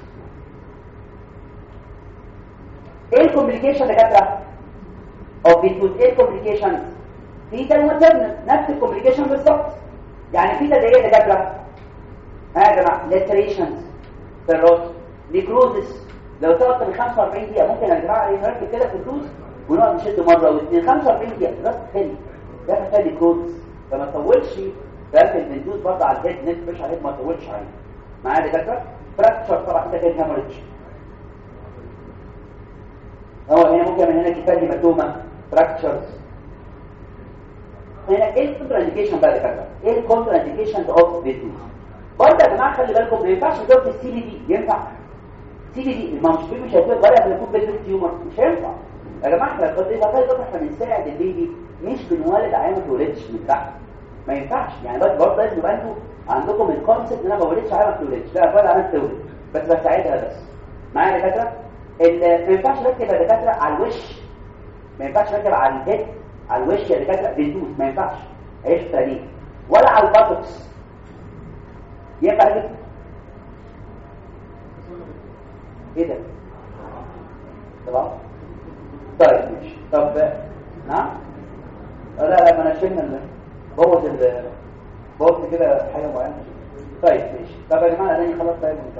ايه الكومبليكيشن دكاتره او بيتوز ايه الكومبليكيشن فيتا وماترنال نفس الكومبليكيشن بالظبط يعني فيتا ده ايه دكاتره ها يا جماعه لاتريشنز في الراس نيكروزس لو تقعد من 45 دقيقه ممكن يا جماعه نركب كده في الكروز ونقعد نشد مره واثنين 45 دقيقه راس تخلي ده محتاج نيكروزس فما تطولش ده البندوز برضه على الهيد نت مش على الهيد ما تطولش عليه معايا دكاتره فراكشر طبعا كده كده هامرج هو هنا ممكن من هنا كفايه هيماتوما فراكشرز هنا ايه الكونترا انديكيشن بقى دكاتره ايه الكونترا انديكيشن اوف بيتوز برضه يا جماعه خلي بالكم ما ينفعش تضرب السي بي دي ينفع سي بي دي ما مش مش هيبقى ولا يكون بيتوز تيومر مش هينفع يا جماعه احنا قد ايه بقى احنا بنساعد البيبي مش بنولد عيان ما اتولدش من تحت ما ينفعش يعني بس برضه لازم يبقى انتوا عندكم الكونسيبت ان انا ما بولدش عيان ما اتولدش لا بولد عيان تولد بس بساعدها بس معايا يا دكاتره ما ينفعش نركب يا دكاتره على الوش ما ينفعش نركب على الهيد على الوش يا دكاتره بندوس ما ينفعش عيش تاني ولا على الباتوكس ينفع كده ايه ده طبعا طيب ماشي طب نعم لا لا ما انا شلنا بوظ ال بوظ كده حاجه معينه طيب ماشي طب يا جماعه انا خلاص طيب ونكمل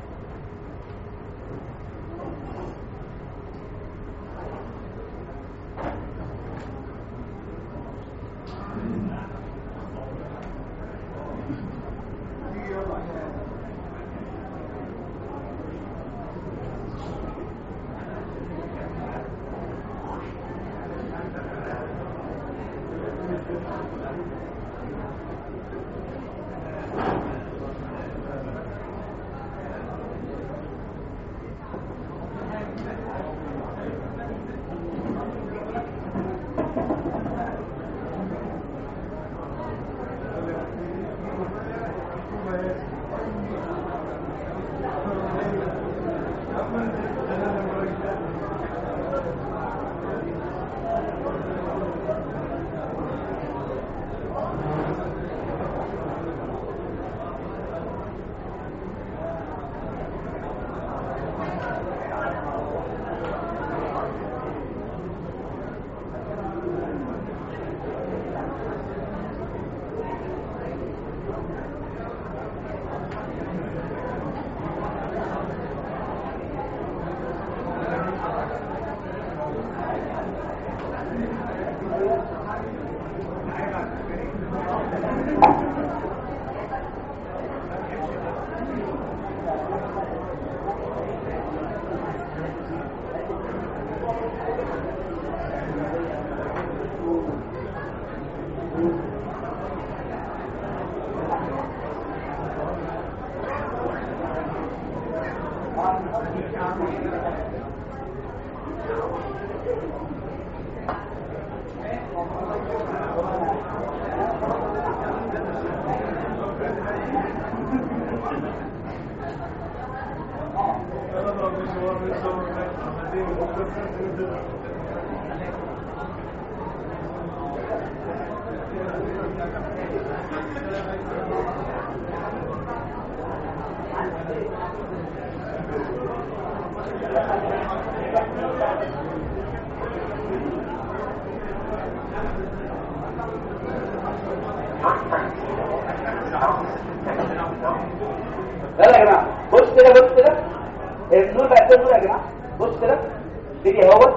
لا لا يا جماعه بص كده بص كده النور بقى كده يا جماعه بص كده بيجي اهوت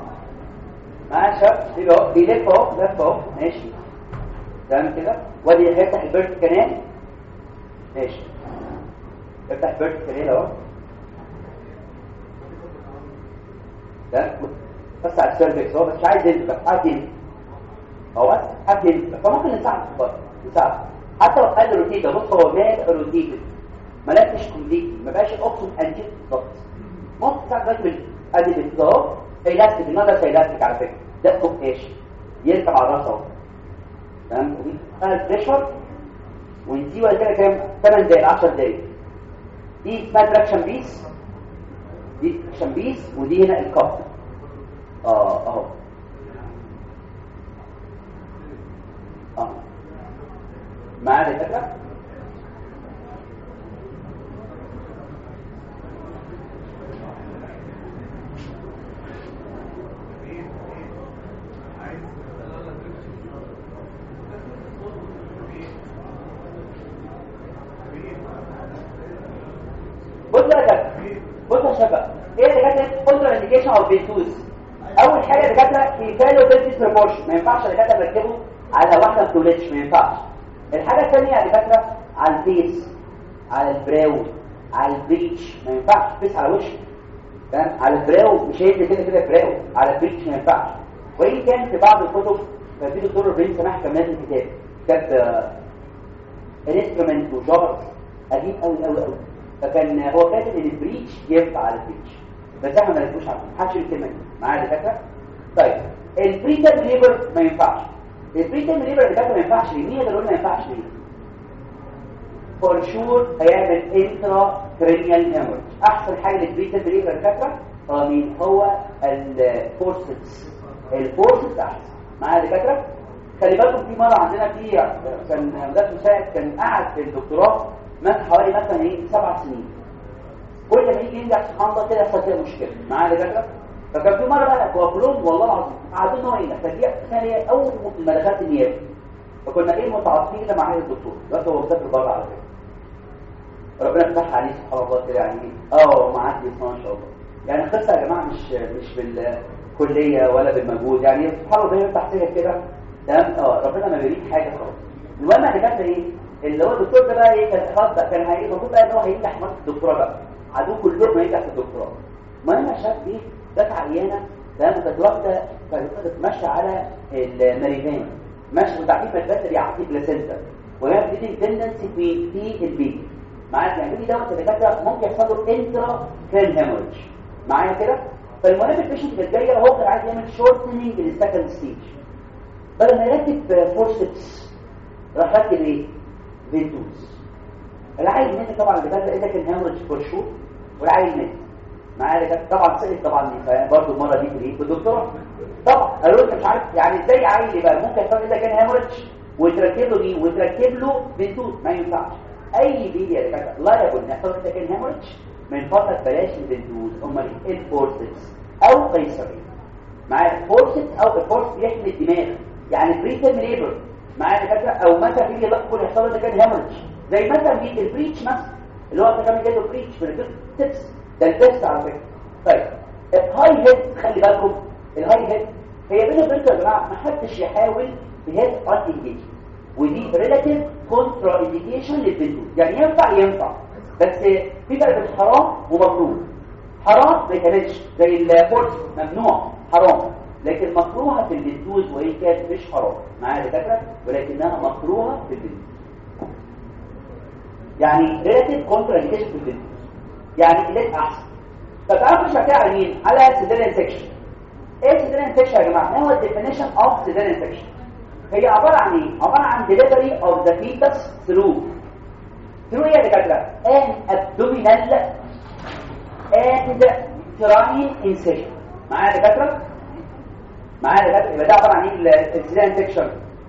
معاه شاب بيجي اهو بيلف اهو لف اهو ماشي تمام كده وادي هيفتح البيرت كانال ماشي افتح البيرت كانال اهو ده بس على السيرفكس هو بس مش عايز ينزل بس عايز ينزل هو بس عايز ينزل فممكن نساعده برضه نساعده حتى لو قال روتيتا بص هو مات روتيتا ما لقتش كومبليت ما بقاش اوبشن انجيت بالظبط ممكن تساعد بس من ادي بالظبط الاستيك النهارده ده الاستيك على فكره ده سكوب ايش يركب على الراس اهو تمام ودي اسمها بريشر ونسيبها كده كام 8 دقايق 10 دقايق دي اسمها تراكشن بيس دي تراكشن بيس ودي هنا الكاب اه اهو اه معايا الفكره بص يا دكاتره بص يا شباب ايه اللي كانت كونترا انديكيشن اوف بيتوز اول حاجه اللي كانت كيفالو بيزنس بروبورشن ما ينفعش اللي كانت نركبه على واحده ما بتولدش ما ينفعش الحاجه الثانيه اللي كانت على الفيس على البراو على البريتش ما ينفعش تقيس على وشك تمام على البراو مش هيدي كده كده براو على البريتش ما ينفعش وان كان في بعض الكتب كان في دكتور ربيع سماح كان نازل كتاب كتب انسترومنت وجارز قديم قوي قوي قوي فكان هو كاتب ان البريتش ينفع على البريتش بس احنا ما نركبوش عليه محدش الكلمه دي معايا دكاتره طيب البريتال ليبر ما ينفعش البريتال ليبر اللي ما ينفعش ليه مين اللي ما ينفعش ليه فور شور هيعمل انترا كرينيال هيموريج احسن حاجه للبريتال ليبر دكاتره هو مين هو الفورسكس الفورسكس احسن معايا دكاتره خلي بالكم في مره عندنا في كان مدرس مساعد كان قاعد في الدكتوراه مثلا حوالي مثلا ايه سبع سنين كل ما يجي ينجح سبحان الله كده يحصل كده مشكله معايا دكاتره فكان في مره بقى هو كلهم والله العظيم قاعدين ان هو ينجح فدي ثانيه اول ما دخلت النيابه فكنا ايه متعاطفين كده مع الدكتور دلوقتي هو مسافر بره على فكره ربنا يفتح عليه سبحان الله كده يعني اه معدي ما شاء الله يعني القصه يا جماعه مش مش بالكليه ولا بالمجهود يعني سبحان الله يفتح فيها كده تمام اه ربنا ما بيريد حاجه خالص المهم اللي كانت ايه اللي هو الدكتور ده بقى ايه كان خلاص بقى كان هي المفروض بقى ان هو هينجح مرة الدكتوراه بقى عدو كلهم هينجح في الدكتوراه المهم يا شاب ايه جت عيانه تمام كانت واخده كانت ماشيه على الماريفان ماشيه وتعقيد مدرسه بيعطي بلاسنتا وهي بتدي تندنسي في في البيت معايا يعني دي دوت الدكاتره ممكن يحصل له انترا كرين هيموريدج معايا كده فالمهم البيشنت اللي جايه هو كان عايز يعمل شورتنينج للسكند ستيج بدل ما يركب فورسبس راح ركب ايه فينتوز العيل مات طبعا اللي بدأ اذا كان هيموريدج فور شور والعيل مات معايا طبعا سئل طبعا برضه المره دي في ايه في الدكتور طبعا قالوا لك مش عارف يعني ازاي عيل يبقى ممكن يحصل اذا كان هيموريدج ويتركب له دي ويتركب له فينتوز ما ينفعش اي بيبي يا دكاتره لا يقول يحصل اذا كان هيموريدج من فضلك بلاش الفينتوز امال ايه الفورسبس او قيصري معايا الفورسبس او الفورس بيحمي الدماغ يعني بريتم ليبر معايا دكاتره او مثلا بيجي لقب يحصل اذا كان هيموريدج زي مثلا بيجي البريتش مثلا اللي هو كان جاي له بريتش في التبس ده التست على فكره طيب الهاي هيد خلي بالكم الهاي هيد هي بين وبينكم يا جماعه ما حدش يحاول بهيد ان انجيج ودي ريلاتيف كونترا انديكيشن للبنتو يعني ينفع ينفع بس في فرق بين حرام وممنوع حرام ما يتعملش زي الفورس ممنوع حرام لكن مكروهه في البنتوز وهي كانت مش حرام معايا دكاتره ولكنها مكروهه في البنتوز يعني ريلاتيف كونترا انديكيشن في البنتوز يعني اللي احسن فتعرفوا شكلها على مين على سيزاريان سيكشن ايه سيزاريان سيكشن يا جماعه ما هو الديفينيشن اوف سيزاريان سيكشن هي عباره عن ايه عباره عن delivery of the fetus through through ايه يا دكاتره an abdominal and uterine incision معايا يا دكاتره معايا يا دكاتره يبقى ده عباره عن ايه السيزاريان سيكشن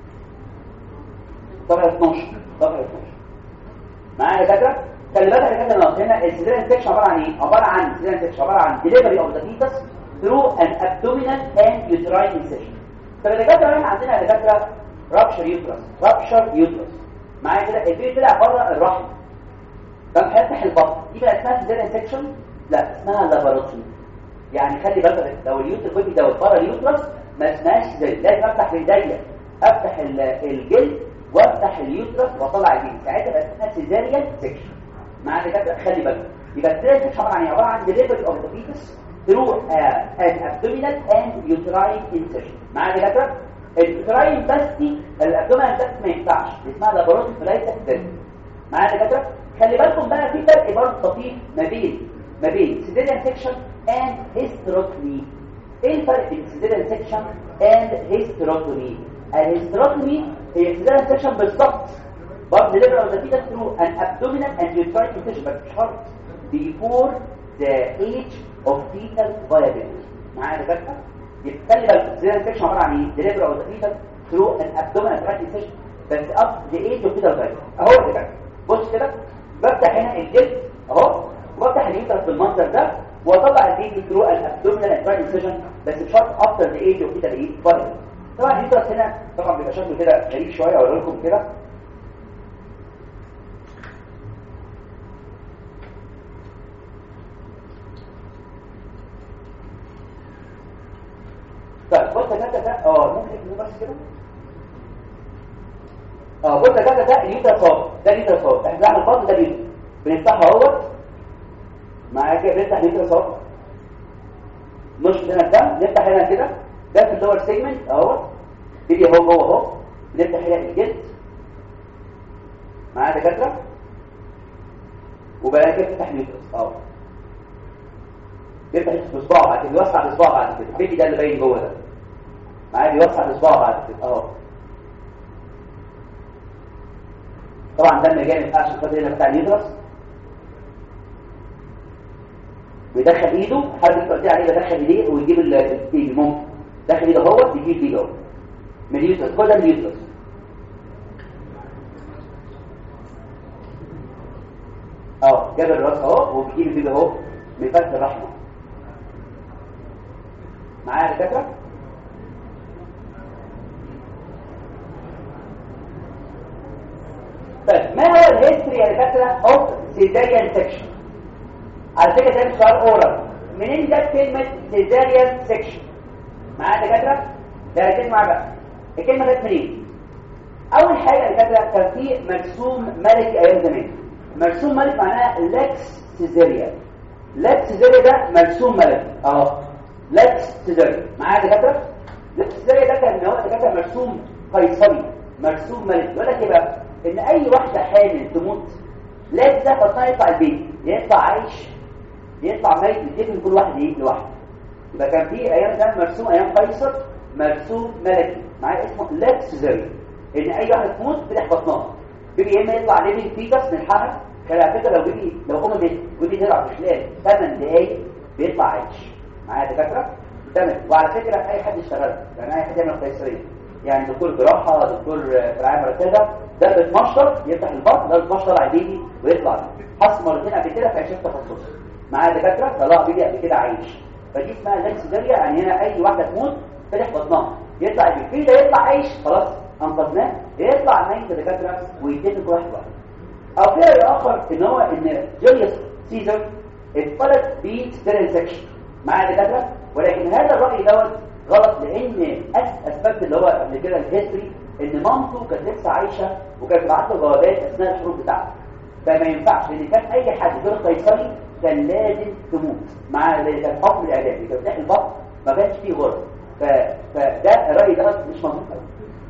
صفحه 12 صفحه 12 معايا يا دكاتره خلي بالك يا كابتن هنا السيزاريان سيكشن عباره عن ايه عباره عن السيزاريان سيكشن عباره عن delivery of the fetus through an abdominal and uterine incision فالدكاتره هنا عندنا دكاتره رابشر يوترس رابشر يوترس معايا كده البيبي طلع بره الرحم ففتح البطن دي بقى اسمها سيزاريان سيكشن لا اسمها لاباروتومي يعني خلي بالك لو اليوتر بيبي ده بره اليوترس ما اسمهاش زي لازم افتح بايديا افتح الجلد وافتح اليوترس واطلع الجلد ساعتها بقى اسمها سيزاريان سيكشن مع دكاتره خلي بالك يبقى الثلاث مش عباره عن عباره عن delivery of the fetus through uh, an abdominal and uterine incision مع دكاتره اليوتراين بس دي الابدومينال بس ما ينفعش اسمها لاباروتومي فلايت اكسيدنت مع دكاتره خلي بالكم بقى في فرق برضه طفيف ما بين ما بين سيزيريان سيكشن اند هيستروتومي ايه الفرق بين سيزيريان سيكشن اند هيستروتومي الهيستروتومي هي سيزيريان سيكشن بالظبط برضه ليبر اوف ذا فيتس ثرو ان ابدومينال اند يوتراين incision بس شرط before the age of fetal viability معايا يا دكاتره يبقى خلي بالك سيزيريان سيكشن عباره عن ايه ديليفري اوف ذا فيتس through an abdominal tract incision بس up the age of fetal size اهو كده بص كده بفتح هنا الجلد اهو وافتح اليوترس بالمنظر ده واطلع البيبي through an abdominal tract incision بس بشرط after the age of fetal size طبعا اليوترس هنا طبعا بيبقى شكله كده غريب شويه اقول لكم كده طيب بص يا كده ده اه ممكن نكتبه بس كده اه بص يا كده ده اليوترس اهو ده اليوترس اهو احنا بنعمل الفضل ده اليوترس بنفتحه اهوت معايا كده بنفتح اليوترس اهو نشط هنا الدم نفتح هنا كده ده في اللور سيجمنت اهو تيجي اهو جوه اهو نفتح هنا الجلد معايا دكاتره وبقى كده تفتح اليوترس اهو يفتح بصباعه بعد كده يوسع بصباعه بعد كده البيبي ده اللي باين جوه ده معايا بيوسع بصباعه بعد كده اهو طبعا دم جاي ما ينفعش الخط هنا بتاع اليوترس بيدخل ايده حد قلت عليه بدخل ايديه ويجيب البيبي ممكن دخل ايده هو يجيب البيبي اهو من اليوترس كل ده من اليوترس اه جاب الراس اهو وبيجيب البيبي اهو من فتح الرحمه معايا يا دكاتره طيب ما هو الهيستوري يا دكاتره اوف سيزاريان سيكشن على فكره ده سؤال اورال منين جت كلمه سيزاريان سيكشن معايا يا دكاتره ده ركز معايا بقى الكلمه جت منين اول حاجه يا دكاتره كان في مرسوم ملكي ايام زمان مرسوم ملك معناها لاكس سيزاريان لاكس سيزاريان ده مرسوم ملكي اهو لاكس سيزاريان معايا يا دكاتره لاكس سيزاريان ده كان هو دكاتره مرسوم قيصري مرسوم ملكي يقول لك ايه بقى ان اي واحده حامل تموت لازم ده فطنها يطلع البيت يطلع عايش يطلع ميت يدفن كل واحد ايه لوحده يبقى كان في ايام ده مرسوم ايام قيصر مرسوم ملكي معايا اسمه لاكس سيزاريان ان اي واحده تموت فتح بطنها بيجي يا اما يطلع ليفنج فيتس من الحمل كان على فكره لو بيجي لو ام بنت ودي تلعب في خلال 8 دقايق بيطلع عايش معايا دكاتره تمام وعلى فكره اي حد يشتغل يعني اي حد يعمل قيصريه يعني دكتور جراحه دكتور رعايه مركزه ده بيتمشط يفتح البطن ده بيتمشط على بيبي ويطلع حصل مرتين قبل كده في عشان تخصص معايا دكاتره طلع بيبي قبل كده عايش فدي اسمها لاكسيداريا يعني هنا اي واحده تموت فتح بطنها يطلع البيبي ده يطلع عايش خلاص انقذناه يطلع ميت دكاتره ويتم كل واحد واحد او في راي اخر ان هو ان جوليوس سيزر اتولد بستيرن سكشن معايا دكاتره ولكن هذا الراي دوت غلط لان اثبت اللي هو قبل كده الهيستوري ان مامته كانت لسه عايشه وكانت بتبعت له جوابات اثناء الحروب بتاعته فما ينفعش لان كان اي حد غير قيصري كان لازم تموت مع كان حكم الاعدام كان بتاع البطن ما كانش فيه غرض ف... فده الراي دوت مش مظبوط قوي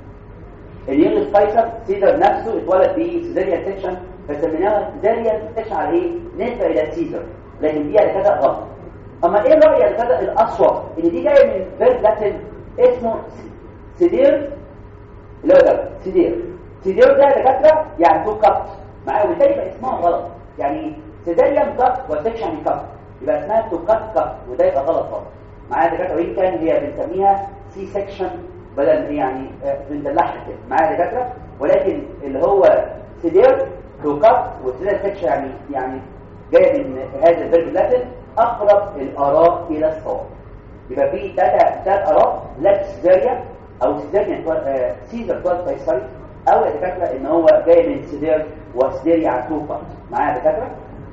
اليونس قيصر سيزر نفسه اتولد بسيزاريان سيكشن فسميناها سيزاريان سيكشن على ايه؟ نسبه الى سيزر لكن دي على كذا غلط اما ايه الراي على كذا الاصوب ان دي جايه من فيرب لاتن اسمه سيدير اللي هو ده سيدير سيدير ده دكاتره يعني تو كات معايا وبالتالي يبقى اسمها غلط يعني سيزاريان كات وسيكشن كات يبقى اسمها تو كات كات وده يبقى غلط خالص معايا دكاتره وان كان هي بنسميها سي سيكشن بدل يعني بندلعها كده معايا دكاتره ولكن اللي هو سيدير تو كات وسيدير سيكشن يعني يعني جاي من هذا الفيرب اللاتن اقرب الاراء الى الصواب يبقى في ثلاث ثلاث اراء لا سيزاريا او سيزاريا آه سيزر توال قيصري او دكاتره ان هو جاي من سيزير وسيزيريا عتوقه معايا دكاتره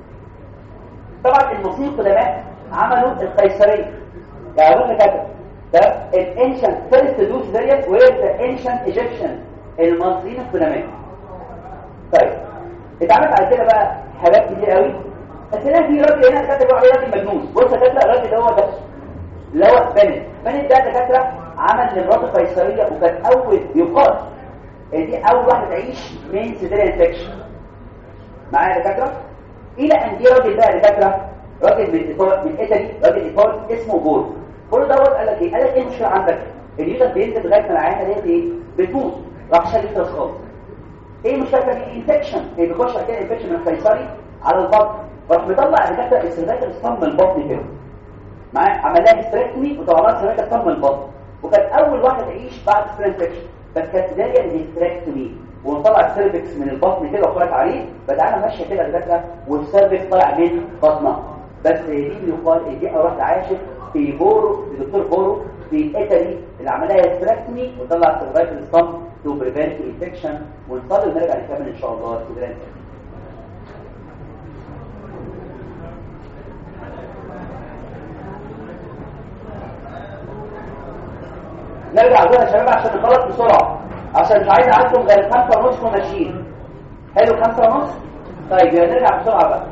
طبعا المصريين القدماء عملوا القيصريه يعني دكاتره ده الانشنت فيرست دو سيزاريا وهي انشنت ايجيبشن المصريين القدماء طيب اتعملت على كده بقى حاجات كتير قوي بس هنا في راجل هنا كاتب عليه راجل مجنون بص يا دكاتره الراجل ده هو ده اللي هو بنت بنت ده دكاتره عمل لمراته قيصريه وكان اول يقال ان دي اول واحده تعيش من سيزاريان سكشن معايا دكاتره الى ان دي راجل بقى دكاتره راجل من ايطاليا من ايطالي راجل ايطالي اسمه بول بول دوت قال لك ايه قال لك ايه المشكله عندك اليوزر بينزل لغايه ما العيانه ديت ايه بتموت راح شال اليوزر خالص ايه المشكله دي انفكشن اللي بيخش على كده انفكشن من القيصري على البطن راح مطلع دكاتره السيرفايكال الصم البطن كده معايا عمل لها هيستريكتومي وطلع لها السيرفايكال الصم البطن وكانت اول واحده تعيش بعد سترين سكشن بس كانت زي الهيستراكتومي ونطلع السيرفكس من البطن كده وخرج عليه بدأنا ماشيه كده دكاتره والسيرفكس طالع من بطنها بس دي يقال دي اروح عاشق في بورو في دكتور بورو في ايطالي اللي عملها هيستراكتومي وطلع سيرفايفل ستامب تو بريفنت انفكشن ونصلي ونرجع نكمل ان شاء الله في جراند نرجع بقى يا شباب عشان نخلص بسرعه عشان مش عايز اعدكم غير خمسة ونص وماشيين حلو خمسة ونص طيب نرجع بسرعه بقى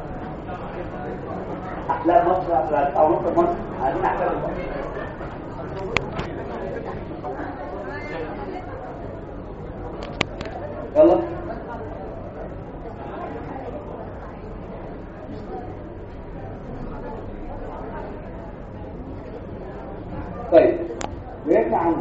احلام مصر احلام او نص مصر عايزين احلام مصر يلا طيب ويرجع عنه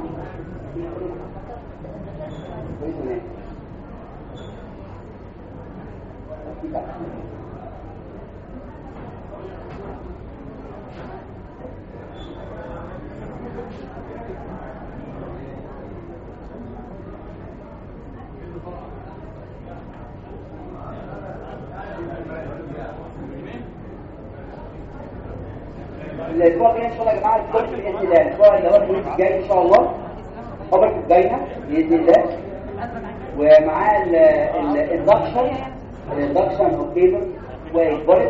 الاسبوع الجاي ان شاء الله يا جماعه الكورس باذن الله الاسبوع اللي هو الخميس الجاي ان شاء الله خبرك الجايه باذن الله ومعاه الاندكشن الاندكشن اوف كيبل والبوليت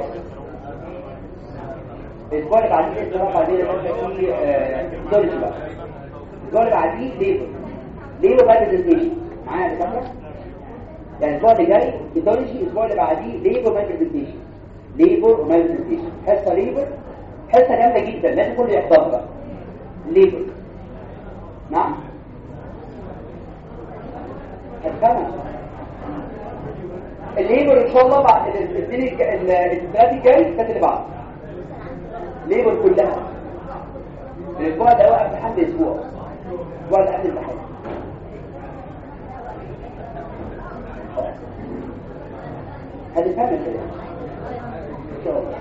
الاسبوع اللي بعديه الاسبوع اللي بعديه في ستورج بقى الاسبوع اللي بعديه ليبر ليبر بعد برزنتيشن معايا يا دكاتره يعني الاسبوع اللي جاي ستورج الاسبوع اللي بعديه ليبر بعد برزنتيشن ليبر ومال برزنتيشن حصه ليبر حصه جامده جدا لازم كله يحفظها ليبر نعم هتفهم الليبر ان شاء الله بعد الاثنين الثلاث الجاي الثلاث اللي بعد ليبر كلها الاسبوع ده وقف لحد اسبوع الاسبوع اللي قبل الامتحان هتفهم كده ان شاء الله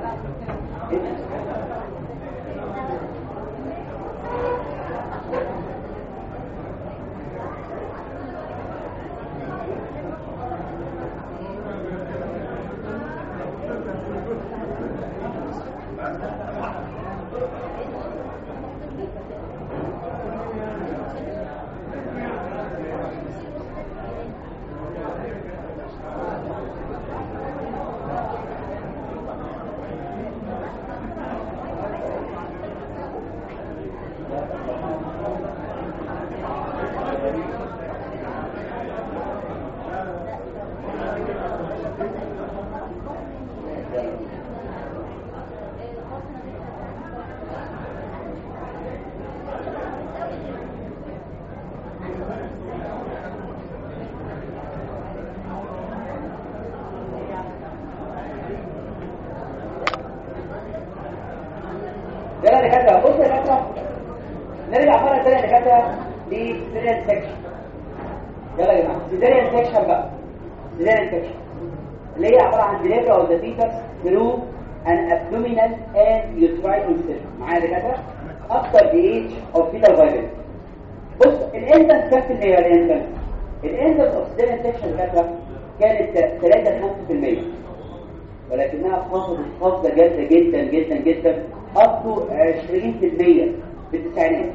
يلا يا دكاتره بص يا دكاتره نرجع مره ثانيه يا دكاتره للسيريال سكشن يلا يا جماعه سيزاريان سكشن بقى سيزاريان سكشن اللي هي عباره عن delivery of the fetus through an abdominal and uterine incision معايا يا دكاتره after the age of fetal viability بص الانسان كانت اللي هي الانسان الانسان of cesarean section يا دكاتره كانت 3 5% ولكنها خفضت خفضه جامده جدا جدا جدا up to 20% في التسعينات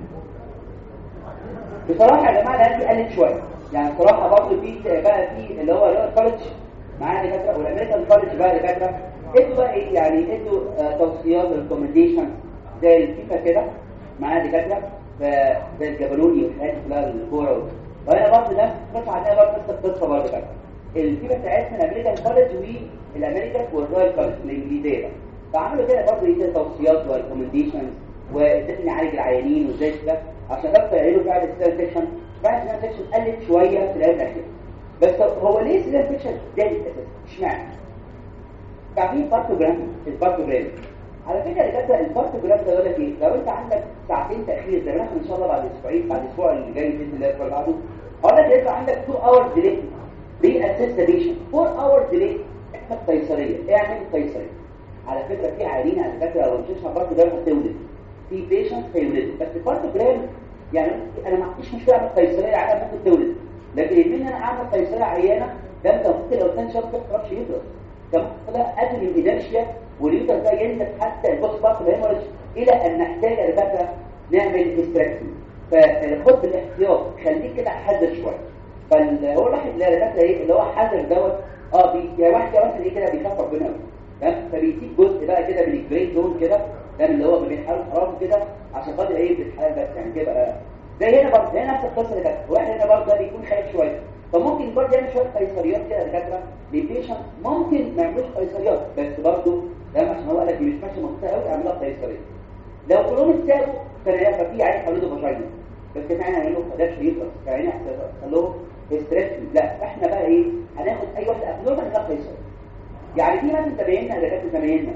بصراحة يا جماعة الهاتي قلت شوية يعني بصراحة برضه في بقى في اللي هو اللي كولج معانا دكاترة والامريكان كولج بقى دكاترة ادوا بقى ايه يعني ادوا آه توصيات ريكومنديشن زي الفيفا كده معانا دكاترة زي الجبلوني والحاجات كلها الكورة وهنا برضه نفس القصة عندنا برضه نفس القصة برضه كده الفيفا بتاعتنا الامريكان كولج والامريكان والرويال كولج الانجليزية بقى فعملوا كده برضه ايه توصيات وريكومنديشنز وازاي نعالج العيانين وازاي كده عشان بس يعملوا فعلا السيل سيكشن فعلا السيل سيكشن قلت شويه في الايام الاخيره بس هو ليه السيل سيكشن زادت اساسا اشمعنى تعرفين بارتوجرام البارتوجرام على فكره يا دكاتره البارتوجرام ده يقول لك ايه لو انت عندك ساعتين تاخير زي ما احنا ان شاء الله بعد اسبوعين بعد الاسبوع اللي جاي باذن الله الاسبوع اللي بعده هقول لك يطلع عندك 2 اور ديلي بيأسس بيشن 4 اور ديلي احنا قيصريه اعمل قيصريه على فكره في عيانين على فكره لو مشينا بارتوجرام هتولد في بيشنت هيولد بس البارتوجرام يعني انا ما عنديش مشكله اعمل قيصريه عادي ممكن تولد لكن يهمني انا اعمل قيصريه عيانه ده انت ممكن لو كان شاب ما تعرفش يدرس كان ممكن قبل الانرشيا واليوتر ده ينزل حتى البوست بارت هيموريج الى ان نحتاج الفتره نعمل استراكشن فخد بالاحتياط خليك كده حذر شويه فهو الواحد اللي فاكره ايه اللي هو حذر دوت اه بي يعني واحد كمان ايه كده بيخاف ربنا قوي تمام فبيسيب جزء بقى كده من الجريد زون كده ده اللي هو بيحاول حرام كده عشان خاطر ايه بتتحال بس يعني كده زي هنا برضه زي نفس القصه اللي كانت واحد هنا برضه ده بيكون خايف شويه فممكن برضه يعمل شويه قيصريات كده دكاتره للبيشنت ممكن ما يعملوش قيصريات بس برضه تمام عشان هو قال لك مش ماشي منطقه قوي اعملها قيصريه لو كلهم اتسابوا كان هيبقى في عين حوالين فاجينا بس كان عين هيعملوا ده بيطرس عين خلوه ستريس لا احنا بقى ايه هناخد اي واحده ابنورمال نبقى قيصريه يعني في مثلا زمايلنا دكاتره زمايلنا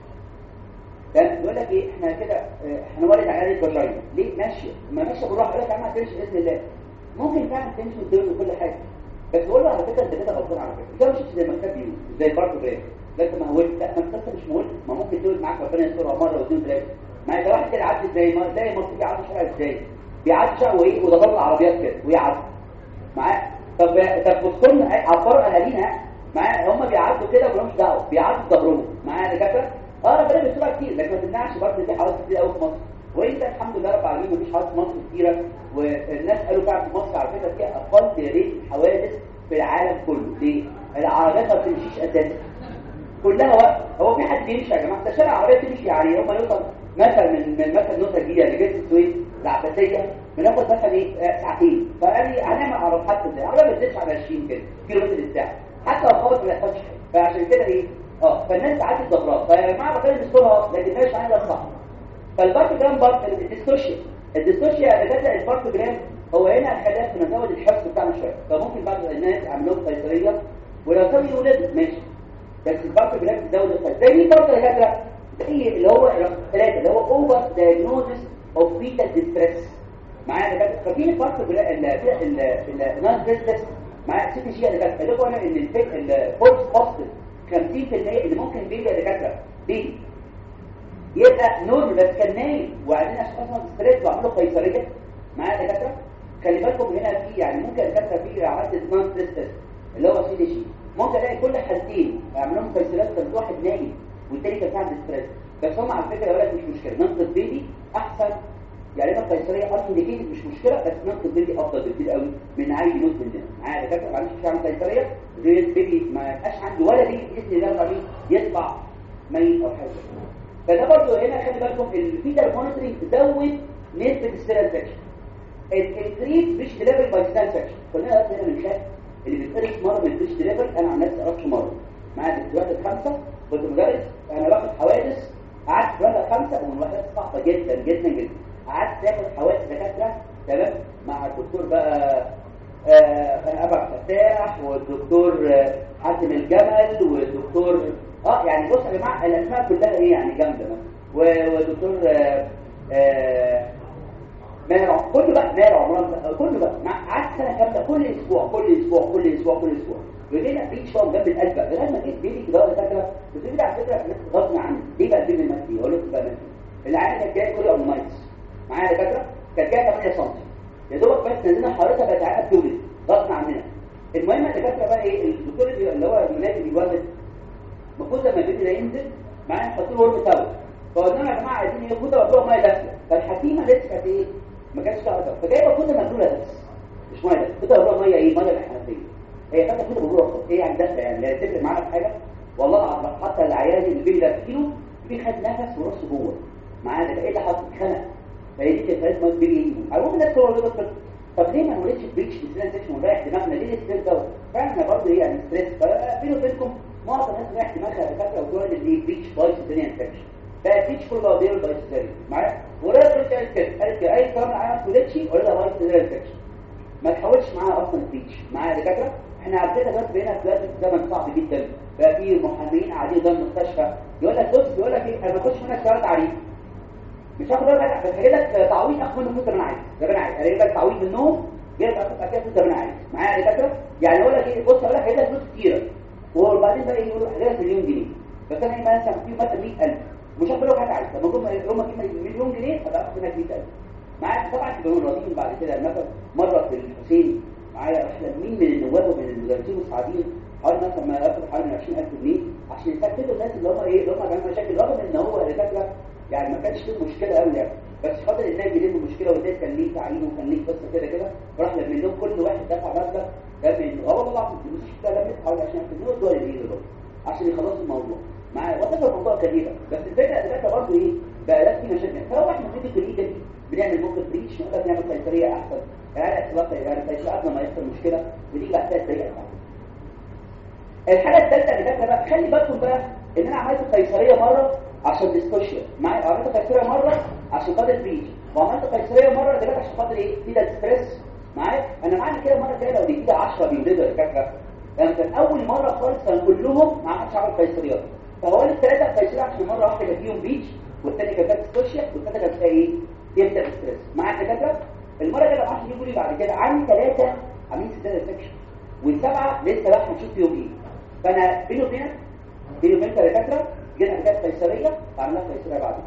ده يقول لك ايه احنا كده هنولد عيال الفاجينا ليه ماشيه ما ماشيه بالراحه يقول لك اعمل تنشن باذن الله ممكن تعمل تنشن وتدور وكل حاجه بس بقول له على فكره انت كده غلطان على فكره ده مش زي ما كتب بيقول زي البارتو جراف لكن ما هو لا ما انت مش مولد ما ممكن تولد معاك ربنا يسترها مره واثنين وثلاثه ما انت واحد كده عدى ازاي ما زي ما بيعدي شارع ازاي بيعدي شارع وايه وده طلع عربيات كده ويعدي معاه طب طب بصوا لنا عبروا اهالينا معاه هم بيعدوا كده ومالهمش دعوه بيعدوا ظهرهم معايا دكاتره اه ربنا بيسترها كتير لكن ما تمنعش برضه دي حوادث كتير قوي في مصر وانت الحمد لله رب العالمين مفيش حوادث في مصر كتيره والناس قالوا فعلا في مصر على فكره فيها اقل ريت الحوادث في العالم كله ليه؟ العربيات ما بتمشيش اساسا كلها وقت هو في حد بيمشي يا جماعه ده شارع عربيه تمشي يعني هم يوصل مثلا من من مثلا نقطه جديده لجسر السويس العباسيه بناخد مثلا ايه ساعتين فقال لي هنعمل عربيات ازاي العربيه ما بتزيدش على 20 كده كيلو متر الساعه حتى لو خبط ما يحصلش حاجه فعشان كده ايه اه فالناس تعدي الضبرات فيا جماعه بخلي الصوره لكن مش عايز صح فالبارت جرام بارت الديستوشيا الديستوشيا بتبدا البارت جرام هو هنا خلاف نزود الحفظ بتاعنا شويه فممكن بعض الناس يعملوا قيصريه ولو كانوا يولدوا ماشي بس البارت جرام تزود الحفظ زي مين برضه يا جدع زي اللي هو ثلاثه اللي هو اوفر دايجنوزس اوف فيتال ديستريس معايا يا جدع ففي البارت جرام النون ديستريس معايا ست شيء اللي كانت قالوا انا ان الفولس بوزيتيف 50% اللي ممكن بيبقى يا دكاتره بيبي يبقى نور بس كان نايم وبعدين عشان اصلا ستريس وعملوا قيصريه معايا يا دكاتره خلي بالكم هنا في يعني ممكن الدكاتره في عمليه نون ستريس اللي هو سي دي شي ممكن الاقي كل حالتين يعملوا لهم قيصريات بس واحد نايم والتاني كان عنده ستريس بس هم على فكره يقول لك مش مشكله ننقذ بيبي احسن يعني ما القيصريه اصلا دي مش مشكله بس ننقذ بيبي افضل بكتير قوي من عيل يموت مننا معايا يا دكاتره معلش مش هعمل قيصريه بيبي ما يبقاش عنده ولا بيبي باذن الله العظيم يطلع ميت او حاجه فده برضه هنا خلي بالكم الفيتال مونيتورنج تزود نسبه السيرال سكشن الانكريز مش ديليفري باي ستان سكشن كلنا هنا بنخاف اللي بيتقرص مره من الفيش ديليفري انا عن نفسي قرصت مره معايا الدكتورات الخمسه كنت مدرس انا باخد حوادث قعدت في الوحده الخمسه ومن الوحدات صعبه جدا جدا جدا قعدت اخد حوادث دكاتره تمام مع الدكتور بقى آه ابا فتاح والدكتور آه حاتم الجمل والدكتور اه يعني بص يا جماعه الاسماء كلها ايه يعني جامده والدكتور آه آه ماهر كله بقى ماهر عمران كله بقى قعدت سنه كامله كل اسبوع كل اسبوع كل اسبوع كل اسبوع وجينا في شويه جنب القلب بقى لغايه ما جيت بيتي كده ولا فاكره بتقول على فكره الناس غصب عني ليه بقى البيبي المسكي اقول لكم بقى مسكي العيال كانت جايه كل امنايتس معايا يا فاكره كانت جايه 8 سم يا دوبك بس نزلنا حضرتها بقت عيال بتولد غصب عننا المهم الدكاتره بقى ايه الدكتور اللي هو الميلاد اللي بيولد المفروض لما البيبي ده ينزل معانا نحط له ورم تاول فقلنا يا جماعه عايزين ايه المفروض اقول لهم ميه دافيه فالحكيمه لسه كانت ايه ما كانتش تقدر فجايبه كوده مبلوله بس مش ميه دافيه كده اقول لهم ميه ايه ميه الحنفيه هي فاكره كده بقول ايه يعني دافيه يعني لا تفرق معانا في حاجه والله العظيم حتى العيال اللي البيبي ده كيلو البيبي خد نفس وراسه جوه معانا ده ايه اللي حصل اتخنق فهي دي كانت ما البيبي المهم الناس كلها بتقول طب ليه ما نولدش بريتش بسنان سيكشن ونريح دماغنا ليه الستريس دوت فاحنا برضه ايه يعني ستريس فبيني وبينكم معظم الناس رايح دماغها دكاتره وتقول اللي بريتش بايس الدنيا انفكشن فبريتش كله بقى بيعمل بايس سيري معايا ولا قلت قالت كده قالت كده اي كلام معايا ما تولدش ولا ده بايس سيري انفكشن ما تحاولش معاها اصلا بريتش معايا دكاتره احنا عندنا دلوقتي بقينا دلوقتي في زمن صعب جدا بقى في محامين قاعدين قدام المستشفى يقول لك بص يقول لك ايه انا ما باخدش منك سؤال تعريف مش هاخد بالك بس هجيب لك تعويض اخد منه فلوس زي ما انا عايز زي ما انا عايز هجيب لك تعويض منهم جايب لك كده فلوس زي ما انا عايز معايا يا دكاتره يعني يقول لك ايه بص اقول لك هجيب لك فلوس كتيره وبعدين بقى يقول لك هجيب لك مليون جنيه بس انا مثلا في مثلا 100000 مش هاخد لك حاجه عايز لما يوم يوم اجيب مليون جنيه هبقى اخد منك 100000 معايا طبعا تبقوا راضيين بعد كده مثلا مره في الحسين معايا احنا مين من النواب ومن المدرسين الصاعدين حوالي مثلا ما ياخد حوالي 20000 جنيه عشان يسكتوا الناس اللي هم ايه اللي هم عندهم مشاكل رغم ان هو الدكاتره يعني ما كانش فيه مشكله قوي يعني بس خاطر الناس يلم المشكله والناس كان ليه تعيين وكان ليه قصه كده كده راح لما لهم كل واحد دفع مبلغ ده من اه والله العظيم الفلوس ده لمت حوالي 20000 جنيه والدول اللي دول عشان يخلصوا الموضوع معايا وده الموضوع كبيره بس الفكره الدكاتره برضه ايه بقى لا في مشاكل فهو احنا في الجديده دي بنعمل ممكن بريتش نقدر نعمل قيصريه احسن يعني اطلاق يعني قيصريه قبل ما يحصل مشكله ودي بعد كده الطريقه بتاعتها الحاجه الثالثه اللي كانت بقى خلي بالكم بقى ان انا عملت قيصريه مره عشان ديسكوشيا معايا عملت قيصريه مره عشان خاطر بريتش وعملت قيصريه مره دلوقتي عشان خاطر ايه كده ستريس معايا انا معنى كده مره كده لو دي كده 10 بيولدوا يا فاكره يعني كان اول مره خالص كان كلهم ما عملش عمل قيصريات فهو الثلاثه قيصريه عشان مره واحده كان فيهم بريتش والثاني كان فيها ديسكوشيا والثالثه كان فيها ايه يبدا ستريس مع الدكاتره المره اللي ما عادش يجوا لي بعد كده عندي ثلاثه عاملين سيستم سكشن والسبعه لسه بقى هنشوف فيهم ايه فانا بيني وبينك بيني وبينك دكاتره جينا كانت قيصريه وعملنا قيصريه بعد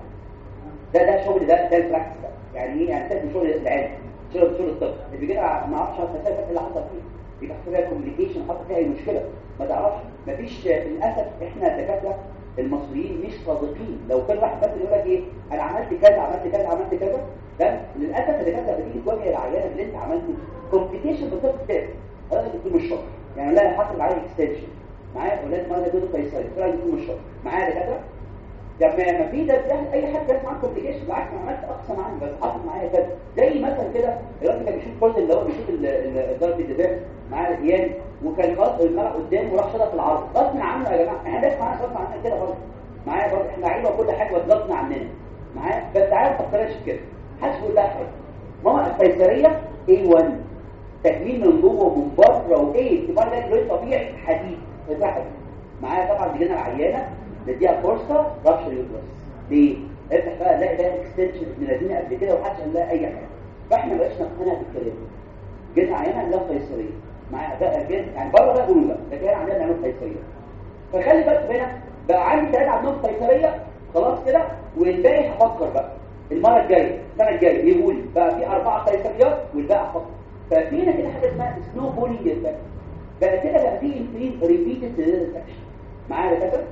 ده ده شغل ده ده البراكتس ده يعني ايه يعني ده شغل العلم شغل شغل الطب اللي بيجي ما اعرفش الفلسفه اللي حصل فيه يبقى فيها كوميونيكيشن حصل فيها اي مشكله ما تعرفش مفيش للاسف احنا الدكاتره المصريين مش صادقين لو كل واحد بس يقول لك ايه انا عملت كذا عملت كذا عملت كذا ده للاسف الدكاتره بتيجي تواجه العيان اللي انت عملته كومبليكيشن بالظبط كده هذا بيكون مش شاطر يعني لا حصل عليه اكستنشن معايا اولاد ما ده قيصري ده يكون مش شاطر معايا دكاتره لما ما في ده اي حد جات معاه كومبليكيشن بالعكس انا عملت اقصى معاه بس حصل معايا كده زي مثلا كده الراجل كان بيشوف كل اللي هو بيشوف ضرب الدباب مع العيال وكان خلاص الملعب قدامه وراح شاطر في العرض غصب عنه يا جماعه احنا ناس معانا غصب عننا كده برضه معايا برضه احنا لعيبه وكل حاجه غصب عننا معايا بس عارف ما تفكرش كده حاسبوا ده حاجه ماما القيصريه A1 تكميل من جوه ومن بره وايه تبقى ده جلوس طبيعي حديد فتحت معايا طبعا بيجينا العيانه نديها فرصه ربش اليوترس ليه؟ افتح بقى نلاقي ده اكستنشن من الذين قبل كده ومحدش قال لها اي حاجه فاحنا ما بقاش نقتنع بالكلام جينا عيانه لها قيصريه معايا بقى جد يعني بره بقى قولوا بقى لكن احنا عندنا نعمل قيصريه فخلي بالك هنا بقى عندي ثلاثه عندهم قيصريه خلاص كده والباقي هفكر بقى المره الجايه السنه الجايه يقول بقى في اربعه قيصريات والباقي هفكر ففي هنا كده حاجه اسمها سنو بولينج افكت بقى كده بقى في انكريز ريبيتد سيرفكشن معايا كده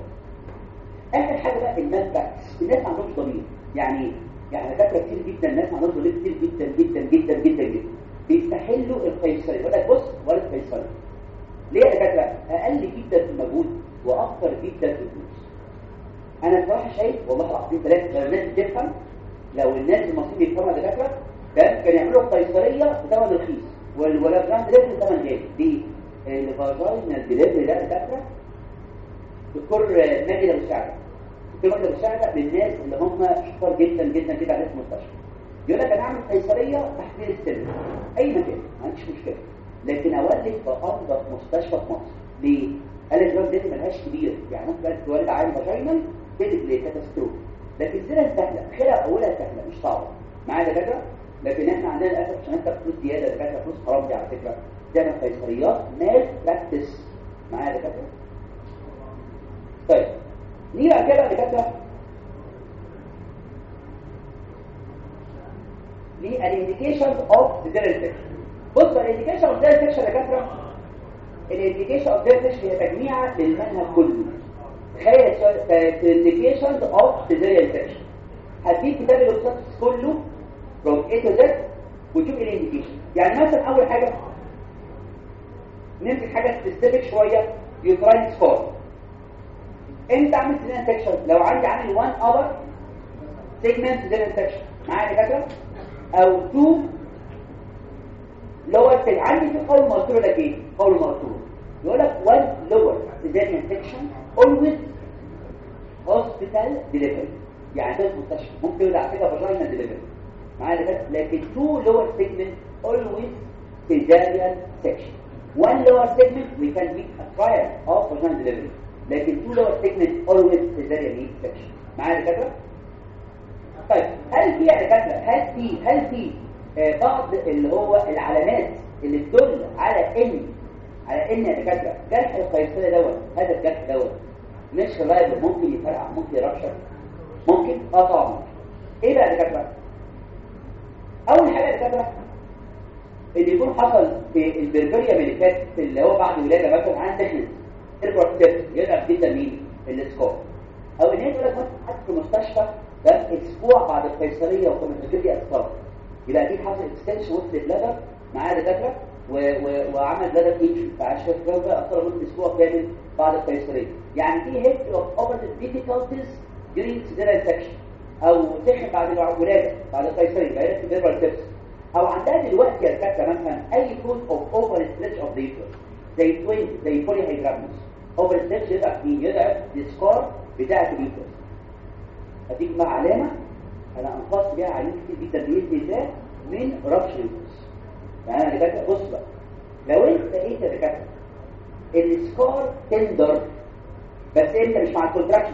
اخر حاجه بقى الماس باكس الناس ما عندهمش ضمير يعني ايه يعني دكاتره كتير جدا الناس عندهم ضمير كتير جدا جدا جدا جدا جدا بيستحلوا القيصري يقول لك بص ولد قيصري ليه يا دكاتره اقل جدا في المجهود واكثر جدا في الفلوس انا بصراحه شايف والله العظيم ثلاثه لو الناس بتفهم لو الناس المصريين بيفهموا يا دكاتره كان يعملوا قيصريه بثمن رخيص ولا براند دليفري بثمن غالي ليه؟ الفاجاينال دليفري ده دكاتره دكتور ماجد ابو سعد دكتور ماجد ابو سعد للناس اللي هم شطار جدا جدا جدا على المستشفى يقول لك انا اعمل قيصريه تحت السن اي مكان ما عنديش مشكله لكن اولد في انظف مستشفى في مصر ليه؟ قال الجواز دي ملهاش كبير يعني ممكن تولد عيل فاجينال تقلب لكاتاستروف لكن الزنا سهله خلق اولها سهله مش صعبه معايا دكاتره لكن احنا عندنا للاسف عشان انت فلوس زياده دكاتره فلوس حرام دي على فكره تعمل قيصريات مال براكتس معايا دكاتره طيب نيجي بقى كده دكاتره للانديكيشن اوف سيزيريان سيكشن بص الانديكيشن اوف سيزيريان سيكشن يا دكاتره الانديكيشن اوف سيزيريان سيكشن هي تجميعه للمنهج كله تخيل السؤال في الانديكيشن اوف سيزيريان سيكشن هديك كتاب الاستاذ كله from A to Z وتشوف ايه الانديكيشن يعني مثلا اول حاجه نمسك حاجه سبيسيفيك شويه يوتراين سكور انت عامل سيزيريان سيكشن لو عندي عامل 1 ابر سيجمنت سيزيريان سيكشن معايا دكاتره او 2 لور سيج عندي في قول مرسول لك ايه قول مرسول يقول لك 1 لور سيزيريان سيكشن always hospital delivery يعني ده مستشفى ممكن يقول على فكره فاجينا ديليفري معايا دكاتره لكن 2 lower segment always cesarean section one lower segment we can make a trial of vaginal delivery لكن 2 lower segment always cesarean section معايا دكاتره طيب هل في يا دكاتره هل في هل في آه بعض اللي هو العلامات اللي تدل على ان على ان يا دكاتره جرح القيصري دوت هذا الجرح دوت مش رايب ممكن يفرقع ممكن يرشح ممكن اه طبعا ايه بقى يا دكاتره اول حاجه الدكاتره اللي يكون حصل في البربريا ميليفات اللي هو بعد الولاده مثلا عن تحنس البروتكتيف يضعف جدا مين السكور او ان هي تقول لك مثلا حد في مستشفى ده اسبوع بعد القيصريه وكانت بتجري اطفال يبقى اكيد حصل اكستنشن وسط اللبن معاه دكاتره وعمل بلدر ايجي فعشان كده بقى اثر مده اسبوع كامل بعد القيصريه يعني في هيت اوف اوبرتيف ديفيكولتيز during cesarean section او تحت بعد الولاده بعد القيصريه بعد الفيبرال تيبس او عندها دلوقتي يا دكاتره مثلا اي كود اوف اوفر ستريتش اوف ديتر زي توين زي بولي هيدراموس اوفر ستريتش يضعف مين يضعف السكور بتاعه اليوتر اديك مع علامه انا انقصت بيها عليك كتير جدا باذن الله من ربش اليوترس يعني انا دكاتره بص بقى لو انت لقيت يا دكاتره السكور تندر بس انت مش مع الكونتراكشن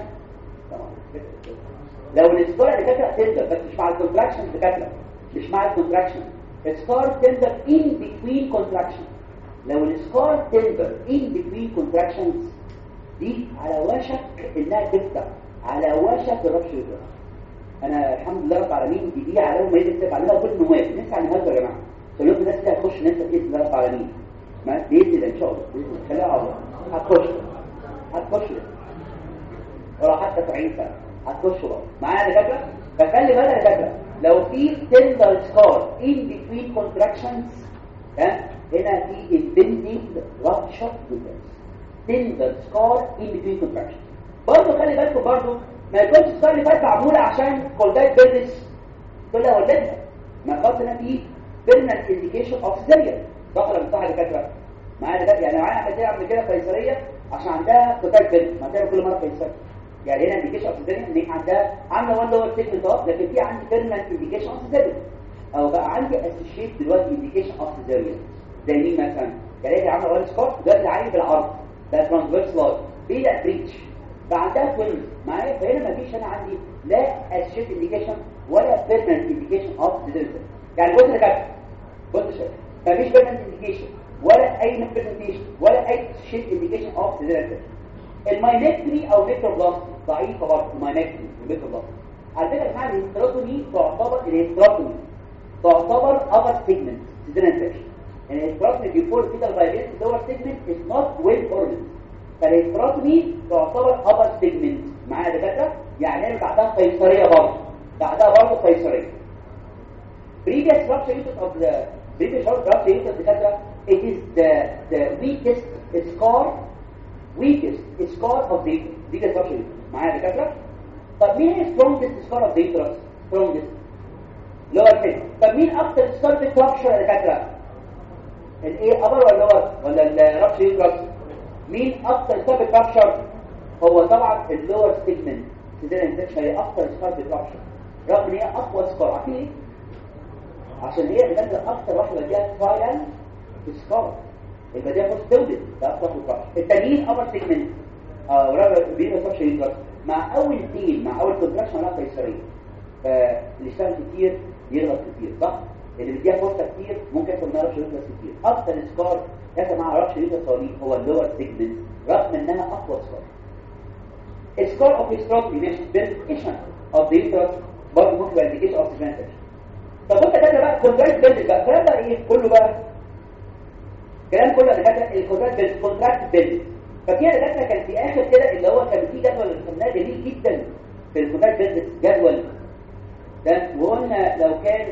لو السكور يا دكاتره تندر بس مش مع الكونتراكشن دكاتره مش مع الكونتراكشن السكار تندر in between contraction لو السكار تندر in between contractions دي على وشك انها تفتح على وشك الربش يضرب انا الحمد لله رب العالمين دي دي علامه ما يكتب عليها كل النواب نسعى نهزر يا جماعه فلو الناس اللي هتخش ناس باذن الله رب العالمين ما باذن الله ان شاء الله باذن الله خليها عظمه هتخش هتخش ولا حتى 70 سنه هتخش بقى معايا يا دكاتره فخلي بالك يا دكاتره لو في tender scar in between contractions ها هنا في impending rupture uterus tender scar in between contractions برضه خلي بالكم برضه ما يكونش السكار اللي فات معموله عشان كولدايت بيرنس كلها ولدها ما خلاص هنا في بيرنس انديكيشن اوف سيريا صح ولا مش صح يا دكاتره معايا دكاتره يعني معايا عمليه قبل كده قيصريه عشان عندها كولدايت بيرنس ما تعمل كل مره قيصريه يعني هنا انديكيشن اوف سيزاريان ان عندها عامله وان لور سيجمنت اهو لكن في عندي بيرمننت انديكيشن اوف سيزاريان او بقى عندي اسوشيت دلوقتي انديكيشن اوف سيزاريان زي مين مثلا كلاقي عامله وان سكوت دلوقتي عالي بالعرض ده ترانسفيرس لاين بيلا بريتش فعندها توينز معايا فهنا مفيش انا عندي لا اسوشيت انديكيشن ولا بيرمننت انديكيشن اوف سيزاريان يعني بص يا كابتن بص شوف مفيش بيرمننت انديكيشن ولا اي برزنتيشن ولا اي اسوشيت انديكيشن اوف سيزاريان الماينكتري او ميكروبلاست ضعيفه برضه الماينكتري والميكروبلاست على فكره يا جماعه الهيستراطومي تعتبر الهيستراطومي تعتبر upper segment سيزيريان سكشن يعني الهيستراطومي بيفور فيتال فايبريشن lower segment is not well ordered فالهيستراطومي تعتبر upper segment معايا دكاتره يعني انا بعدها قيصريه برضه بعدها برضه قيصريه previous structure uses of the previous structure uses دكاتره it is the the weakest scar weakest scar of the weakest structure معايا دكاتره طب مين هي strongest scar of the uterus strongest lower head طب مين اكتر scar في structure يا دكاتره الايه upper ولا lower ولا الرابشر uterus مين اكتر scar في structure هو طبعا اللور سيجمنت سيزيريان سكشن هي اكتر scar في structure رغم ان هي اقوى scar عارفين ليه عشان هي اللي اكتر واحده بديها ترايل سكار البدايه بص تولد ده اكتر في التانيين ابر سيجمنت اه ورابع بيبقى صار شيء مع اول دين مع اول كونتراكشن ولا قيصريه فاللي اشتغل كتير يغلط كتير صح اللي بيديها فرصه كتير ممكن ياخد ما يعرفش يغلط كتير اكتر سكار ياخد ما يعرفش يغلط صليب هو اللور سيجمنت رغم انها اقوى سكار سكار اوف ستروك مش بيرفكشن اوف ذا يوترس برضه ممكن يبقى انديكيشن اوف سيجمنت طب انت كده بقى كونتراكت بيلد بقى الكلام ده ايه كله بقى الكلام كله ده الكونتراكت بيلد كونتراكت بيلد فكده ده كان في اخر كده اللي هو كان في جدول الخمناه جميل جدا في الكونتراكت بيلد جدول ده وقلنا لو كان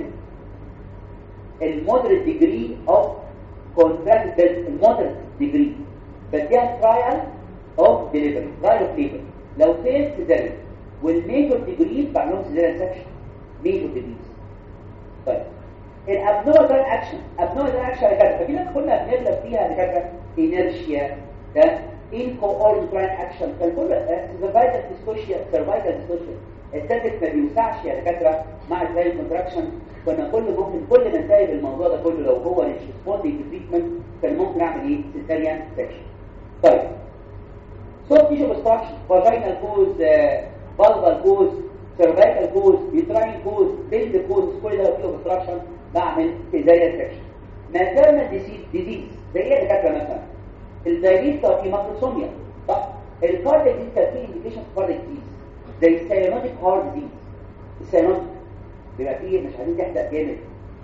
المودريت ديجري اوف كونتراكت بيلد المودريت ديجري بديها ترايل اوف ديليفري ترايل اوف ليبر لو فيل سيزاريان والميجور ديجري بعملهم سيزاريان سكشن ميجور ديجريز طيب الابنورمال اكشن ابنورمال اكشن كده فكده كنا بنغلب فيها دكاتره انيرشيا ده انكوردينيت اكشن كان كله سيرفايكال ديسكوشيا سيرفايكال ديسكوشيا الستاتيك ما بيوسعش يا دكاتره مع الفايل كونتراكشن كنا كل ممكن كل ما ننتهي بالموضوع ده كله لو هو مش ريسبوندينج تريتمنت كان ممكن اعمل ايه سيزاريان سكشن طيب صوت تيشو اوبستراكشن فاجينال كوز بالبال كوز سيرفايكال كوز يوتراين كوز بيلد كوز كل ده فيه اوبستراكشن بعمل سيزاريان سكشن ماتيرنال ديزيز ديزيز زي ايه دكاتره مثلا الدايبيتس في ماكروسوميا صح الكاردياك ديزيز كان فيه انديكيشن كاردياك ديزيز زي السيانوتيك هارت ديزيز السيانوتيك بيبقى فيه مش عايزين تحدق جامد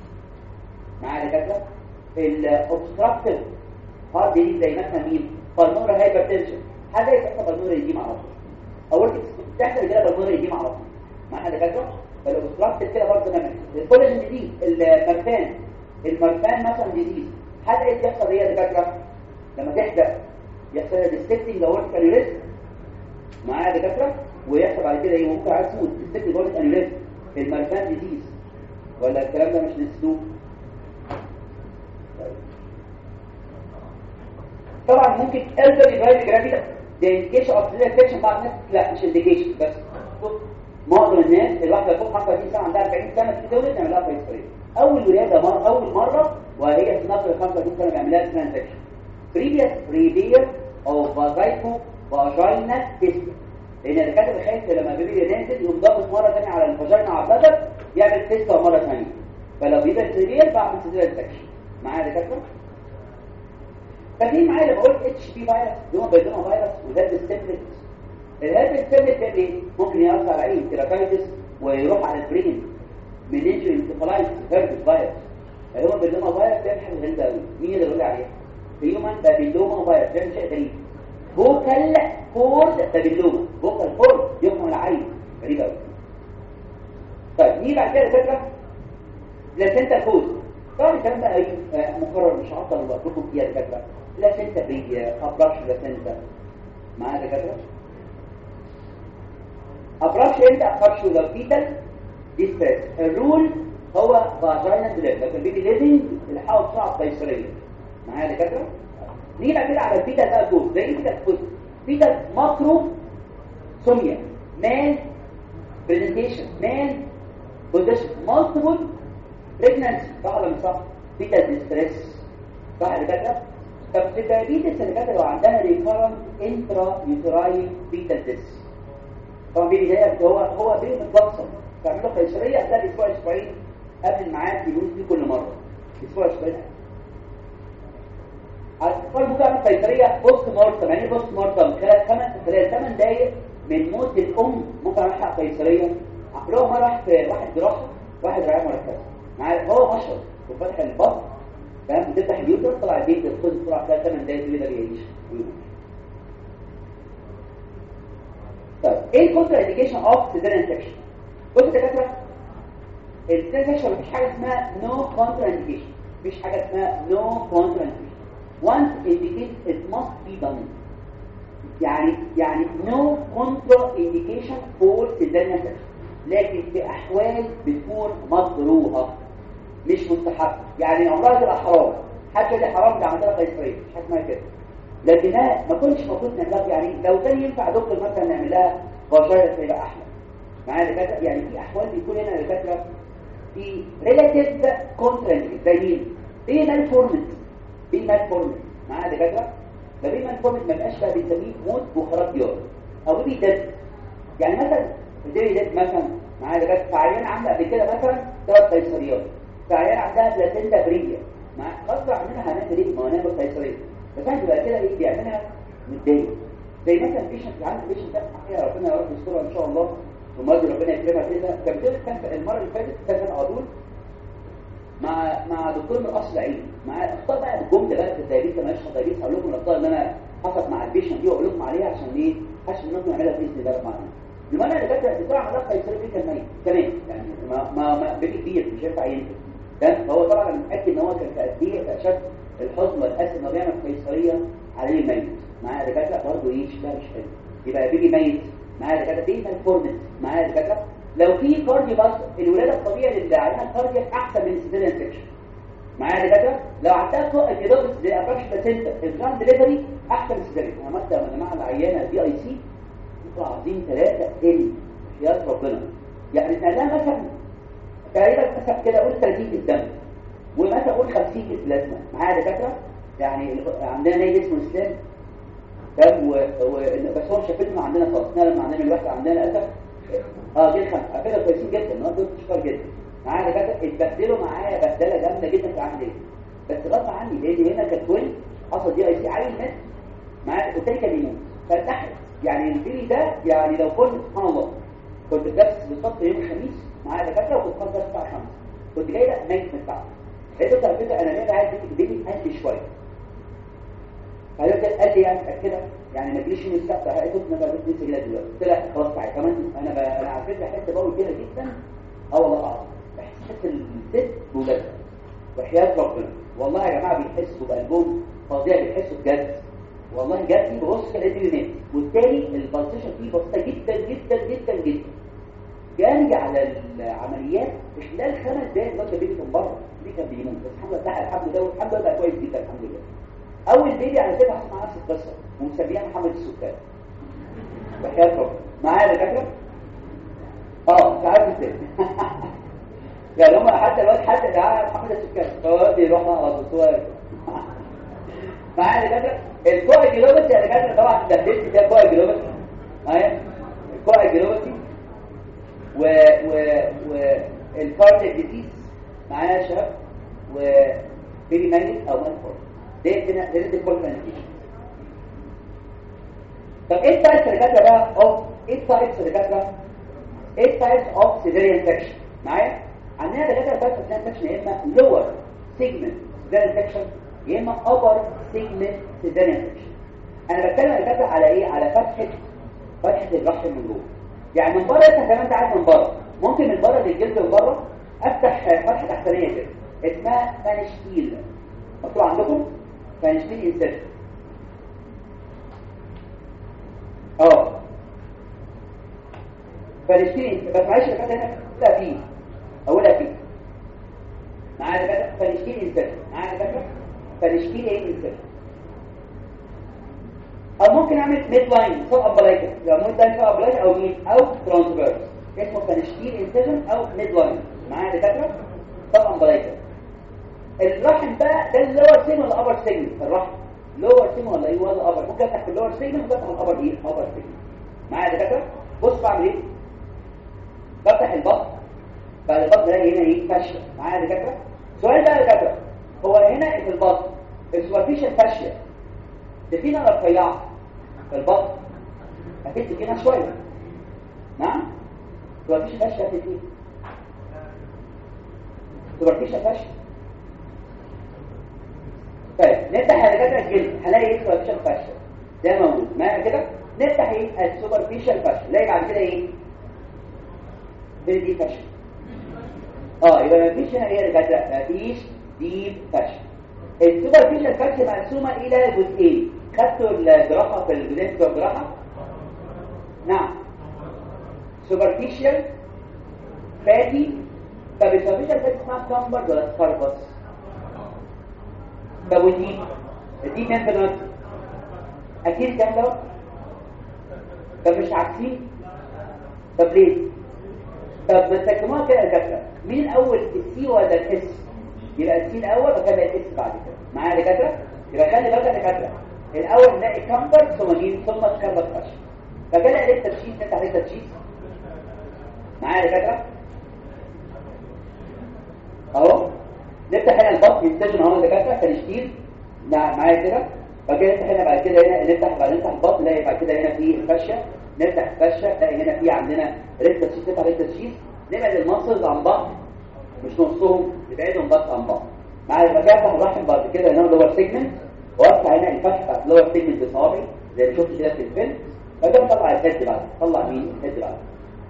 معايا دكاتره الاوبستراكتيف هارد دي زي مثلا مين بالمونر هايبرتنشن حاجه يحصل بالمونر دي مع بعض اول تحصل كده بالمونر دي مع بعض معايا دكاتره فالاوبستراكتيف كده برضه نعمل الكولاجين دي المرفان المرفان مثلا ديزيز حاجه ايه بتحصل هي يا دكاتره لما تحدث يحصل ديستكتنج اورتيكال ريسك معايا دكاتره ويحصل بعد كده ايه ممكن عايز تموت ديستكتنج اورتيكال ريسك المرفان ديزيز ولا الكلام ده مش نسيتوه طبعا ممكن elderly drive gravity ده indication of infection بعض الناس لا مش indication بس معظم الناس الواحده فوق 35 سنه عندها 40 سنه بتتولد نعمل لها قيصريه اول ولاده مره اول مره وهي في نقل 35 سنه بيعمل لها ترانزكشن previous repair of vagico vagina test لان الدكاتره خايف لما بيبي ينزل يقوم ضاغط مره ثانيه على الفاجينا على البدن يعمل تيست مره ثانيه فلو بيبقى سيريال بعمل سيريال سكشن معايا دكاتره فاكرين معايا لما قلت اتش بي فيروس اللي هو بيدوما فيروس وده الستيملت الهرب الستيملت ده ايه ممكن ياثر على عين كيراتايتس ويروح على البرين منينجو انتفالايتس هرب فيروس اللي هو بيدوما فيروس ده حاجه غريبه قوي مين يقدر يقول عليها هيومن بابيلوما فيروس ده شيء غريب فوكال كورد بابيلوما فوكال كورد يفهم العين غريب قوي طيب نيجي بعد كده فكره بلاسنتا كود طبعا الكلام ده مكرر مش هفضل وقتكم فيها الفكره بلاسنتا بريديا ابراش بلاسنتا معايا دكاتره ابراش انت ابراش لو فيتال ديستريس الرول هو فاجينا دريب لكن البيبي ليزنج الحاول صعب قيصريه معايا دكاتره نيجي بعد كده على الفيتال بقى كود زي الفيتال كود فيتال ماكرو سوميا مان برزنتيشن مان بوزيشن مالتيبل بريجنانسي صح ولا مش صح فيتال ستريس صح يا دكاتره طب في الدايابيتس اللي كانت لو عندها ريكارنت انترا يوتراين فيتال ديس طبعا بيبي ده هو هو بيبي متبصم تعملوا قيصريه ده الاسبوع اسبوعين قبل الميعاد يقولوا فيه كل مره اسبوع اسبوعين الاطفال ممكن يعمل قيصريه بوست مورتم يعني بوست مورتم خلال خمس خلال 8 دقائق من موت الام ممكن الحق قيصريه عملوها مره واحد واحد جراحه واحد رعايه مركزه معاه هو مشرط وفتح البطن فاهم بتفتح اليوتر طلع البيت الخد بسرعه خلال 8 دقائق كده بيعيش طيب ايه الكونترا انديكيشن اوف سيزاريان سكشن بص يا دكاتره السيزاريان سكشن مفيش حاجه اسمها نو كونترا انديكيشن مفيش حاجه اسمها نو كونترا انديكيشن once indicated it must be done يعني يعني no contra indication for cesarean section لكن في احوال بتكون مكروهه مش مستحب يعني عمرها تبقى حرام حاجه دي حرام ده عندها قيصريه مش حاجه اسمها كده لكنها ما كنتش المفروض نعملها يعني لو كان ينفع دكتور مثلا نعمل لها بشره تبقى احلى معايا دكاتره يعني في احوال بيكون هنا دكاتره في ريلاتيف كونترنت زي مين؟ ايه مال فورمت ايه مال فورمت معايا دكاتره ده بيه مال فورمت ما بقاش بقى بنسميه موت بخارات ديار او بيه دد يعني مثلا زي دد مثلا معايا دكاتره فعيان عامله قبل كده مثلا ثلاث قيصريات فعيان عندها بلاسنتا بريديا مع غصب عننا هنعمل ايه؟ ما هو هنعمل قيصريه بس احنا بقى كده ايه بيعملها متضايق زي مثلا بيشنت عندي بيشنت ده حقيقه ربنا يا رب يسترها ان شاء الله ومرضي ربنا يكرمها كده كانت بتقول كان المره اللي فاتت كان على طول مع مع دكتور من اصل عين مع الاخطاء بقى الجمله بقى في الدايبيت انا مش هدايبيت هقول لكم الاخطاء اللي انا حصلت مع البيشنت دي واقول لكم عليها عشان ايه عشان نقدر نعملها باذن الله رب العالمين لما انا اللي فاكر الدكتور عمل لها قيصريه دي كان ميت كمان يعني ما ما, ما بيبي كبير مش هينفع ينزل ده فهو طبعا متاكد ان هو كان في قد ايه في اشد الحزن والاسى انه بيعمل قيصريه عليه الميت معايا دكاتره برضه ايه شكلها مش حلو يبقى بيجي ميت معايا دكاتره دي مالفورمت معايا دكاتره لو في كارديو بس الولاده الطبيعيه اللي عليها كاردياك احسن من السيزيريان سكشن معايا دكاتره لو عندها فوق الجدوبس زي ابراش بلاسنتا الجراند دليفري احسن من السيزيريان انا مثلا يا جماعه العيانه دي اي سي يطلع عايزين ثلاثه ال يا ربنا يعني نقلها مثلا تقريبا مثلا كده قول 30 في الدم ومثلا قول 50 في البلازما معايا دكاتره يعني عندنا نادي اسمه اسلام فاهم و... و... بس هو مش شافتنا عندنا خالص احنا لما عندنا الوقت عندنا اسف اه دي خمسه على فكره كويسين جدا النهارده دول شطار جدا معايا دكاتره اتبدلوا معايا بدله جامده جدا في عامل ايه بس غصب عني لان هنا كانت وين حصل دي اي سي عيل مات معايا والتاني كان بيموت فارتحت يعني البيبي ده يعني لو كنت سبحان الله كنت جالس بالظبط يوم الخميس معايا دكاتره وكنت خلاص الساعه 5 كنت جاي ميت من الساعه لقيت على فكره انا ليه عايز البيبي قد شويه فقال لي يعني كده يعني ما تجيش من السقف لقيت ان انا لسه كده دلوقتي قلت له خلاص تعالى كمان انا ب... انا على فكره احس بقول كده جدا اه والله اعلم احساس الست ولادها وحياه ربنا والله يا جماعه بيحسوا بقلبهم فظيع بيحسوا بجد والله جد ببص كده دي يونان والتاني البلطشه فيه بسيطه جدا جدا جدا جدا جاني على العمليات في خلال خمس دقايق الواد بيجي من بره دي كان بيموت بس الحمد لله الحمد لله والحمد لله بقى كويس جدا الحمد لله اول بيبي على فكره هسمع نفس القصه ومسميها محمد السكان بحياه ربنا معايا دكاتره اه مش عارف ازاي يعني هم حتى الواد حتى ده محمد السكان هو بيروح على الدكتور معايا دكاتره الكوع جلوبتي يا دكاتره طبعا التهديد ده كوع جلوبتي معايا الكوع جلوبتي و و والكارديك ديزيز معايا يا شباب وبيبي ميت او مات دي هنا دي دي كل مانيفيشن طب ايه التايبس اللي كاتبه بقى اوف ايه التايبس اللي كاتبه ايه التايبس اوف سيفيريان انفكشن معايا عندنا دكاتره تايبس اوف انفكشن يا اما لور سيجمنت سيفيريان انفكشن يا اما ابر سيجمنت سيفيريان انفكشن انا بتكلم يا دكاتره على ايه على فتحه فتحه الرحم من جوه يعني من بره انت كمان انت عارف من بره ممكن من بره للجلد من بره افتح فتحه تحتانيه كده اسمها فانشتيل مكتوب عندكم فانشتيل انسيرشن اه فانشتيل بس معلش الكلام هنا لا فيه اولها فيه معايا بقى فانشتيل انسيرشن معايا بقى فانشتيل ايه انسيرشن او ممكن اعمل ميد لاين سب امبلايكس لو ميد لاين سب امبلايكس او ميد او ترانسفيرس اسمه فانشتيل انسيجن او ميد لاين معايا دكاتره سب امبلايكس الرحم بقى ده اللور سيجن ولا ابر سيجن الرحم لور سيجن ولا ايه ولا ابر ممكن افتح اللور سيجن وممكن افتح الابر ايه ابر سيجن معايا دكاتره بص بعمل ايه بفتح البطن بعد البطن الاقي هنا ايه فاشيه معايا دكاتره سؤال بقى يا دكاتره هو هنا في البطن السوبرفيشال فاشيه ده فينا رفيعه البطن هتدي فينا شويه نعم سوبرفيشال فاشيه هتدي سوبرفيشال فاشيه طيب نفتح حركات الجلد هلاقي ايه سوبرفيشال فاشيه ده موجود معايا كده نفتح ايه السوبرفيشال فاشيه نلاقي بعد كده ايه دي فاشيه اه يبقى مفيش هنا ايه يا دكاتره مفيش ديب فاشيه السوبرفيشال فاشيه مقسومه الى جزئين خدتوا الجراحه في البدايه بتوع الجراحه نعم سوبرفيشال فاتي طب السوبرفيشال فاتي اسمها كامبر ولا سكاربس طب ودي دي كام في اكيد كام لو طب مش عارفين طب ليه طب ما تسموها كده يا دكاتره مين اول السي ولا الاس يبقى السي الاول وكان الاس بعد كده معايا يا دكاتره يبقى خلي بالك يا دكاتره الاول نلاقي كامبر ثم مين ثم سكاربس فاشل فكده عليه تشخيص انت عليه تشخيص معايا يا دكاتره اهو نفتح هنا البطن يستجن اهو دكاتره تشكيل معايا كده بعد كده نفتح هنا بعد كده هنا نفتح بعد نفتح البطن نلاقي بعد كده هنا في الفشه نفتح الفشه نلاقي هنا في عندنا ريت تشخيص نفتح ريت تشخيص نبعد المصل عن بعض مش نصهم نبعدهم بس عن بعض معايا يبقى كده افتح الرحم بعد كده هنا اللور سيجمنت وافتح هنا الفتحه بتاعت اللور سيجمنت بصوابعي زي ما شفت كده في الفيلم بعد كده بطلع الهيد بعد طلع مين الهيد بعد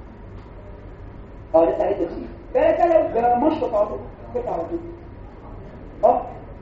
اه لسه عايز تشخيص ده ده ده مشرط على طول كده على طول اه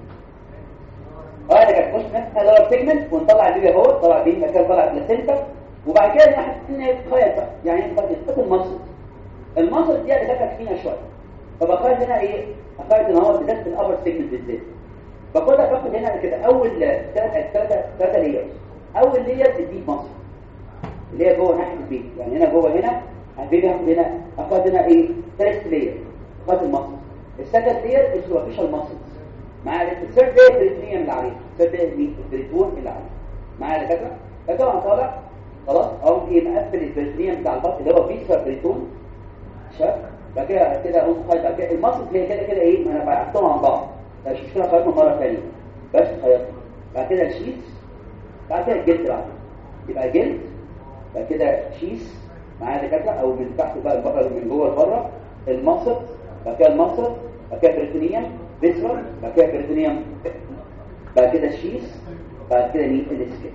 اه ده كانت مش نفس اللور سيجمنت ونطلع البيبي اهو طلع بيه مكان طلع بلاسينتا وبعد كده نحس ان يتخيط بقى يعني يتخيط المصل المصل دي اللي كانت فينا شويه فبقيت هنا ايه اخرت ان هو بالذات في الابر سيجمنت بالذات باخدها باخد هنا كده اول ثلاثه ثلاثه ثلاثه ليرز اول لير الديب مصل اللي هي جوه ناحيه البيت يعني هنا جوه هنا البيبي هاخد هنا اخد هنا ايه ثلاث لير اخد المصل السكند لير السوبرفيشال مصل مع الثيرد لير البريتونيوم اللي عليه الثيرد لير البريتون اللي عليه معايا يا دكاتره فطبعا طالع خلاص اقوم ايه مقفل البريتونيوم بتاع البطن اللي هو بيكسر بريتون شاف بعد كده كده اقوم خيط بعد كده المصل هي كده كده ايه ما انا بعتهم عن بعض مش مشكله خيطهم مره ثانيه بس خيطهم بعد كده الشيس بعد كده الجلد بعد يبقى جلد بعد كده شيس معايا دكاتره او من تحت بقى البقره من جوه لبره المصل بعد كده المصل بعد كده بريتونيوم فيسرال بعد كده بريتونيوم بعد كده الشيس بعد كده مين السكين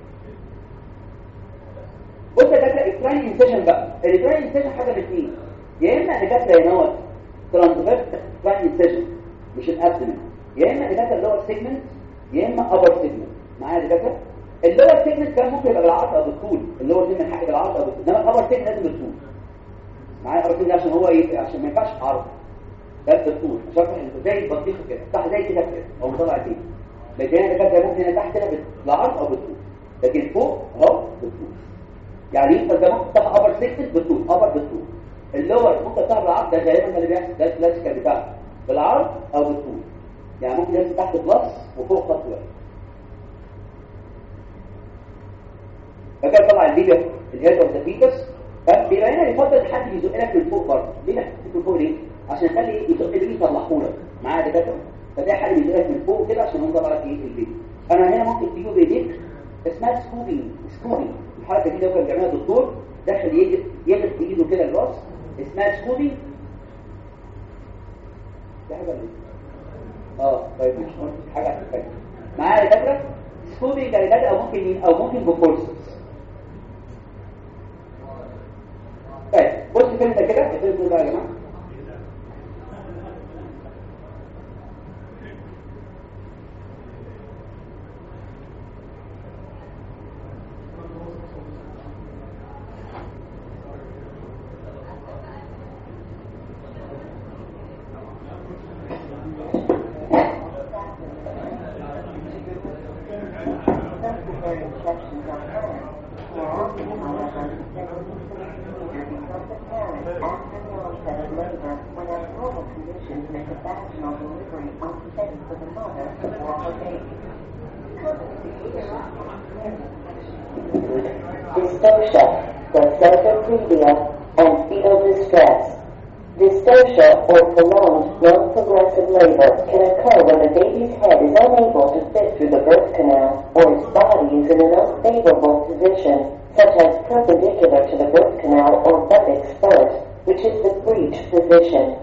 بص يا دكاتره التراين انسيشن بقى التراين انسيشن حاجه من اثنين يا اما دكاتره ينور ترانسفيرس تراين انسيشن مش الابدمن يا اما دكاتره اللور سيجمنت يا اما ابر سيجمنت معايا دكاتره اللور سيجمنت كان ممكن يبقى بالعرض او بالطول اللور سيجمنت حاجه بالعرض او بالطول انما الابر سيجمنت لازم بالطول معايا ابر سيجمنت عشان هو ايه عشان ما ينفعش عرض ده بالطول شرح زي البطيخه كده صح زي كده كده او مطلع كده لكن انا دكاتره ممكن هنا تحت هنا بالعرض او بالطول لكن فوق اهو بالطول يعني انت ده ممكن تحت ابر سيجمنت بالطول ابر بالطول اللور ممكن تحت بالعرض ده غالبا اللي بيحصل ده الكلاسيكال بتاعه بالعرض او بالطول يعني ممكن ينزل تحت بلس وفوق خط واحد فكده طبعا الليبيا الهيد اوف ذا فيتس فبيبقى هنا يفضل حد يزق لك من فوق برضه ليه لا من فوق ليه عشان يخلي يزق لك يطلعه لك معايا دكاتره فده حد يزق لك من فوق كده عشان هو طبعا ايه البيت انا هنا ممكن تجيبه بايديك اسمها سكوبينج سكوبينج الحركه دي لو كان بيعملها دكتور داخل يجد يجد بايده كده الراس اسمها سكوبينج ده حاجه اه طيب مش حاجه هتفهم معايا دكاتره سكوبينج يعني ده او ممكن او ممكن بفورسز طيب بص كده كده اقفلوا بقى يا جماعه dystocia, placenta previa, and fetal distress. Dystocia, or prolonged non-progressive labor, can occur when the baby's head is unable to fit through the birth canal, or its body is in an unfavorable position, such as perpendicular to the birth canal or buttocks first, which is the breech position.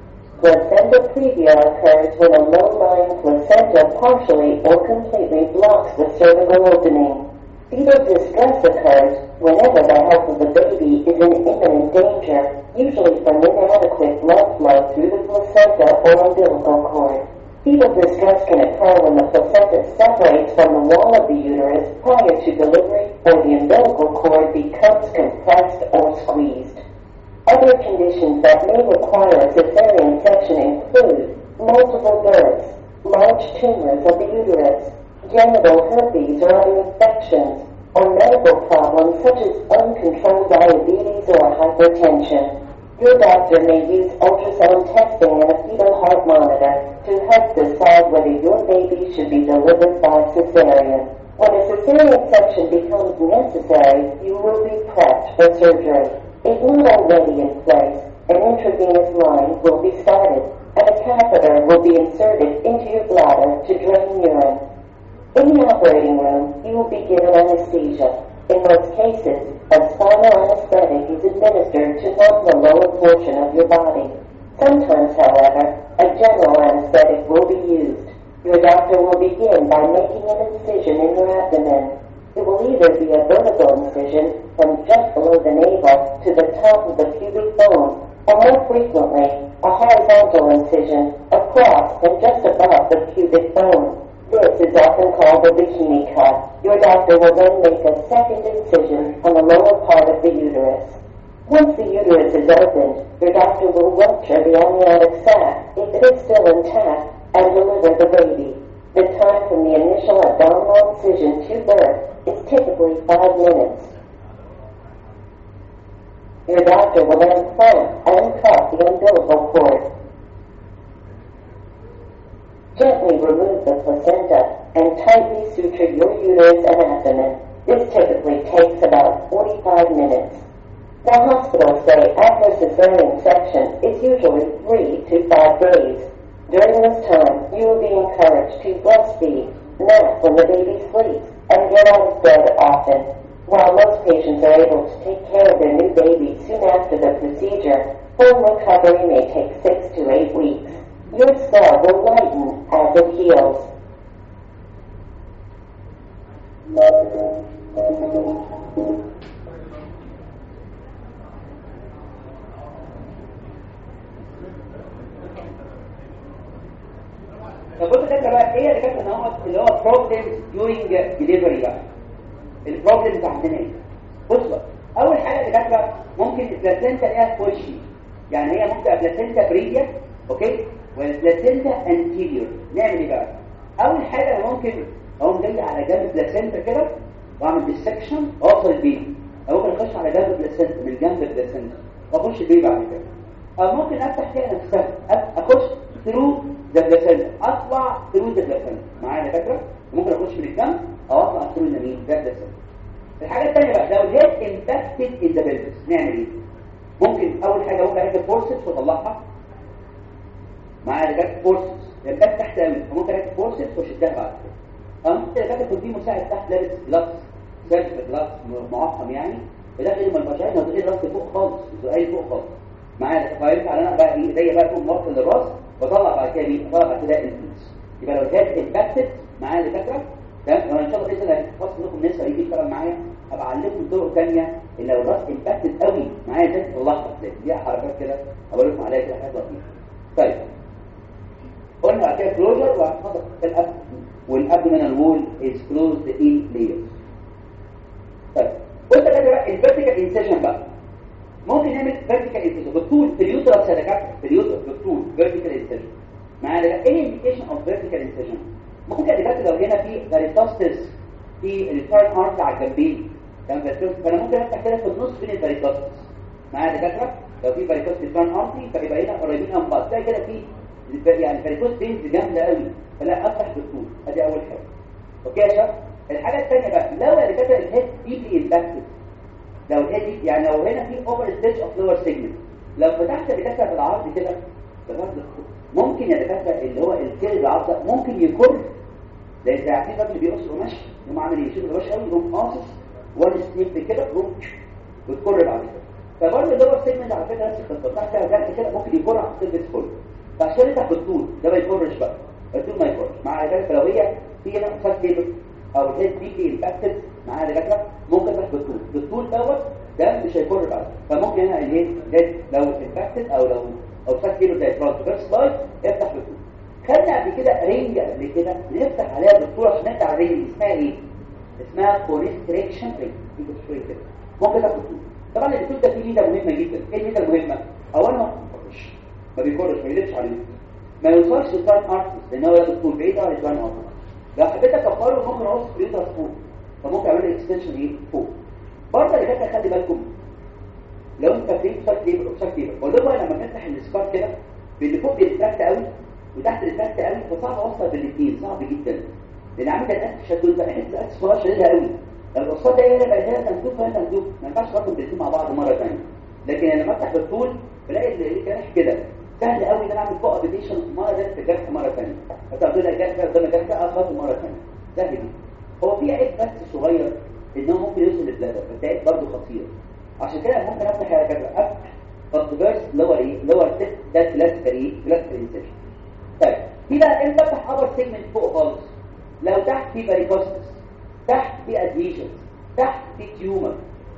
Placenta previa occurs when a low-lying placenta partially or completely blocks the cervical opening. Fetal distress occurs whenever the health of the baby is in imminent danger, usually from inadequate blood flow through the placenta or umbilical cord. Fetal distress can occur when the placenta separates from the wall of the uterus prior to delivery or the umbilical cord becomes compressed or squeezed. Other conditions that may require a cesarean section include multiple births, large tumors of the uterus, genital herpes or other infections, or medical problems such as uncontrolled diabetes or hypertension. Your doctor may use ultrasound testing and a fetal heart monitor to help decide whether your baby should be delivered by cesarean. When a cesarean section becomes necessary, you will be prepped for surgery. If not already in place, an intravenous line will be started and a catheter will be inserted into your bladder to drain urine. In the operating room, you will be given anesthesia. In most cases, a spinal anesthetic is administered to numb the lower portion of your body. Sometimes, however, a general anesthetic will be used. Your doctor will begin by making an incision in your abdomen. It will either be a vertical incision from just below the navel to the top of the pubic bone, or more frequently, a horizontal incision across and just above the pubic bone. This is often called a bikini cut. Your doctor will then make a second incision on the lower part of the uterus. Once the uterus is opened, your doctor will rupture the amniotic sac, if it is still intact, and deliver the baby. The time from the initial abdominal incision to birth is typically five minutes. Your doctor will then clamp and cut the umbilical cord. Gently remove the placenta and tightly suture your uterus and abdomen. This typically takes about 45 minutes. The hospital stay after cesarean section is usually 3 to 5 days. During this time, you will be encouraged to breastfeed, nap when the baby sleeps, and get out of bed often. While most patients are able to take care of their new baby soon after the procedure, full recovery may take 6 to 8 weeks. Your cell will lighten as it heals. طب بص كده بقى ايه اللي كانت ان هو اللي هو problems during delivery بقى البروبلمز عندنا ايه بص بقى اول حاجه اللي كانت بقى ممكن البلاسينتا ليها فولشي يعني هي ممكن بلاسينتا بريديا اوكي والبلاسينتا انتيريور نعمل ايه بقى اول حاجه أنا ممكن اقوم جاي على جنب بلاسينتا كده واعمل ديسكشن واوصل البيبي او ممكن اخش على جنب بلاسينتا من جنب البلاسينتا واخش البيبي بعد كده او ممكن افتح فيها نفسها أف- اخش ثرو ذا بلاسينتا اطلع ثرو ذا بلاسينتا معايا فاكره ممكن اخش من الجنب او اطلع ثرو اليمين ده بلاسينتا الحاجه الثانيه بقى لو هيد امباكتد ان ذا بلفس نعمل ايه ممكن اول حاجه ممكن اركب فورسز واطلعها معايا ركبت فورسز ركبت تحت قوي فممكن اركب فورسز واشدها بعد كده او ممكن ركبت في مساعد تحت لابس جلاس سيرفيس جلاس معقم يعني فداخل من الفاجينا وتلاقي الراس فوق خالص الزقايق فوق خالص معايا فينفع انا بقى ايه ايديا بقى تقوم واصل للراس واطلع بعد كده ايه اطلع بعد كده الانفلس يبقى لو الهيد امباكتد معايا دكاتره تمام لو ان شاء الله باذن الله خلاص لكم ناس هيجي يشتغل معايا هبقى اعلمكم طرق ثانيه ان لو الراس امباكتد قوي معايا ازاي تطلعها ازاي دي حركات كده هقول لكم عليها كده حاجات لطيفه طيب قلنا بعد كده كلوجر وهنحط الاب والابدومينال وول از كلوزد ان لايرز طيب بص يا بقى الفيرتيكال انسيشن بقى ممكن نعمل فيرتيكال انسيشن بالطول في اليوترس يا دكاتره في اليوترس بالطول فيرتيكال انسيشن معانا بقى ايه الانديكيشن اوف فيرتيكال انسيشن ممكن يا دكاتره لو هنا في فاريتاستس في الفاير ارت على الجنبين تمام فانا ممكن افتح كده في النص بين الفاريتاستس معايا يا دكاتره لو في فاريتاستس في الفاير ارتي فيبقى هنا قريبين من بعض تلاقي كده في يعني الفاريتاستس بينز جامده قوي فلا افتح بالطول ادي اول حاجه اوكي يا شباب الحاجه الثانيه بقى لو يا دكاتره الهيد ديبلي امباكتد لو الهيد دي يعني لو هنا في اوفر ستيج اوف لور سيجمنت لو فتحت دكاتره بالعرض كده بالعرض ممكن يا دكاتره اللي هو الكير العرض ده ممكن يكر لان ده عارفين الراجل بيقص قماش يقوم عامل ايه يشيل القماش قوي يقوم قاصص وان سنيب كده يقوم بتكر بعد كده فبرضه اللور سيجمنت على فكره نفس الخطه بتاعت جنب كده ممكن يكر على السيرفيس كله فعشان انت بالطول ده ما يكرش بقى الطول ما يكرش مع ذلك لو هي في هنا فاست تيبل او الهيد بيجي امباكتد معايا دكاتره ممكن تاخد بالطول بالطول دوت ده مش هيكر بعد فممكن هنا الهيد هيد لو امباكتد او لو او فاست تيبل زي ترانسفيرس لاين افتح بالطول خدنا قبل كده رينج قبل كده نفتح عليها بالطول عشان نفتح رينج اسمها ايه اسمها كونستريكشن رينج دي شويه كده ممكن تاخد بالطول طبعا الطول ده فيه ميزه مهمه جدا ايه الميزه المهمه اولا ما بيكرش ما بيكرش ما يلفش عليه ما يوصلش للتايم ارتس لان هو الطول بعيد عن التايم ارتس لو حبيت اكبره ممكن اقص في اليوترس فوق فممكن اعمل اكستنشن ايه فوق برضه اللي كده خلي بالكم لو انت في سايت ليبر او سايت ليبر ولو بقى لما بنفتح السكار كده اللي فوق بيتراكت قوي وتحت بيتراكت قوي فصعب اوصل بالاثنين صعب جدا لان عامل ده شدود بقى حته الاكس صغيره شديدها قوي القصاد ده هنا بقى هنا تنزوف هنا تنزوف ما ينفعش تاخد الاثنين مع بعض مره ثانيه لكن لما افتح بالطول بلاقي الجرح كده سهل قوي ان انا اعمل فوق ابليشن مره ده في الجرح مره ثانيه فتقول لك جرح قدام الجرح اخبط مره ثانيه سهل جدا هو في عيب بس صغير ان هو ممكن يوصل للبلادر بس عيب برضه خطير عشان كده ممكن افتح يا كده افتح فالتبرس لور ايه لور تip ده كلاسيكال ايه كلاسيكال انسيشن طيب في بقى امتى افتح ابر سيجمنت فوق خالص لو تحت في باريكوستس تحت في ادهيشنز تحت في تيومر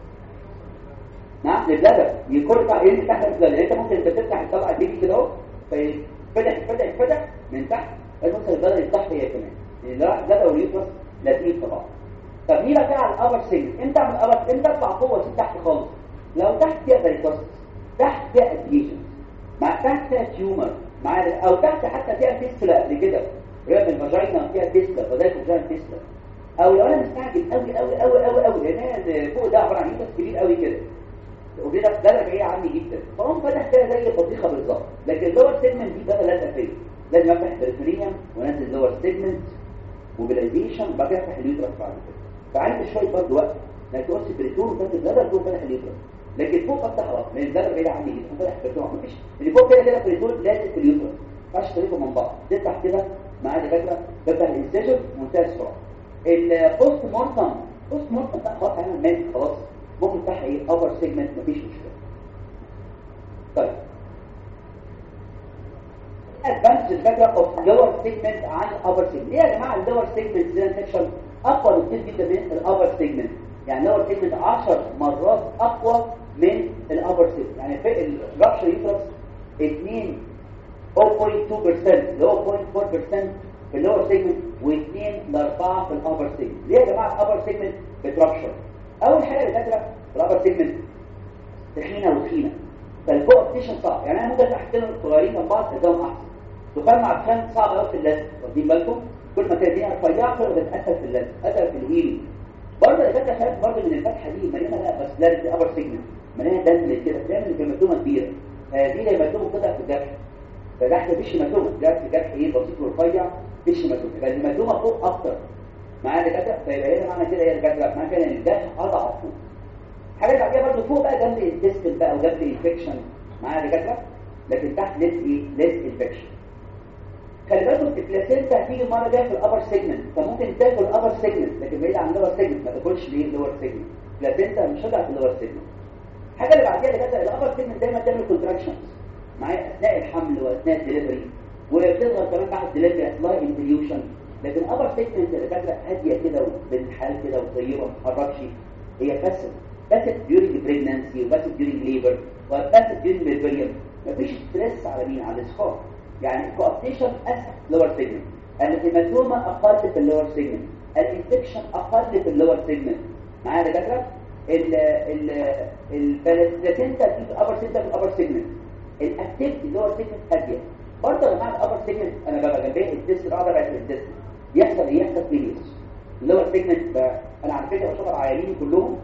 نعم البلادر يكون بقى ايه تحت البلادر انت ممكن انت تفتح الطبقه البيبي كده اهو فيفتح فتح فتح من تحت ممكن البلادر يفتح هي كمان اللي راح ده لو يفرس لازم طبعا طب مين بقى على الابر سيجمنت امتى اعمل الابر امتى اطلع فوق واسيب تحت خالص لو تحت فيها باريكوستس تحت فيها ادهيشنز مع تحت فيها تيومر مع او تحت حتى فيها فيستولا قبل كده ريب الفاجينا فيها فيستولا فذلك فيها فيستولا او لو انا مستعجل قوي قوي قوي قوي قوي لان فوق ده عباره عن يوتس كبير قوي كده وكده درجه بعيد عني جدا فهم فتح كده زي البطيخه بالظبط لكن اللور سيجمنت دي بقى لا تفرق لازم افتح بريتونيوم وانزل اللور سيجمنت موبيلايزيشن وبعد كده افتح اليوترس بعد كده فعايز شويه برضه وقت انك تقص بريتون وتنزل بلدر جوه فتح اليوترس لكن فوق افتح خلاص لان البلدر بعيد عني جدا فتح بريتون مفيش اللي فوق كده كده بريتون لازم في اليوترس ما ينفعش تريكم من بعض تفتح كده مع دكاتره بفتح الانسجن منتهى السرعه البوست مورتم بوست مورتم بقى خلاص انا مات خلاص ممكن تفتح ايه ابر سيجمنت مفيش مشكله طيب ادفانتج الفكره اوف لور سيجمنت عن الابر سيجمنت ليه يا جماعه اللور سيجمنت زي انفكشن اقوى بكتير جدا من الابر سيجمنت يعني اللور سيجمنت 10 مرات اقوى من الابر سيجمنت يعني في الرابشر يوترس 2 0.2% اللي هو 0.4% في اللور سيجمنت و2 ل 4 في الابر سيجمنت ليه يا جماعه الابر سيجمنت بترابشر اول حاجه اللي فاكره الابر سيجمنت تخينه وتخينه فالكوابتيشن صعب يعني انا ممكن احكي صغيرين من بعض قدام احسن دخان مع دخان صعب قوي في اللزق واخدين بالكم كل ما كانت الدنيا رفيعه كل ما بتاثر في اللزق اثر في الهيلي برضه اللي فاكره خدت برضه من الفتحه دي مليانه لا بس لا ابر سيجمنت مليانه دم كده تعمل هيماتومه كبيره دي هيماتومه كده في الجرح فده مفيش هيماتومه ده في جرح ايه بسيط ورفيع مفيش هيماتومه يبقى الهيماتومه فوق اكتر معايا دكاتره فيبقى هنا معنى كده هي الدكاتره معنى كده ان الجرح اضعف فوق حاجه بعديها برضه فوق بقى جنب الانتستين بقى وجنب الانفكشن معايا دكاتره لكن تحت ليس ايه ليس انفكشن خلي بالكم البلاسينتا هتيجي المره الجايه في الابر سيجمنت فممكن تاكل الابر سيجمنت لكن بعيد عن اللور سيجمنت ما تاكلش ليه اللور سيجمنت بلاسينتا مش هتبقى في اللور سيجمنت الحاجه اللي بعديها دكاتره الابر سيجمنت دايما تعمل كونتراكشنز معايا اثناء الحمل واثناء الدليفري وبتظهر كمان بعد الدليفري اثناء الانفليوشن لكن الابر سيجمنت دكاتره هاديه كده وبنت حال كده وطيبه ما تتحركش هي باسف باسف during pregnancy وباسف during labor وباسف during delirium مفيش ستريس على مين على الاسفار يعني الكوابتيشن اسهل لور سيجمنت الهيماتوما اقل في اللور سيجمنت الانفكشن اقل في اللور سيجمنت معايا يا دكاتره ال ال البلاسينتا في الابر سيجمنت في الابر سيجمنت الاكتيفيتي اللور سيجمنت هاديه برضه يا جماعه الابر سيجمنت انا ببقى جنبيه الديسك الرابع بعد الديسك يحصل ايه يحصل فيليوس اللور سيجمنت انا على فكره بشوف العيانين كلهم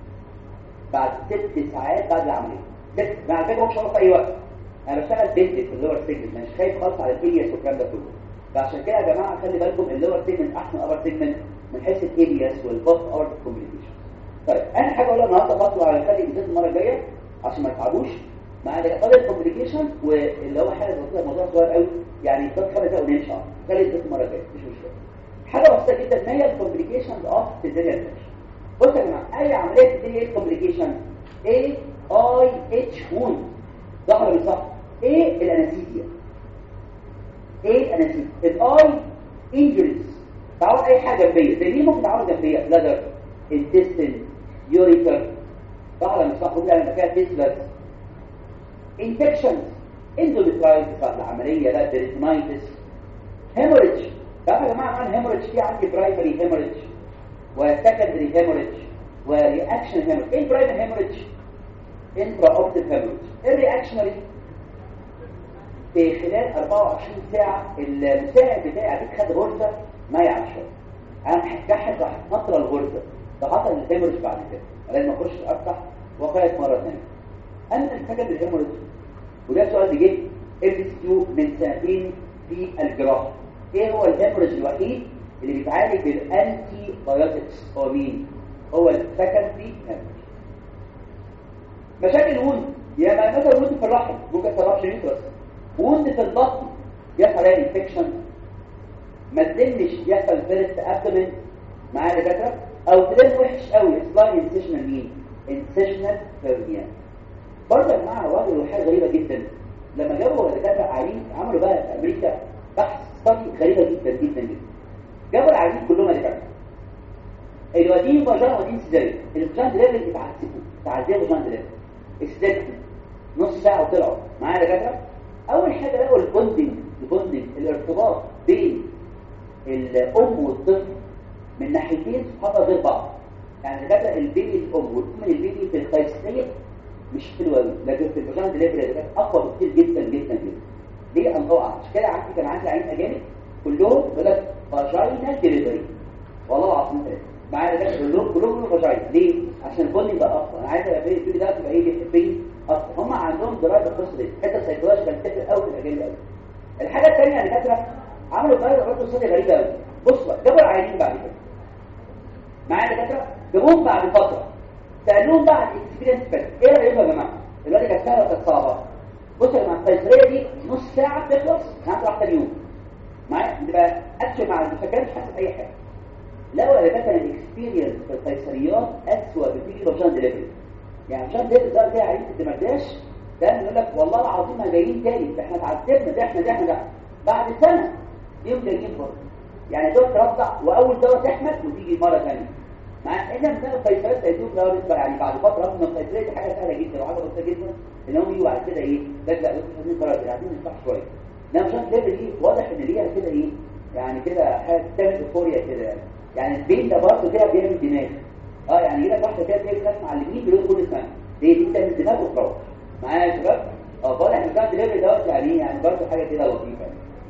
بعد ست ساعات بعد العمليه ست مع فكره مش في اي وقت انا بشتغل بيزك في اللور سيجمنت مش خايف خالص على الالياس والكلام ده كله فعشان كده يا جماعه خلي بالكم اللور سيجمنت احسن ابر سيجمنت من حيث الالياس والبوست اور كوميونيكيشن طيب انا حاجه اقولها النهارده بطلع على خلي الجزء المره الجايه عشان ما تعبوش مع قضيه الكوميونيكيشن واللي هو حاجه بسيطه موضوع صغير قوي يعني بس خلي ده ونمشي خلي الجزء المره الجايه مش مشكله حاجه بسيطه جدا ما هي الكومبليكيشنز اوف سيزيريان بصوا يا جماعه اي عمليه بتيجي ايه الكومبليكيشن اي اي اتش وون ظهر ولا صح ايه الانستيزيا ايه الانستيزيا الاي انجريز تعرض اي حاجه جنبيه زي مين ممكن تعرض جنبيه بلادر انتستين يوريتر ظهر ولا صح كلها لما فيها فيسلس انفكشنز اندوميترايتس بعد العمليه لا ديريتمايتس هيموريدج تعرفوا يا جماعه عن هيموريدج في عندي برايمري هيموريدج وسكندري هيموريدج ورياكشن هيموريدج ايه البرايمري هيموريدج انترا اوبتيف هيموريدج الرياكشنري في خلال 24 ساعه المساعد بتاعي عليك خد غرزه ما يعرفش انا هتكحل راح نطر الغرزه ده حصل الهيموريدج بعد كده لازم اخش افتح وقعت مره ثانيه اما السكندري هيموريدج وده سؤال اللي جه ام اس كيو من سنتين في الجراحه ايه هو الهيموريدج الوحيد اللي بيتعالج بالانتي بايوتكس هو مين هو السكندري هيموريدج مشاكل وند يا مثلا وند في الرحم ممكن ترابش يوترس وند في البطن يحصل عليها انفكشن ما تدلش يحصل فيرست ابدومين معايا دكاتره او تدل وحش قوي سلاي انسيشنال مين انسيشنال هيرنيا برضه يا جماعه واجهوا حاجه غريبه جدا لما جابوا دكاتره عيانين عملوا بقى في امريكا بحث ستادي غريبه جدا جدا جدا جابوا العيانين كلهم دكاتره الوادين فاجان وادين سيزاريان الفاجان دليفري اتعذبوا تعذبوا فاجان دليفري استكتوا نص ساعه وطلعوا معايا دكاتره اول حاجه لقوا البوندنج البوندنج الارتباط بين الام والطفل من ناحيتين سبحان الله غير بعض يعني دكاتره البيبي الام والام البيبي في القيصريه مش حلوه قوي لكن في الفاجان دليفري ده اقوى بكتير جدا جدا جدا ليه ان طبعا مش كده عندي كان عندي عين اجانب كلهم بيقول لك فاجينا دليفري والله العظيم ثلاثه معايا ده كلهم كلهم فاجينا ليه عشان البني بقى اقوى انا عايز ابقى البيبي ده تبقى ايه بيحبني اكتر هم عندهم درايه القصه دي حته سيكولوجيكال كتير قوي في الاجانب قوي الحاجه الثانيه اللي كانت عملوا درايه برضه صوتي غريبه قوي بص بقى جابوا العيانين بعد كده معايا دكاتره جابوهم بعد فتره سالوهم بقى عن الاكسبيرينس بس ايه رايكم يا جماعه دلوقتي كانت سهله وكانت صعبه بص يا جماعه القيصريه دي نص ساعه بتخلص هنطلع راح تاني يوم معايا تبقى اكشن مع المسكنات مش حاسس اي حاجه لو يا دكاتره الاكسبيرينس في القيصريات اسوء بكتير من جان دليفري يعني جان دليفري ده زي عينه الدمرداش ده يقول لك والله العظيم ما جايين تاني ده احنا اتعذبنا ده احنا ده احنا ده بعد سنه يوم جايين برضه يعني دول ترضع واول دواء تحمل وتيجي مره ثانيه مع ان مثلا القيصرات هيدوك دواء نسبه يعني بعد فتره من القيصريه دي حاجه سهله جدا وحاجه بسيطه جدا ان هم يجوا بعد كده ايه ده لا دول عايزين قرار عايزين نفتح شويه انما مش عارف دي واضح ان ليها كده ايه يعني كده حاجه بتعمل ايفوريا كده يعني يعني البين ده برضه كده بيعمل دماغ اه يعني يجي لك واحده كده تلاقي ناس معلمين بيقولوا كل اسمها هي دي بتعمل دماغ وتروح معايا يا شباب اه طالع احنا بنعمل دليفري دوت يعني يعني برضه حاجه كده لطيفه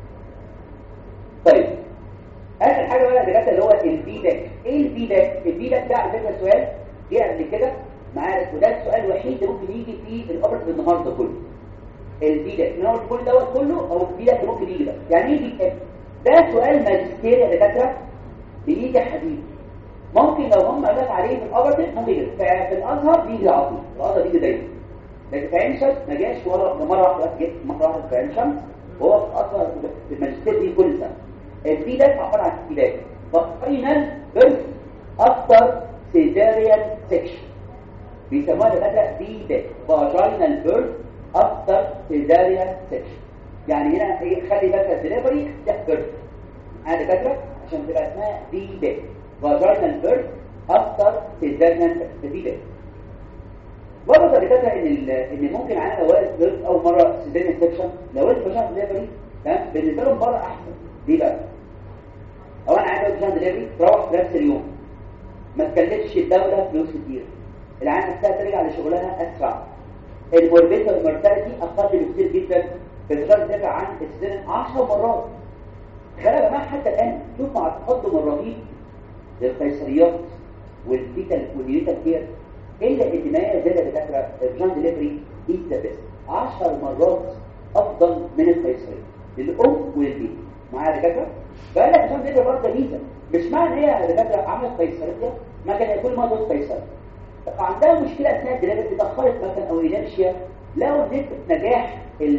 طيب اخر حاجه بقى اللي اللي هو الفيدباك ايه الفيدباك الفيدباك ده على فكره سؤال جه قبل كده معايا وده السؤال الوحيد اللي ممكن يجي في الاوبرت النهارده كله الفيدباك من اول كل دوت كله او الفيدباك اللي ممكن يجي ده يعني ايه فيدباك ده سؤال ماجستير يا دكاتره بيجي حديث ممكن لو هم قال لك عليه في الاوبرت ممكن يجي في الازهر بيجي على طول الازهر بيجي دايما لكن في عين شمس ما جاش ولا مره واحده جه مره واحده في عين شمس وهو في اصلا في الماجستير دي كل سنه الفيدباك عباره عن فيدباك فاينل بيرث افتر سيزاريان سيكشن بيسموها دكاتره فيدباك فاجينال بيرث افتر سيزاريان سيكشن يعني هنا ايه خلي بالك الدليفري ده بيرث انا دكاتره عشان تبقى اسمها فيدباك فاجينال بيرث افتر سيزاريان فيدباك برضه دكاتره ان ان ممكن عندنا لو والد اول مره سيزاريان سيكشن لو والد فاجينال دليفري تمام بالنسبه لهم بره احسن ليه بقى او انا عايز اقول دليفري تروح في نفس اليوم ما تكلفش الدوله فلوس كتير العيال نفسها ترجع لشغلها اسرع الموربيتا والمورتاليتي اقل بكتير جدا بتقدر ترجع عن السن 10 مرات تخيل يا جماعه حتى الان شوف مع التقدم الرهيب للقيصريات والفيتال والنيوتال كير الا ان ما يزال دكاتره الجان دليفري از ذا بيست 10 مرات افضل من القيصريه للام والبيت معايا دكاتره فقال لك عشان تقدر برضه ميزه مش معنى ان هي دكاتره عملت قيصريه ما كان يكون ما ضد قيصري عندها مشكله اثناء الدلاله اتاخرت مثلا او انرشيا لو نسبه نجاح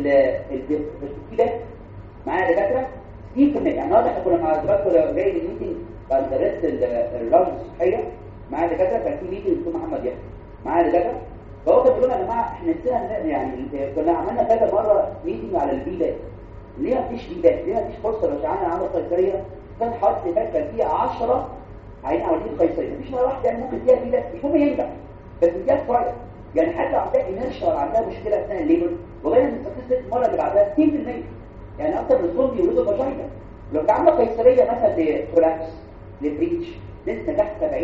الفيدباك معايا دكاتره 60% يعني واضح كنا مع الدكتور جاي الميتنج بعد درست الراوند الصحيه معايا دكاتره كان في ميتنج دكتور محمد يحيى معايا دكاتره فهو كان بيقول يا جماعه احنا نسينا يعني كنا عملنا كذا مره ميتنج على الفيدباك ليه مفيش فيدباك ليه مفيش فرصه لو شغالنا عمل قيصريه كان حرف فات كان فيها 10 عين عمليه قيصريه مفيش مره واحده يعني ممكن فيها فيدباك مش مهم ينجح بس فيها فرق يعني حتى لو عندها انرشيا ولا عندها مشكله اثناء الليبر وغير ان الستاتستيك المره اللي بعدها 60% يعني اكتر من الظلم يولدوا فاجينا لو كان عامله قيصريه مثلا لفراكس لبريتش نسبه نجاح 70%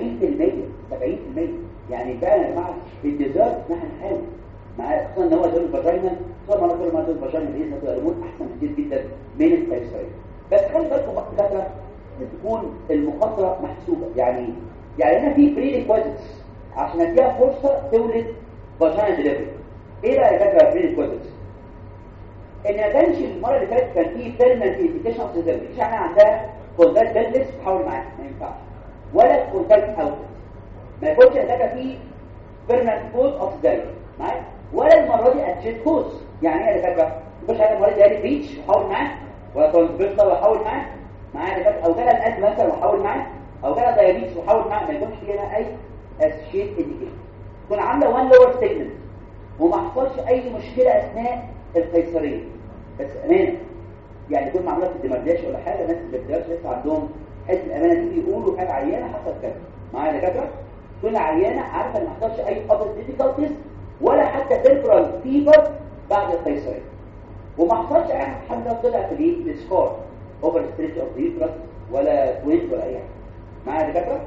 70% يعني فعلا يا جماعه الديزيرف ان احنا نحاول مع خصوصا ان هو دول الفاجينا طول ما انا كل ما دول الفاجينا باذن الله الامور احسن كتير جدا من القيصريه بس خلي بالكم بقى دكاتره تكون المخاطره محسوبه يعني يعني هنا في بري ريكويزيتس عشان اديها فرصه تولد فاجينا ديليفري ايه بقى يا دكاتره بري ريكويزيتس ان ما كانش المره اللي فاتت كان في بيرمنت ايديكيشن اوف ديليفري مش احنا عندها كونتاكت بيلبس تحاول معاها ما ينفعش ولا كونتاكت اوت ما يكونش هتلاقي فيه بيرمنت كوز اوف ديليفري معايا ولا المره دي اتشيت كوز يعني ايه يا دكاتره مش حاجه المره دي قال بريتش وحاول معاه ولا ترانسفيرسال وحاول معاه معايا دكاتره او جالها الاسم مثلا وحاول معاه او جالها دايابيتس وحاول معاه ما يكونش فيها اي اسشيت انديكيشن تكون عامله وان لور سيجمنت وما حصلش اي مشكله اثناء القيصريه بس امانه يعني يكون معموله في الدمرداش ولا حاجه ناس اللي بتدرس لسه عندهم حته الامانه دي بيقولوا كانت عيانه حصل كذا معايا دكاتره تكون عيانه عارفه ان ما حصلش اي ابل ديفيكالتيز ولا حتى تمبرال فيبر بعد القيصريه وما حصلش اي حاجه الحمد لله طلع في الايه السكور اوفر ستريتش اوف يوترس ولا توينت ولا اي حاجه معايا دكاتره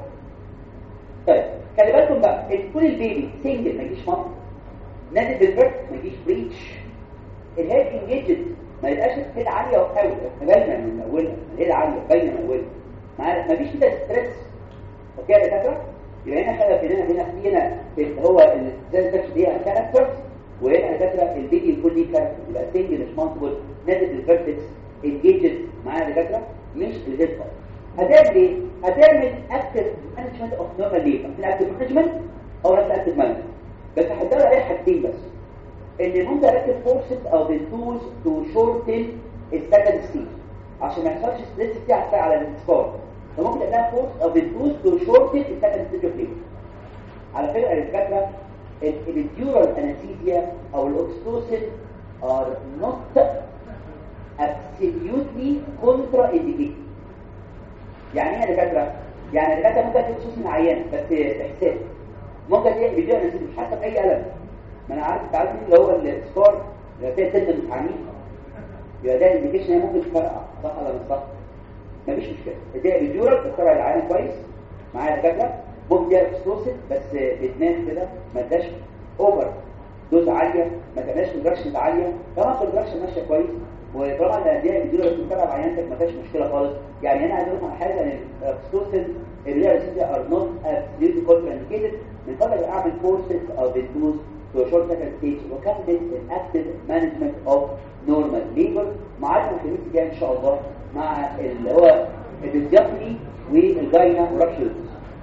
طيب خلي بالكم بقى تكون البيبي سنجل ما يجيش مصر نازل بالبرت ما يجيش بريتش الهيد انجيجد ما يبقاش الهيد عاليه وقوي باينه من اولها الهيد عاليه باينه من اولها معايا ما فيش كده ستريس اوكي يا دكاتره يبقى هنا خلي هنا هنا في هنا اللي هو زي الكاتش دي كاركترز وهنا دكاتره البيبي يكون ليه كاركتر يبقى سنجل مش مالتيبل نازل بالفيرتكس انجيجد معايا دكاتره مش الهيد هتعمل ايه؟ هتعمل اكتف مانجمنت اوف نورمال ليبر ممكن اكتف مانجمنت او نفس اكتف مانجمنت بس هتدور عليه حاجتين بس ان ممكن اركب فورسز او بالتولز تو شورتن السكند ستيج عشان ما يحصلش ستريس بتاعك على السكور فممكن تعملها فورس او بالتولز تو شورتن السكند ستيج اوف ليبر على فكره الدكاتره الابيديورال انستيزيا او الاوكسيتوسين are not absolutely contraindicated يعني ايه يا دكاتره يعني الدكاتره ممكن تدي خصوص من عيان بس احساس ممكن تدي فيديو انا مش حاسه باي الم ما انا عارف تعرف اللي هو السكار اللي فيها سد متعانين يبقى ده الانديكيشن هي ممكن تفرقع صح ولا مش صح مفيش مشكله دي فيديورال تختار العيان كويس معايا دكاتره ممكن دي اكسكلوسيف بس بتنام كده ما اداش اوفر دوز عاليه ما تبقاش كونتراكشن عاليه طبعا الكونتراكشن ماشيه كويس وطبعا الانديه بيديروا لو بتتابع عيانتك ما فيش مشكله خالص يعني انا عايز اقول لكم حاجه ان الاكسكلوسيف اللي هي السيدي ار نوت ابسوليوتلي كونترانديكيتد من فضل اعمل كورسز او بندوز to a short second stage وكمل in active management of normal labor معانا الخميس الجاي ان شاء الله مع اللي هو الديزيابلي والجاينا ورابشوز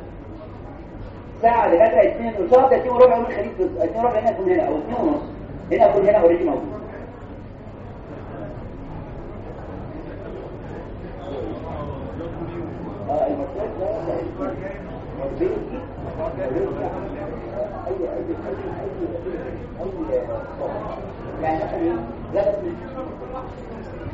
ساعة لغاية 2 وان شاء الله 2 وربع يوم الخميس 2 وربع هنا اكون هنا او 2 ونص هنا اكون هنا اوريدي موجود اه المرتبط ده مرتبط اي اي اي اي يعني مثلا غلط